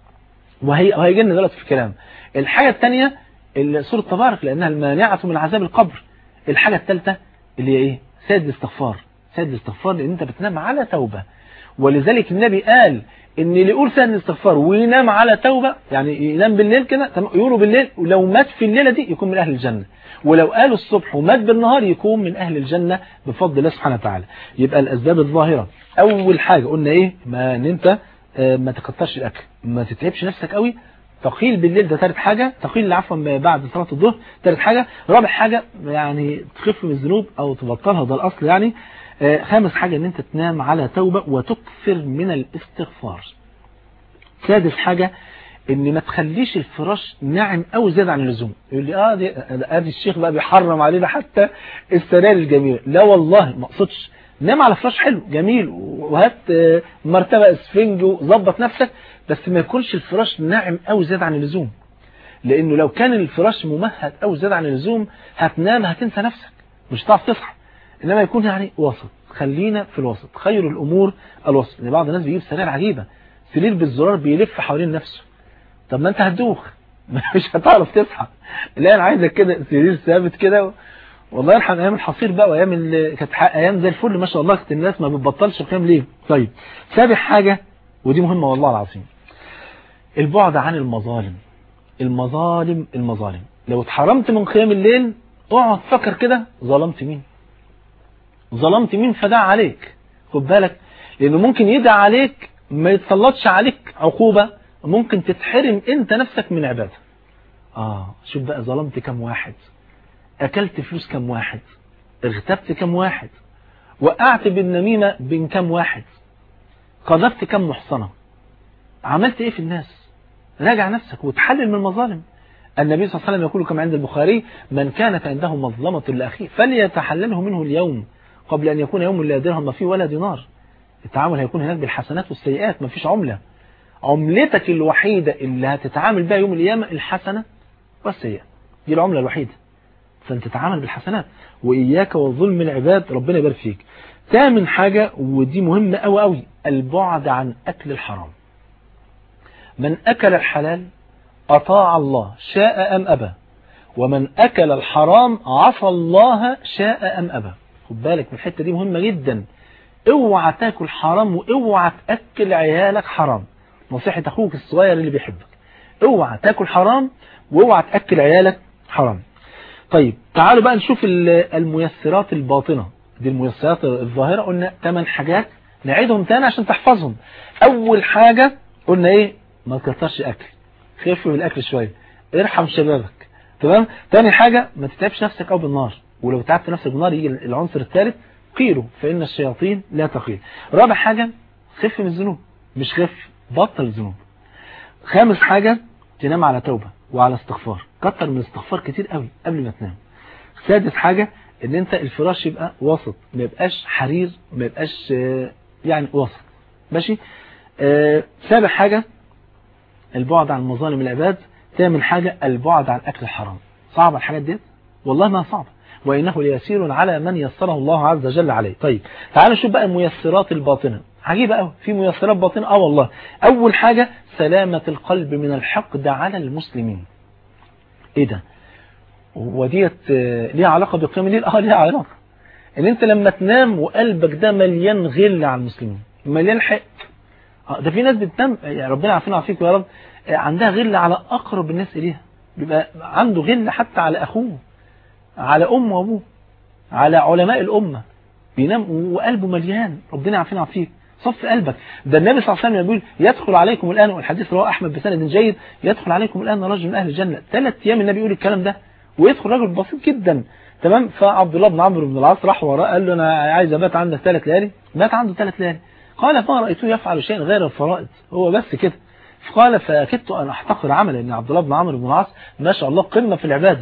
Speaker 2: وهي وهيجي لنا دلوقتي في الكلام الحاجة الثانية سورة تبارك لأنها المانعة من عذاب القبر الحاجة الثالثة اللي هي إيه سيد الاستغفار سيد الاستغفار لأن أنت بتنام على توبة ولذلك النبي قال ان اللي يقول سنة الاستغفار وينام على توبة يعني ينام بالليل كده يقولوا بالليل ولو مات في الليلة دي يكون من أهل الجنة ولو قالوا الصبح ومات بالنهار يكون من أهل الجنة بفضل الله سبحانه وتعالى يبقى الأسباب الظاهرة أول حاجة قلنا إيه ما ان أنت ما تكترش الأكل ما تتعبش نفسك قوي تقيل بالليل ده ثالث حاجة تقيل عفوا بعد صلاة الظهر ثالث حاجة رابع حاجة يعني تخف من الذنوب أو تبطلها ده الأصل يعني خامس حاجة ان انت تنام على توبة وتكثر من الاستغفار سادس حاجة ان ما تخليش الفراش ناعم او زيادة عن اللزوم يقول لي اه دي ادي الشيخ بقى بيحرم علينا حتى السرير الجميلة لا والله ما اقصدش نام على فراش حلو جميل وهات مرتبة اسفنج وظبط نفسك بس ما يكونش الفراش ناعم او زيادة عن اللزوم لانه لو كان الفراش ممهد او زيادة عن اللزوم هتنام هتنسى نفسك مش هتعرف تصحى انما يكون يعني وسط خلينا في الوسط خير الامور الوسط لان بعض الناس بيجيب سرير عجيبه سرير بالزرار بيلف حوالين نفسه طب ما انت هتدوخ مش هتعرف تصحى لا انا عايزك كده سرير ثابت كده والله يرحم ايام الحصير بقى وايام اللي كانت ايام زي الفل ما شاء الله كانت الناس ما بتبطلش قيام ليه طيب سابع حاجه ودي مهمه والله العظيم البعد عن المظالم المظالم المظالم لو اتحرمت من قيام الليل اقعد فكر كده ظلمت مين ظلمت مين فدع عليك خد بالك لانه ممكن يدعى عليك ما يتسلطش عليك عقوبة ممكن تتحرم انت نفسك من عبادة اه شوف بقى ظلمت كم واحد اكلت فلوس كم واحد اغتبت كم واحد وقعت بالنميمة بين كم واحد قذفت كم محصنة عملت ايه في الناس راجع نفسك وتحلل من المظالم النبي صلى الله عليه وسلم يقول كما عند البخاري من كانت عنده مظلمة لأخيه فليتحلله منه اليوم قبل أن يكون يوم لا درهم فيه ولا دينار التعامل هيكون هناك بالحسنات والسيئات مفيش عملة عملتك الوحيدة اللي هتتعامل بها يوم القيامة الحسنة والسيئة دي العملة الوحيدة فانت تتعامل بالحسنات وإياك وظلم العباد ربنا يبارك فيك ثامن حاجة ودي مهمة أوي أوي البعد عن أكل الحرام من أكل الحلال أطاع الله شاء أم أبى ومن أكل الحرام عصى الله شاء أم أبى خد بالك من الحتة دي مهمة جدا اوعى تاكل حرام واوعى تأكل عيالك حرام نصيحة أخوك الصغير اللي بيحبك اوعى تاكل حرام واوعى تأكل عيالك حرام طيب تعالوا بقى نشوف الميسرات الباطنة دي الميسرات الظاهرة قلنا 8 حاجات نعيدهم تاني عشان تحفظهم أول حاجة قلنا إيه ما تكترش أكل خف من الأكل شوية ارحم شبابك تمام تاني حاجة ما تتعبش نفسك أو بالنار ولو تعبت نفسك بالنار يجي العنصر الثالث قيله فإن الشياطين لا تقيل رابع حاجة خف من الذنوب مش خف بطل الذنوب خامس حاجة تنام على توبة وعلى استغفار كتر من الاستغفار كتير قوي قبل ما تنام سادس حاجة ان انت الفراش يبقى وسط ما يبقاش حرير ما يبقاش يعني وسط ماشي آه سابع حاجة البعد عن مظالم العباد ثامن حاجة البعد عن أكل الحرام صعبة الحاجات دي والله ما صعبة وإنه ليسير على من يسره الله عز وجل عليه طيب تعالوا نشوف بقى الميسرات الباطنة عجيبة قوي في ميسرات باطنة اه والله أول حاجة سلامة القلب من الحقد على المسلمين ايه ده وديت ليها علاقة بقيام الليل اه ليها علاقة ان انت لما تنام وقلبك ده مليان غل على المسلمين مليان حقد ده في ناس بتنام يعني ربنا عافينا وعافيك يا رب عندها غل على أقرب الناس إليها بيبقى عنده غل حتى على أخوه على أمه وأبوه على علماء الأمة بينام وقلبه مليان ربنا عافينا وعافيك صف قلبك ده النبي صلى الله عليه وسلم يقول يدخل عليكم الآن والحديث رواه أحمد بسند جيد يدخل عليكم الآن رجل من أهل الجنة ثلاث أيام النبي يقول الكلام ده ويدخل رجل بسيط جدا تمام فعبد الله بن عمرو بن العاص راح وراه قال له أنا عايز أبات عندك ثلاث ليالي بات عنده ثلاث ليالي قال فما رأيته يفعل شيئا غير الفرائض هو بس كده قال فكدت أن أحتقر عملا لأن عبد الله بن عمرو بن العاص ما شاء الله قمة في العبادة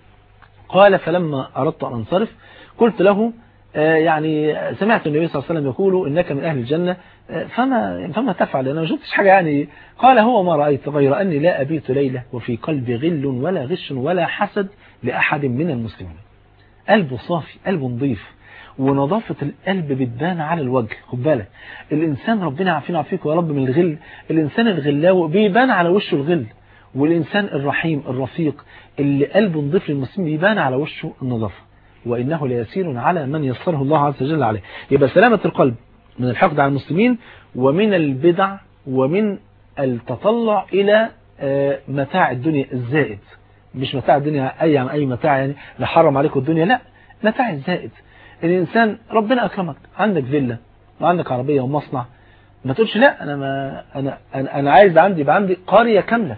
Speaker 2: قال فلما أردت أن أنصرف قلت له آه يعني سمعت النبي صلى الله عليه وسلم يقول إنك من أهل الجنة آه فما, فما تفعل أنا ما شفتش حاجة يعني قال هو ما رأيت غير أني لا أبيت ليلة وفي قلبي غل ولا غش ولا حسد لأحد من المسلمين قلبه صافي قلبه نظيف ونظافة القلب بتبان على الوجه خد بالك الإنسان ربنا عافينا وعافيك يا رب من الغل الإنسان الغلاوي بيبان على وشه الغل والإنسان الرحيم الرفيق اللي قلبه نضيف للمسلم بيبان على وشه النظافة وإنه ليسير على من يسره الله عز وجل عليه يبقى سلامة القلب من الحقد على المسلمين ومن البدع ومن التطلع إلى متاع الدنيا الزائد مش متاع الدنيا أي أي متاع يعني لحرم عليكم الدنيا لا متاع الزائد الإنسان ربنا أكرمك عندك فيلا وعندك عربية ومصنع ما تقولش لا أنا, ما أنا, أنا, أنا عايز عندي يبقى عندي قرية كاملة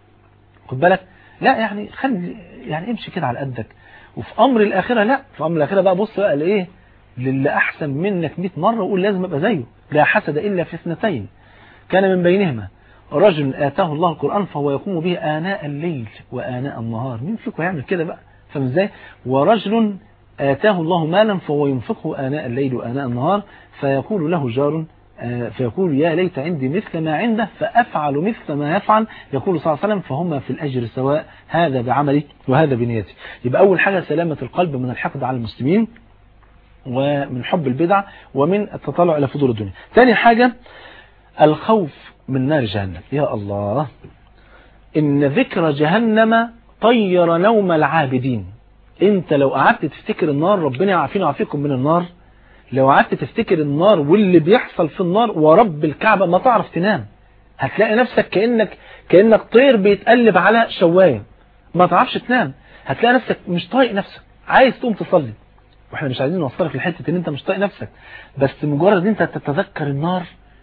Speaker 2: خد بالك لا يعني خلي يعني امشي كده على قدك وفي أمر الآخرة لا في أمر الآخرة بقى بص بقى لإيه للي أحسن منك 100 مرة وقول لازم أبقى زيه لا حسد إلا في اثنتين كان من بينهما رجل آتاه الله القرآن فهو يقوم به آناء الليل وآناء النهار مين فيكم يعمل كده بقى فاهم ازاي ورجل آتاه الله مالا فهو ينفقه آناء الليل وآناء النهار فيقول له جار فيقول يا ليت عندي مثل ما عنده فأفعل مثل ما يفعل يقول صلى الله عليه وسلم فهما في الأجر سواء هذا بعملي وهذا بنيتي يبقى أول حاجة سلامة القلب من الحقد على المسلمين ومن حب البدع ومن التطلع إلى فضول الدنيا ثاني حاجة الخوف من نار جهنم يا الله إن ذكر جهنم طير نوم العابدين انت لو قعدت تفتكر النار ربنا يعافينا ويعافيكم من النار لو قعدت تفتكر النار واللي بيحصل في النار ورب الكعبة ما تعرف تنام هتلاقي نفسك كأنك كأنك طير بيتقلب على شواية ما تعرفش تنام هتلاقي نفسك مش طايق نفسك عايز تقوم تصلي واحنا مش عايزين نوصلك لحته ان انت مش طايق نفسك بس مجرد انت تتذكر النار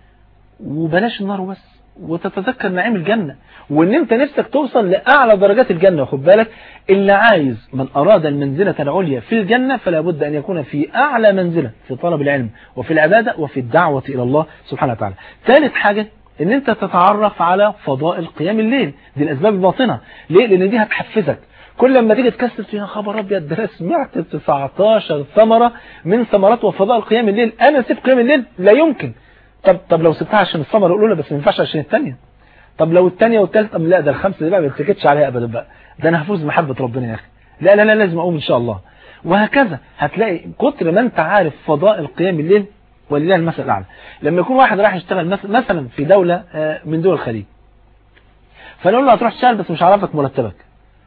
Speaker 2: وبلاش النار بس وتتذكر نعيم الجنة وان انت نفسك توصل لأعلى درجات الجنة خد بالك اللي عايز من أراد المنزلة العليا في الجنة فلا بد أن يكون في أعلى منزلة في طلب العلم وفي العبادة وفي الدعوة إلى الله سبحانه وتعالى ثالث حاجة ان انت تتعرف على فضائل قيام الليل دي الأسباب الباطنة ليه؟ لأن دي هتحفزك كل لما تيجي تكسر فيها خبر ابيض ده سمعت 19 ثمرة من ثمرات وفضائل قيام الليل انا سيب قيام الليل لا يمكن طب طب لو سبتها عشان الثمرة الاولى بس ما ينفعش عشان الثانيه طب لو الثانيه والثالثه طب لا ده الخمسه دي بقى ما بتسكتش عليها ابدا بقى ده انا هفوز بمحبه ربنا يا اخي لا لا لا لازم اقوم ان شاء الله وهكذا هتلاقي كتر ما انت عارف فضائل قيام الليل ولله المثل الاعلى لما يكون واحد راح يشتغل مثلا في دوله من دول الخليج فنقول له هتروح تشتغل بس مش عارفك مرتبك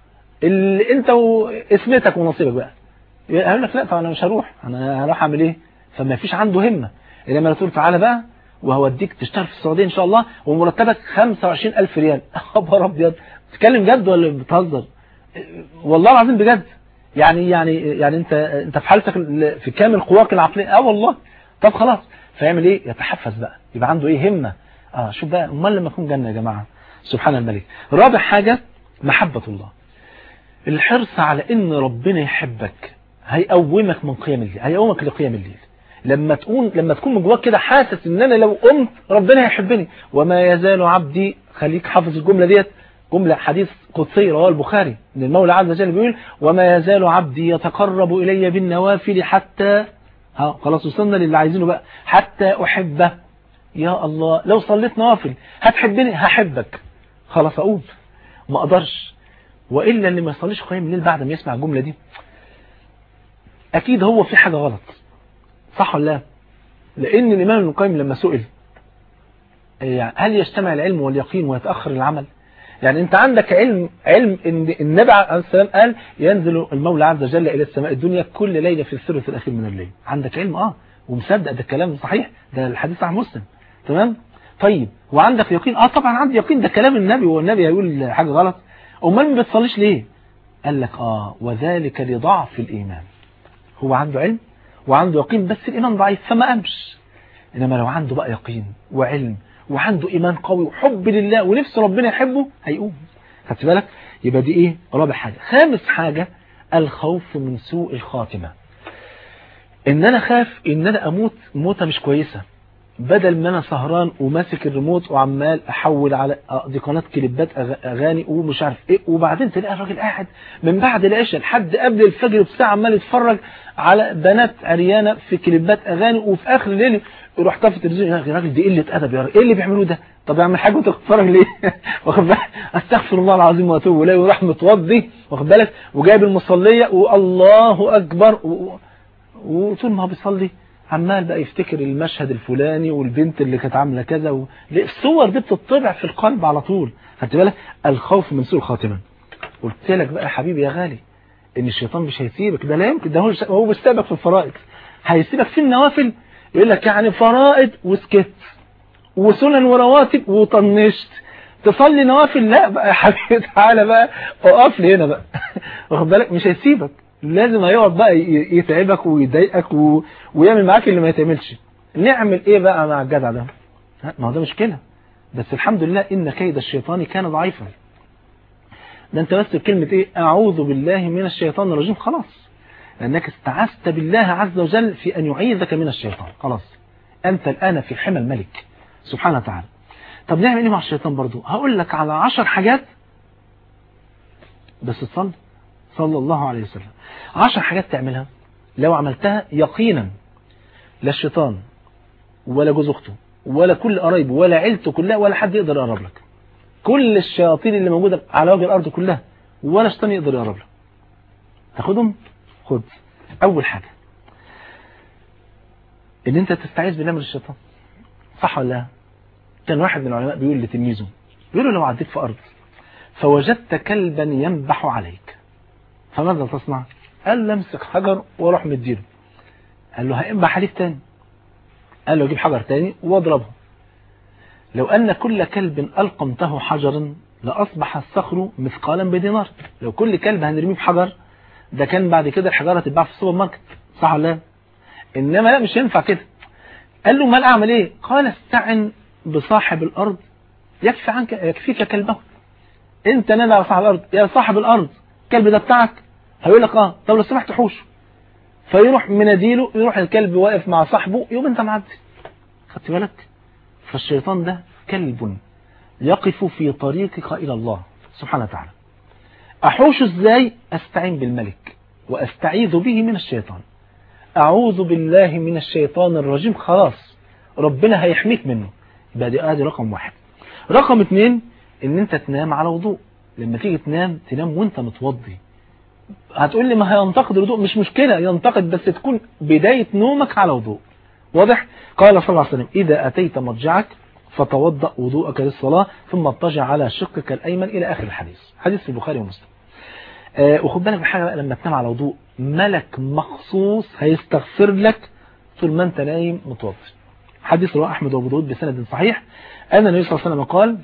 Speaker 2: اللي انت واسمتك ونصيبك بقى يقول لك لا طب انا مش هروح انا هروح اعمل ايه فما فيش عنده همه انما تقول تعالى بقى وهوديك تشتغل في السعوديه ان شاء الله ومرتبك 25000 ريال خبر ابيض بتتكلم جد ولا بتهزر والله العظيم بجد يعني يعني يعني انت انت في حالتك في كامل قواك العقليه اه والله طب خلاص فيعمل ايه يتحفز بقى يبقى عنده ايه همه اه شوف بقى امال لما يكون جنه يا جماعه سبحان الملك رابع حاجه محبه الله الحرص على ان ربنا يحبك هيقومك من قيام الليل هيقومك لقيام الليل لما تكون لما تكون من جواك كده حاسس ان انا لو قمت ربنا هيحبني وما يزال عبدي خليك حافظ الجمله ديت جمله حديث قدسي رواه البخاري ان المولى عز وجل بيقول وما يزال عبدي يتقرب الي بالنوافل حتى ها خلاص وصلنا للي عايزينه بقى حتى احبه يا الله لو صليت نوافل هتحبني هحبك خلاص اقوم ما اقدرش وإلا اللي ما يصليش قيام الليل بعد ما يسمع الجملة دي أكيد هو في حاجة غلط صح ولا لا لأن الإمام ابن القيم لما سئل يعني هل يجتمع العلم واليقين ويتأخر العمل يعني أنت عندك علم علم إن النبي عليه السلام قال ينزل المولى عز وجل إلى السماء الدنيا كل ليلة في الثلث الأخير من الليل عندك علم آه ومصدق ده الكلام صحيح ده الحديث عن مسلم تمام طيب وعندك يقين اه طبعا عندي يقين ده كلام النبي والنبي هيقول حاجة غلط امال ما بتصليش ليه قال لك اه وذلك لضعف الايمان هو عنده علم وعنده يقين بس الايمان ضعيف فما قامش انما لو عنده بقى يقين وعلم وعنده ايمان قوي وحب لله ونفس ربنا يحبه هيقوم خدت بالك يبقى دي ايه رابع حاجة خامس حاجة الخوف من سوء الخاتمة ان انا خاف ان انا اموت موتة مش كويسة بدل ما انا سهران وماسك الريموت وعمال احول على دي قناه كليبات أغ- اغاني ومش عارف ايه وبعدين تلاقي الراجل قاعد من بعد العشاء لحد قبل الفجر بساعه عمال يتفرج على بنات عريانه في كليبات اغاني وفي اخر الليل يروح طافي التلفزيون يا راجل دي قله ادب يا راجل ايه اللي بيعملوه ده طب اعمل حاجه وانت بتتفرج ليه واخد بالك استغفر الله العظيم واتوب اليه وراح متوضي واخد بالك وجايب المصليه والله اكبر و... و- وطول ما هو بيصلي عمال بقى يفتكر المشهد الفلاني والبنت اللي كانت عامله كذا و... الصور دي بتطبع في القلب على طول خدت بالك الخوف من سوء الخاتمه قلت لك بقى يا حبيبي يا غالي ان الشيطان مش هيسيبك ده لا يمكن ده هو هو بيستبك في الفرائض هيسيبك في النوافل يقول لك يعني فرائض وسكت وسنن ورواتب وطنشت تصلي نوافل لا بقى يا حبيبي تعالى بقى اقف لي هنا بقى واخد بالك مش هيسيبك لازم هيقعد بقى ي- يتعبك ويضايقك و... ويعمل معاك اللي ما يتعملش نعمل ايه بقى مع الجدع ده ها، ما هو ده مشكله بس الحمد لله ان كيد الشيطان كان ضعيفا ده انت بس بكلمه ايه اعوذ بالله من الشيطان الرجيم خلاص لانك استعذت بالله عز وجل في ان يعيذك من الشيطان خلاص انت الان في حمى الملك سبحانه وتعالى طب نعمل ايه مع الشيطان برضو هقول لك على عشر حاجات بس تصلي صلى الله عليه وسلم عشر حاجات تعملها لو عملتها يقينا لا الشيطان ولا جوز اخته ولا كل قرايبه ولا عيلته كلها ولا حد يقدر يقرب لك كل الشياطين اللي موجوده على وجه الارض كلها ولا شيطان يقدر يقرب لك تاخدهم خد اول حاجه ان انت تستعيذ بالله من الشيطان صح ولا لا كان واحد من العلماء بيقول لتلميذه بيقول له لو عديت في ارض فوجدت كلبا ينبح عليك فماذا تصنع قال له امسك حجر واروح مديله قال له هينبح عليك تاني قال له اجيب حجر تاني واضربه لو ان كل كلب القمته حجرا لاصبح الصخر مثقالا بدينار لو كل كلب هنرميه بحجر ده كان بعد كده الحجاره تتباع في السوبر ماركت صح ولا لا انما لا مش ينفع كده قال له امال اعمل ايه قال استعن بصاحب الارض يكفي عنك يكفيك كلبه انت نادى على صاحب الارض يا صاحب الارض الكلب ده بتاعك هيقول لك اه طب لو سمحت حوشه فيروح مناديله يروح الكلب واقف مع صاحبه يوم انت معدي خدت بالك فالشيطان ده كلب يقف في طريقك الى الله سبحانه وتعالى احوشه ازاي استعين بالملك واستعيذ به من الشيطان اعوذ بالله من الشيطان الرجيم خلاص ربنا هيحميك منه يبقى دي ادي رقم واحد رقم اتنين ان انت تنام على وضوء لما تيجي تنام تنام وانت متوضي هتقول لي ما هينتقد الوضوء مش مشكلة ينتقد بس تكون بداية نومك على وضوء واضح قال صلى الله عليه وسلم إذا أتيت مرجعك فتوضأ وضوءك للصلاة ثم اضطجع على شقك الأيمن إلى آخر الحديث حديث في البخاري ومسلم آه وخد بالك من حاجة بقى لما تنام على وضوء ملك مخصوص هيستغفر لك طول ما انت نايم متوضي حديث رواه أحمد وأبو داود بسند صحيح أن النبي صلى الله عليه وسلم قال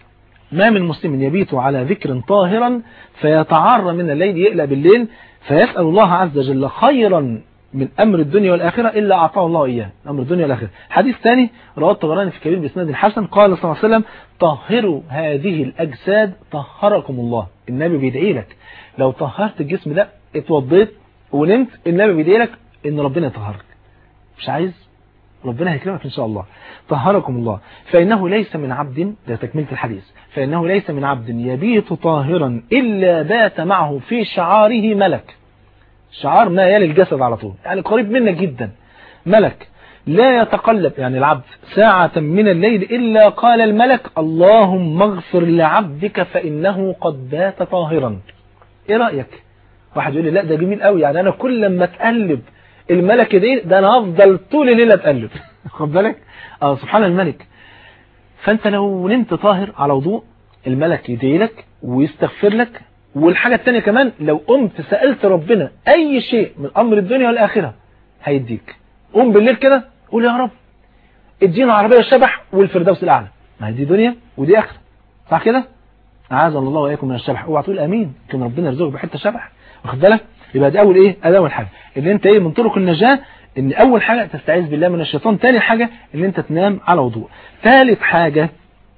Speaker 2: ما من مسلم يبيت على ذكر طاهرا فيتعار من الليل يقلق بالليل فيسأل الله عز وجل خيرا من أمر الدنيا والآخرة إلا أعطاه الله إياه أمر الدنيا والآخرة حديث ثاني رواه الطبراني في كبير بإسناد الحسن قال صلى الله عليه وسلم طهروا هذه الأجساد طهركم الله النبي بيدعي لك لو طهرت الجسم ده اتوضيت ونمت النبي بيدعي لك إن ربنا يطهرك مش عايز ربنا هيكرمك إن شاء الله طهركم الله فإنه ليس من عبد ده تكملة الحديث فإنه ليس من عبد يبيت طاهرا إلا بات معه في شعاره ملك شعار ما يلي الجسد على طول يعني قريب منك جدا ملك لا يتقلب يعني العبد ساعة من الليل إلا قال الملك اللهم اغفر لعبدك فإنه قد بات طاهرا إيه رأيك واحد يقول لي لا ده جميل قوي يعني أنا كل لما أتقلب الملك دي ده أنا هفضل طول الليل أتقلب خد بالك اه سبحان الملك فأنت لو نمت طاهر على وضوء الملك يدعي لك ويستغفر لك والحاجة التانية كمان لو قمت سألت ربنا أي شيء من أمر الدنيا والآخرة هيديك قوم بالليل كده قول يا رب ادينا عربية الشبح والفردوس الأعلى ما هي دي دنيا ودي آخرة صح كده أعاذنا الله وإياكم من الشبح اوعى تقول أمين كان ربنا يرزقك بحتة شبح واخد بالك يبقى دي أول إيه أدي أول حاجة اللي أنت إيه من طرق النجاة ان اول حاجة تستعيذ بالله من الشيطان تاني حاجة ان انت تنام على وضوء ثالث حاجة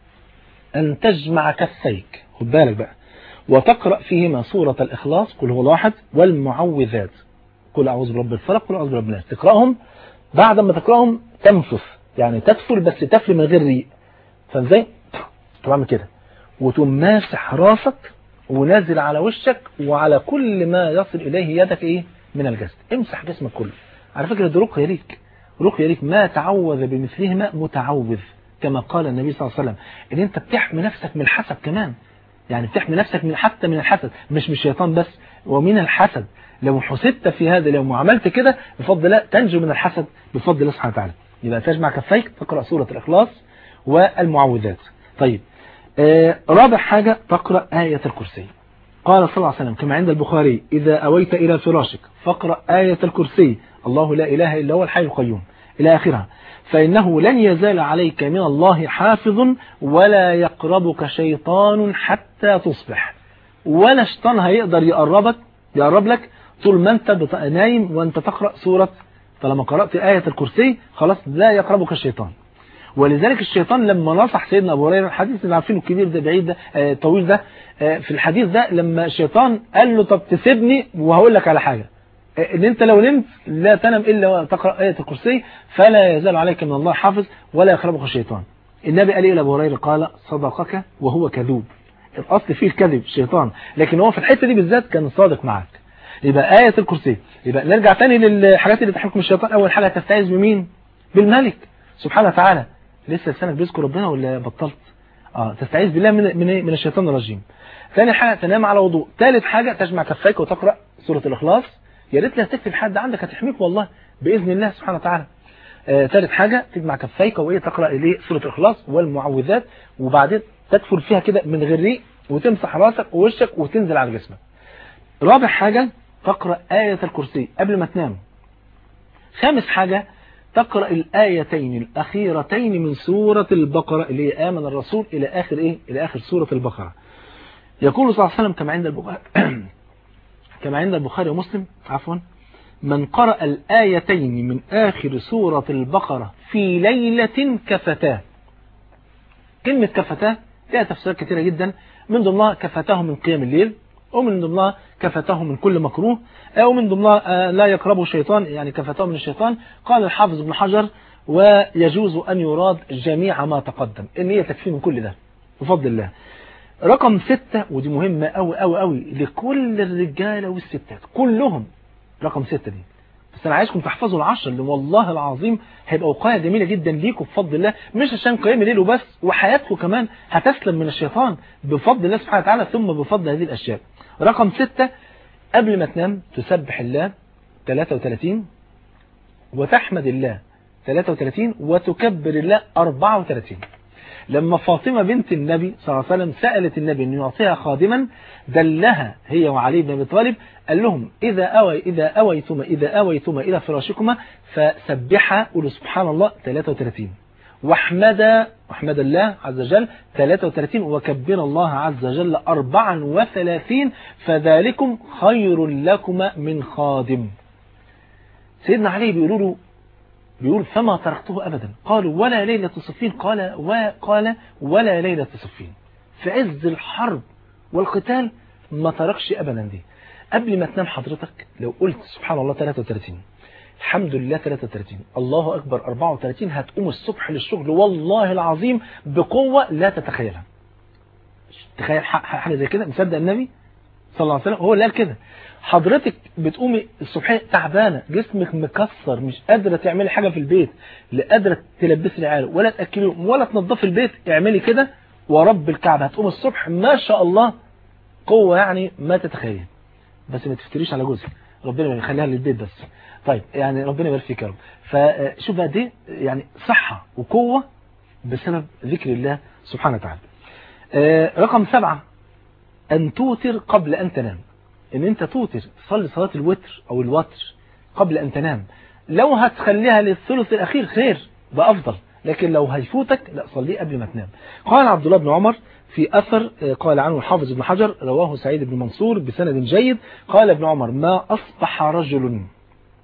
Speaker 2: ان تجمع كفيك خد بالك بقى وتقرأ فيهما سورة الإخلاص قل هو الواحد والمعوذات قل أعوذ برب الفلق قل أعوذ برب الناس تقرأهم بعد ما تقرأهم تنفث يعني تدفل بس تفل من غير ريق فازاي تعمل كده وتقوم ماسح راسك ونازل على وشك وعلى كل ما يصل إليه يدك إيه من الجسد امسح جسمك كله على فكرة دي رقية ليك رقية ليك ما تعوذ بمثلهما متعوذ كما قال النبي صلى الله عليه وسلم ان انت بتحمي نفسك من الحسد كمان يعني بتحمي نفسك من حتى من الحسد مش من الشيطان بس ومن الحسد لو حسدت في هذا اليوم وعملت كده بفضل الله تنجو من الحسد بفضل الله سبحانه وتعالى يبقى تجمع كفيك تقرأ سورة الإخلاص والمعوذات طيب آه رابع حاجة تقرأ آية الكرسي قال صلى الله عليه وسلم كما عند البخاري إذا أويت إلى فراشك فاقرأ آية الكرسي الله لا إله إلا هو الحي القيوم إلى آخرها فإنه لن يزال عليك من الله حافظ ولا يقربك شيطان حتى تصبح ولا شيطان هيقدر يقربك يقرب لك طول ما انت نايم وانت تقرأ سورة فلما قرأت آية الكرسي خلاص لا يقربك الشيطان ولذلك الشيطان لما نصح سيدنا أبو هريرة الحديث اللي عارفينه الكبير ده بعيد ده آه طويل ده آه في الحديث ده لما الشيطان قال له طب تسيبني وهقول لك على حاجة آه ان انت لو نمت لا تنم الا وتقرأ آية الكرسي فلا يزال عليك من الله حافظ ولا يقربك الشيطان النبي قال ايه لابو هريرة قال صدقك وهو كذوب الاصل فيه الكذب الشيطان لكن هو في الحتة دي بالذات كان صادق معاك يبقى آية الكرسي يبقى نرجع تاني للحاجات اللي تحكم الشيطان أول حاجة تستعيذ بمين بالملك سبحانه وتعالى لسه لسانك بيذكر ربنا ولا بطلت اه تستعيذ بالله من من من الشيطان الرجيم ثاني حاجة تنام على وضوء ثالث حاجة تجمع كفيك وتقرأ سورة الإخلاص يا ريت لا تكتب حد عندك هتحميك والله بإذن الله سبحانه وتعالى آه ثالث حاجة تجمع كفيك وإيه تقرأ إليه سورة الإخلاص والمعوذات وبعدين تدفل فيها كده من غير ريق وتمسح راسك ووشك وتنزل على جسمك رابع حاجة تقرأ آية الكرسي قبل ما تنام خامس حاجة تقرأ الآيتين الأخيرتين من سورة البقرة اللي هي آمن الرسول إلى آخر إيه إلى آخر سورة البقرة يقول صلى الله عليه وسلم كما عند البخاري كما عند البخاري ومسلم عفوا من قرأ الآيتين من آخر سورة البقرة في ليلة كفتاه كلمة كفتاه لها تفسيرات كثيرة جدا من ضمنها كفتاه من قيام الليل ومن ضمنها كفته من كل مكروه ومن ضمنها لا يقربه شيطان يعني كفته من الشيطان قال الحافظ ابن حجر ويجوز أن يراد جميع ما تقدم إن هي تكفي من كل ده بفضل الله رقم ستة ودي مهمة أوي أوي أوي لكل الرجالة والستات كلهم رقم ستة دي بس أنا عايزكم تحفظوا العشر اللي والله العظيم هيبقى وقاية جميلة جدا ليكم بفضل الله مش عشان قيام الليل وبس وحياتكم كمان هتسلم من الشيطان بفضل الله سبحانه وتعالى ثم بفضل هذه الأشياء رقم ستة قبل ما تنام تسبح الله 33 وتحمد الله 33 وتكبر الله 34 لما فاطمة بنت النبي صلى الله عليه وسلم سألت النبي أن يعطيها خادما دلها هي وعلي بن أبي طالب قال لهم إذا أوي إذا أويتما إذا أويتما إلى فراشكما فسبحا قولوا سبحان الله 33 واحمد واحمد الله عز وجل 33 وكبر الله عز وجل 34 فذلكم خير لكما من خادم سيدنا علي بيقولوا له بيقول فما تركته أبدا قالوا ولا ليلة صفين قال وقال ولا ليلة صفين في عز الحرب والقتال ما تركش أبدا دي قبل ما تنام حضرتك لو قلت سبحان الله 33 الحمد لله 33 الله أكبر 34 هتقوم الصبح للشغل والله العظيم بقوة لا تتخيلها تخيل حاجة زي كده مصدق النبي صلى الله عليه وسلم هو اللي قال كده حضرتك بتقومي الصبحية تعبانة جسمك مكسر مش قادرة تعملي حاجة في البيت لا قادرة تلبسي العيال ولا تأكليهم ولا تنظفي البيت اعملي كده ورب الكعبة هتقوم الصبح ما شاء الله قوة يعني ما تتخيل بس ما تفتريش على جوزك ربنا يخليها للبيت بس طيب يعني ربنا يبارك فيك يا رب فشوف بقى دي يعني صحة وقوة بسبب ذكر الله سبحانه وتعالى رقم سبعة أن توتر قبل أن تنام ان انت توتر تصلي صلاة الوتر او الوتر قبل ان تنام لو هتخليها للثلث الاخير خير ده افضل لكن لو هيفوتك لا صليه قبل ما تنام قال عبد الله بن عمر في أثر قال عنه الحافظ ابن حجر رواه سعيد بن منصور بسند جيد قال ابن عمر ما أصبح رجل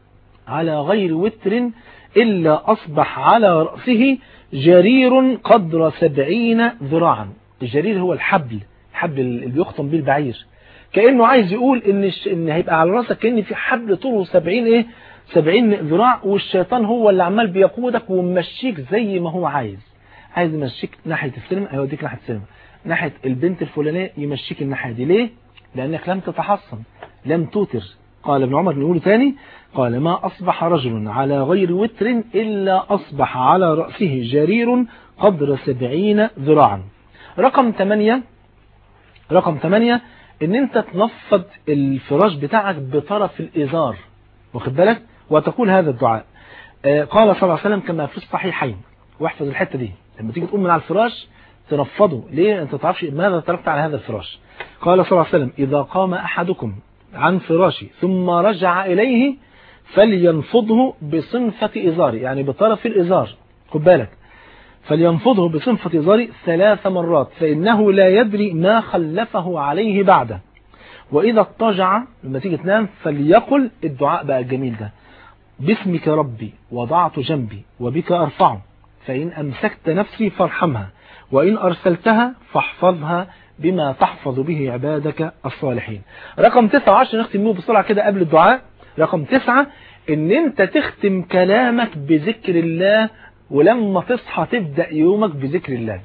Speaker 2: على غير وتر إلا أصبح على رأسه جرير قدر سبعين ذراعا الجرير هو الحبل الحبل اللي بيخطم بيه البعير كأنه عايز يقول إن, الش... إن هيبقى على رأسك كأن في حبل طوله سبعين إيه سبعين ذراع والشيطان هو اللي عمال بيقودك وممشيك زي ما هو عايز عايز يمشيك ناحية السينما هيوديك ناحية السينما ناحية البنت الفلانية يمشيك الناحية دي ليه لأنك لم تتحصن لم توتر قال ابن عمر نقول تاني قال ما أصبح رجل على غير وتر إلا أصبح على رأسه جرير قدر سبعين ذراعا رقم ثمانية رقم ثمانية ان انت تنفض الفراش بتاعك بطرف الإزار واخد بالك وتقول هذا الدعاء آه قال صلى الله عليه وسلم كما في الصحيحين واحفظ الحتة دي لما تيجي تقوم من على الفراش تنفضه ليه انت تعرفش ماذا تركت على هذا الفراش قال صلى الله عليه وسلم إذا قام أحدكم عن فراشه ثم رجع إليه فلينفضه بصنفة إزاري يعني بطرف الإزار خد بالك فلينفضه بصنفة إزاري ثلاث مرات فإنه لا يدري ما خلفه عليه بعده وإذا اضطجع لما تيجي تنام فليقل الدعاء بقى الجميل ده باسمك ربي وضعت جنبي وبك أرفعه فإن أمسكت نفسي فارحمها وإن أرسلتها فاحفظها بما تحفظ به عبادك الصالحين رقم تسعة عشر نختم منه بسرعة كده قبل الدعاء رقم تسعة ان انت تختم كلامك بذكر الله ولما تصحى تبدأ يومك بذكر الله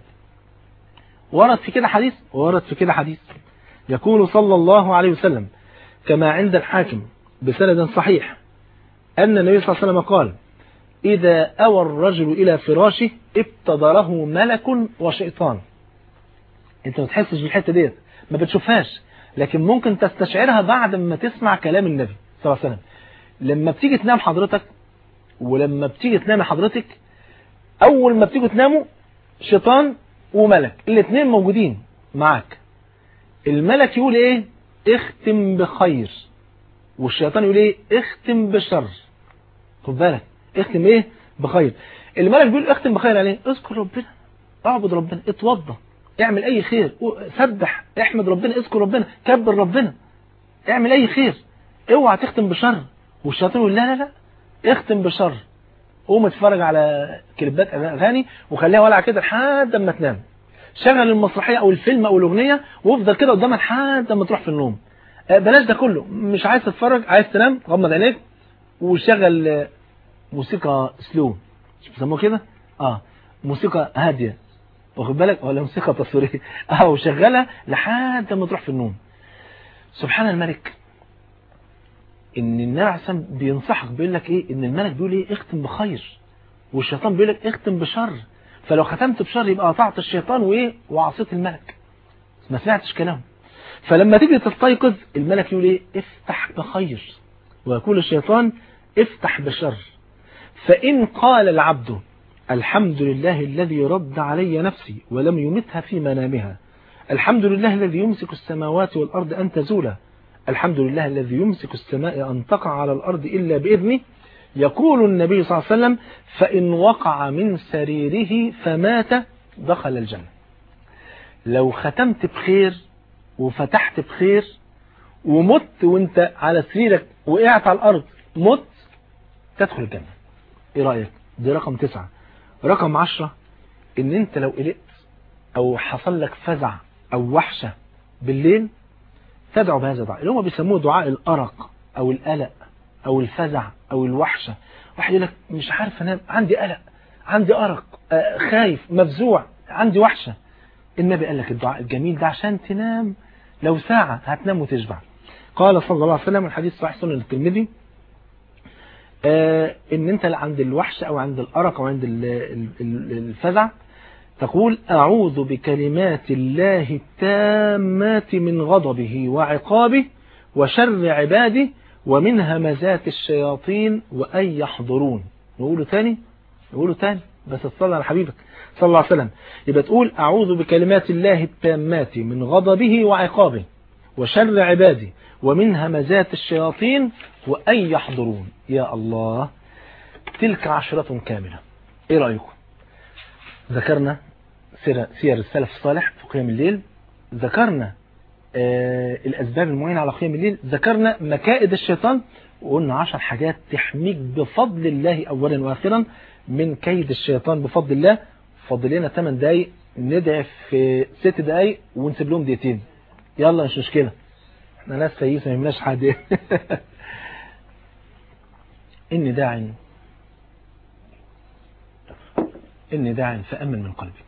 Speaker 2: ورد في كده حديث ورد في كده حديث يقول صلى الله عليه وسلم كما عند الحاكم بسند صحيح أن النبي صلى الله عليه وسلم قال إذا أوى الرجل إلى فراشه ابتدره ملك وشيطان انت ما تحسش بالحتة ديت ما بتشوفهاش لكن ممكن تستشعرها بعد ما تسمع كلام النبي صلى الله عليه وسلم لما بتيجي تنام حضرتك ولما بتيجي تنام حضرتك اول ما بتيجوا تناموا شيطان وملك الاثنين موجودين معاك الملك يقول ايه اختم بخير والشيطان يقول ايه اختم بشر خد بالك اختم ايه بخير الملك بيقول اختم بخير عليه اذكر ربنا اعبد ربنا اتوضى اعمل اي خير سبح احمد ربنا اذكر ربنا كبر ربنا اعمل اي خير اوعى تختم بشر والشيطان يقول لا لا لا اختم بشر قوم اتفرج على كليبات اغاني وخليها ولع كده لحد ما تنام شغل المسرحيه او الفيلم او الاغنيه وافضل كده قدامها لحد ما تروح في النوم بلاش ده كله مش عايز تتفرج عايز تنام غمض عينيك وشغل موسيقى سلو مش بيسموها كده اه موسيقى هاديه واخد بالك ولا موسيقى تصويريه اه وشغلها لحد ما تروح في النوم سبحان الملك ان النبي عليه الصلاه بينصحك بيقول لك ايه ان الملك بيقول ايه اختم بخير والشيطان بيقول لك اختم بشر فلو ختمت بشر يبقى قطعت الشيطان وايه وعصيت الملك ما سمعتش كلامه فلما تيجي تستيقظ الملك يقول ايه افتح بخير ويقول الشيطان افتح بشر فإن قال العبد الحمد لله الذي رد علي نفسي ولم يمتها في منامها الحمد لله الذي يمسك السماوات والأرض أن تزولا الحمد لله الذي يمسك السماء أن تقع على الأرض إلا بإذنه يقول النبي صلى الله عليه وسلم فإن وقع من سريره فمات دخل الجنة لو ختمت بخير وفتحت بخير ومت وانت على سريرك وقعت على الأرض مت تدخل الجنة ايه رأيك دي رقم تسعة رقم عشرة ان انت لو قلقت او حصل لك فزع او وحشة بالليل تدعو بهذا الدعاء اللي هم بيسموه دعاء الأرق او القلق او الفزع او الوحشة واحد يقول لك مش عارف انام عندي قلق عندي أرق آه خايف مفزوع عندي وحشة النبي قال لك الدعاء الجميل ده عشان تنام لو ساعة هتنام وتشبع قال صلى الله عليه وسلم الحديث صحيح سنن الترمذي آه ان انت عند الوحشة او عند الارق او عند الفزع تقول اعوذ بكلمات الله التامات من غضبه وعقابه وشر عباده ومن همزات الشياطين وان يحضرون نقوله تاني نقوله تاني بس تصلي على حبيبك صلى الله عليه وسلم يبقى تقول اعوذ بكلمات الله التامات من غضبه وعقابه وشر عباده ومن همزات الشياطين وأن يحضرون يا الله تلك عشرة كاملة ايه رأيكم ذكرنا سير, سير السلف الصالح في قيام الليل ذكرنا آه الأسباب المعينة على قيام الليل ذكرنا مكائد الشيطان وقلنا عشر حاجات تحميك بفضل الله أولا وآخرا من كيد الشيطان بفضل الله فاضل لنا 8 دقايق ندعي في 6 دقايق ونسيب لهم دقيقتين يلا مش مشكلة احنا ناس سيئة ما يهمناش حد إني داع إني داع فأمن من قلبك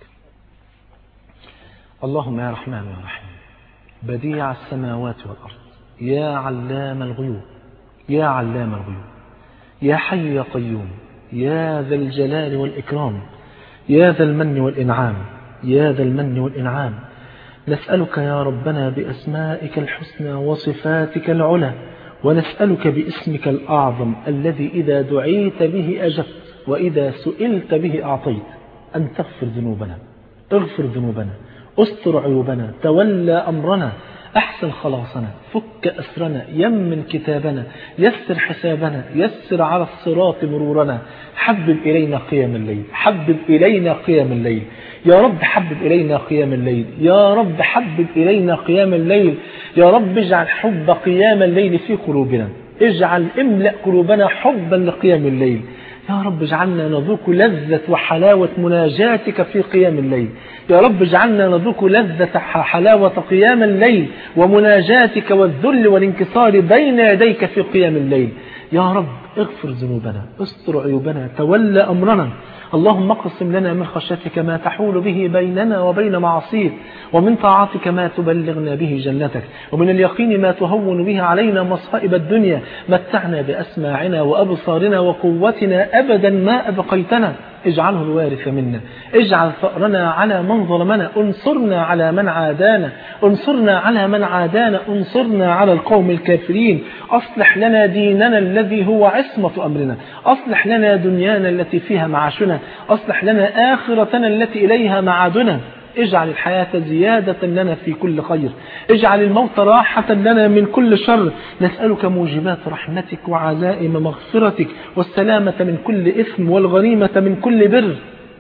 Speaker 2: اللهم يا رحمن يا رحيم بديع السماوات والأرض يا علام الغيوب يا علام الغيوب يا حي يا قيوم يا ذا الجلال والإكرام يا ذا المن والإنعام يا ذا المن والإنعام نسألك يا ربنا بأسمائك الحسنى وصفاتك العلى ونسألك باسمك الأعظم الذي إذا دعيت به أجبت وإذا سئلت به أعطيت أن تغفر ذنوبنا اغفر ذنوبنا استر عيوبنا تولى أمرنا أحسن خلاصنا فك أسرنا يمن كتابنا يسر حسابنا يسر على الصراط مرورنا حبب إلينا قيام الليل حبب إلينا قيام الليل يا رب حبب إلينا قيام الليل يا رب حبب إلينا قيام الليل يا رب اجعل حب قيام الليل في قلوبنا اجعل املأ قلوبنا حبا لقيام الليل يا رب اجعلنا نذوق لذة وحلاوة مناجاتك في قيام الليل يا رب اجعلنا نذوق لذة حلاوة قيام الليل ومناجاتك والذل والانكسار بين يديك في قيام الليل يا رب اغفر ذنوبنا استر عيوبنا تولى أمرنا اللهم اقسم لنا من خشيتك ما تحول به بيننا وبين معصيك ومن طاعتك ما تبلغنا به جنتك ومن اليقين ما تهون به علينا مصائب الدنيا متعنا بأسماعنا وأبصارنا وقوتنا أبدا ما أبقيتنا اجعله الوارث منا اجعل ثأرنا على من ظلمنا انصرنا على من عادانا انصرنا على من عادانا انصرنا على القوم الكافرين أصلح لنا ديننا الذي هو عصمة أمرنا أصلح لنا دنيانا التي فيها معاشنا أصلح لنا آخرتنا التي إليها معادنا اجعل الحياة زيادة لنا في كل خير اجعل الموت راحة لنا من كل شر نسألك موجبات رحمتك وعزائم مغفرتك والسلامة من كل إثم والغنيمة من كل بر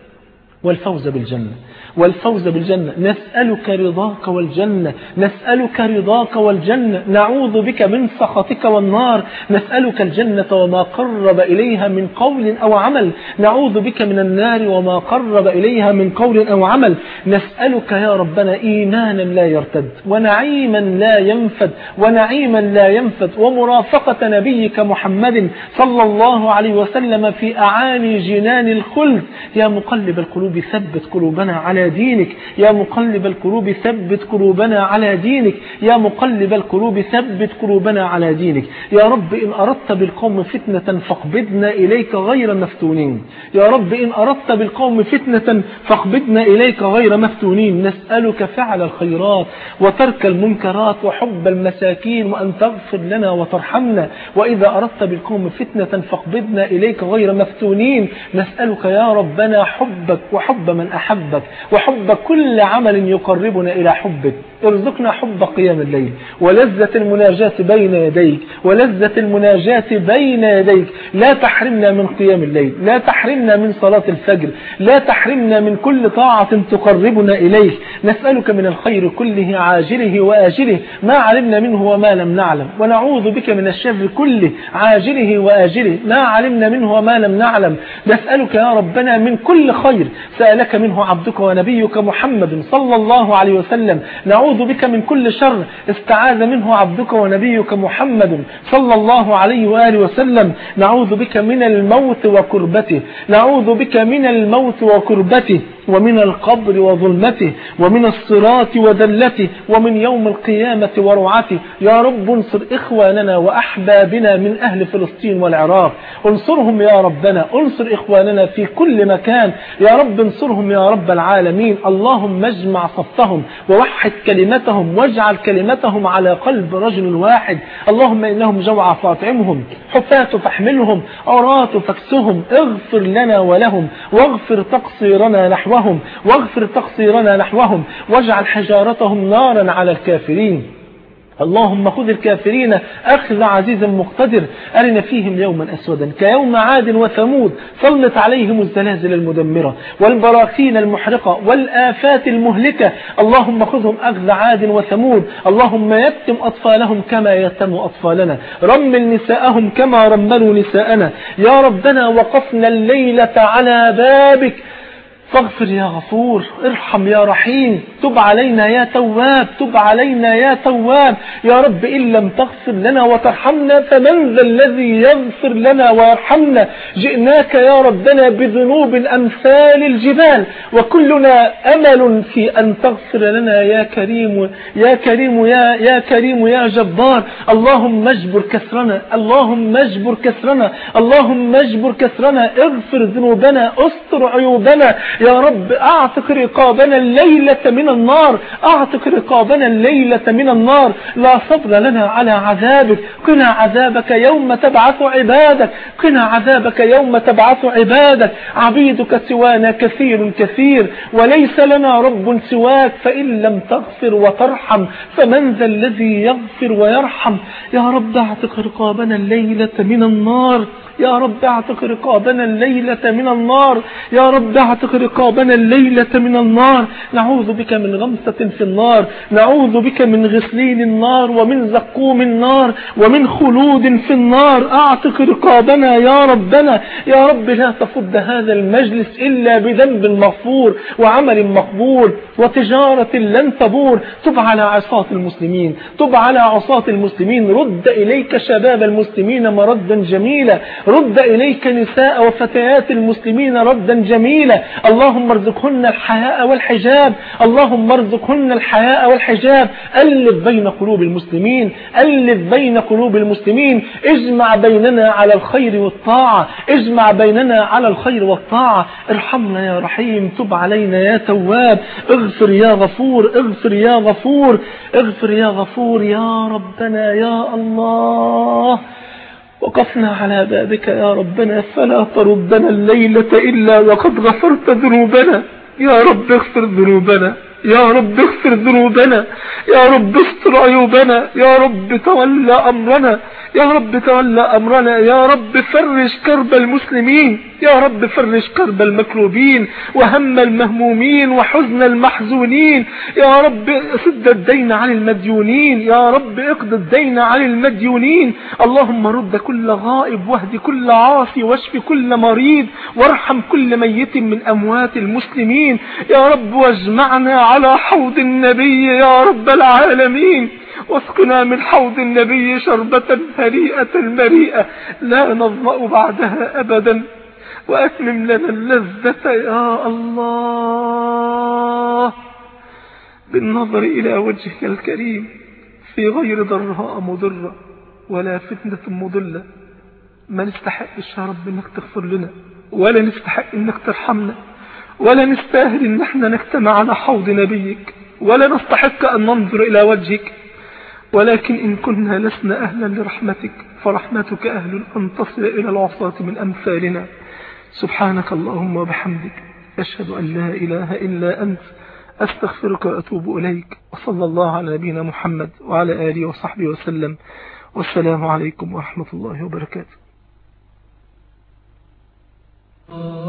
Speaker 2: والفوز بالجنة والفوز بالجنة نسألك رضاك والجنة نسألك رضاك والجنة نعوذ بك من سخطك والنار نسألك الجنة وما قرب إليها من قول أو عمل نعوذ بك من النار وما قرب إليها من قول أو عمل نسألك يا ربنا إيمانا لا يرتد ونعيما لا ينفد ونعيما لا ينفد ومرافقة نبيك محمد صلى الله عليه وسلم في أعالي جنان الخلد يا مقلب القلوب ثبت قلوبنا على دينك يا مقلب القلوب ثبت قلوبنا على دينك يا مقلب القلوب ثبت قلوبنا على دينك يا رب إن أردت بالقوم فتنة فاقبضنا إليك غير مفتونين يا رب إن أردت بالقوم فتنة فاقبضنا إليك غير مفتونين نسألك فعل الخيرات وترك المنكرات وحب المساكين وأن تغفر لنا وترحمنا وإذا أردت بالقوم فتنة فاقبضنا إليك غير مفتونين نسألك يا ربنا حبك وحب من أحبك وحب كل عمل يقربنا إلى حبك ارزقنا حب قيام الليل ولذة المناجاة بين يديك ولذة المناجاة بين يديك لا تحرمنا من قيام الليل لا تحرمنا من صلاة الفجر لا تحرمنا من كل طاعة تقربنا إليك نسألك من الخير كله عاجله وآجله ما علمنا منه وما لم نعلم ونعوذ بك من الشر كله عاجله وآجله ما علمنا منه وما لم نعلم نسألك يا ربنا من كل خير سألك منه عبدك ونبيك محمد صلى الله عليه وسلم نعوذ بك من كل شر استعاذ منه عبدك ونبيك محمد صلى الله عليه وآله وسلم نعوذ بك من الموت وكربته نعوذ بك من الموت وكربته ومن القبر وظلمته ومن الصراط وذلته ومن يوم القيامة ورعته يا رب انصر إخواننا وأحبابنا من أهل فلسطين والعراق انصرهم يا ربنا انصر إخواننا في كل مكان يا رب انصرهم يا رب العالمين اللهم اجمع صفهم ووحد كلمتهم واجعل كلمتهم على قلب رجل واحد اللهم إنهم جوع فاطعمهم حفاة فاحملهم عراة فاكسهم اغفر لنا ولهم واغفر تقصيرنا نحوهم واغفر تقصيرنا نحوهم واجعل حجارتهم نارا على الكافرين اللهم خذ الكافرين أخذ عزيز مقتدر أرنا فيهم يوما أسودا كيوم عاد وثمود سلط عليهم الزلازل المدمرة والبراكين المحرقة والآفات المهلكة اللهم خذهم أخذ عاد وثمود اللهم يتم أطفالهم كما يتم أطفالنا رمل نساءهم كما رملوا نساءنا يا ربنا وقفنا الليلة على بابك فاغفر يا غفور ارحم يا رحيم تب علينا يا تواب تب علينا يا تواب يا رب إن لم تغفر لنا وترحمنا فمن ذا الذي يغفر لنا ويرحمنا جئناك يا ربنا بذنوب أمثال الجبال وكلنا أمل في أن تغفر لنا يا كريم يا كريم يا, يا كريم يا جبار اللهم اجبر كسرنا اللهم اجبر كسرنا اللهم اجبر كسرنا اغفر ذنوبنا استر عيوبنا يا رب اعتق رقابنا الليلة من النار اعتق رقابنا الليلة من النار لا صبر لنا على عذابك قنا عذابك يوم تبعث عبادك قنا عذابك يوم تبعث عبادك عبيدك سوانا كثير كثير وليس لنا رب سواك فإن لم تغفر وترحم فمن ذا الذي يغفر ويرحم يا رب اعتق رقابنا الليلة من النار يا رب اعتق رقابنا الليلة من النار يا رب اعتق رقابنا الليلة من النار نعوذ بك من غمسة في النار نعوذ بك من غسلين النار ومن زقوم النار ومن خلود في النار اعتق رقابنا يا ربنا يا رب لا تفض هذا المجلس إلا بذنب مغفور وعمل مقبول وتجارة لن تبور تب على عصاة المسلمين تب على عصاة المسلمين رد إليك شباب المسلمين مردا جميلا رد إليك نساء وفتيات المسلمين ردا جميلا اللهم ارزقهن الحياء والحجاب اللهم ارزقهن الحياء والحجاب ألف بين قلوب المسلمين ألف بين قلوب المسلمين اجمع بيننا على الخير والطاعة اجمع بيننا على الخير والطاعة ارحمنا يا رحيم تب علينا يا تواب اغفر يا غفور اغفر يا غفور اغفر يا غفور يا ربنا يا الله وقفنا على بابك يا ربنا فلا تردنا الليلة إلا وقد غفرت ذنوبنا يا رب اغفر ذنوبنا يا رب اغفر ذنوبنا يا رب استر عيوبنا يا رب تولى أمرنا يا رب تولى أمرنا يا رب فرج كرب المسلمين يا رب فرج كرب المكروبين وهم المهمومين وحزن المحزونين يا رب سد الدين عن المديونين يا رب اقض الدين عن المديونين اللهم رد كل غائب واهد كل عاصي واشف كل مريض وارحم كل ميت من أموات المسلمين يا رب واجمعنا على حوض النبي يا رب العالمين واسقنا من حوض النبي شربة هنيئة مريئة لا نظمأ بعدها أبدا وأتمم لنا اللذة يا الله بالنظر إلى وجهك الكريم في غير ضراء مضرة ولا فتنة مضلة ما نستحقش يا رب انك تغفر لنا ولا نستحق انك ترحمنا ولا نستاهل ان احنا نجتمع على حوض نبيك ولا نستحق ان ننظر الى وجهك ولكن إن كنا لسنا أهلا لرحمتك فرحمتك أهل أن تصل إلى العصاة من أمثالنا سبحانك اللهم وبحمدك أشهد أن لا إله إلا أنت أستغفرك وأتوب إليك وصلى الله على نبينا محمد وعلى آله وصحبه وسلم والسلام عليكم ورحمة الله وبركاته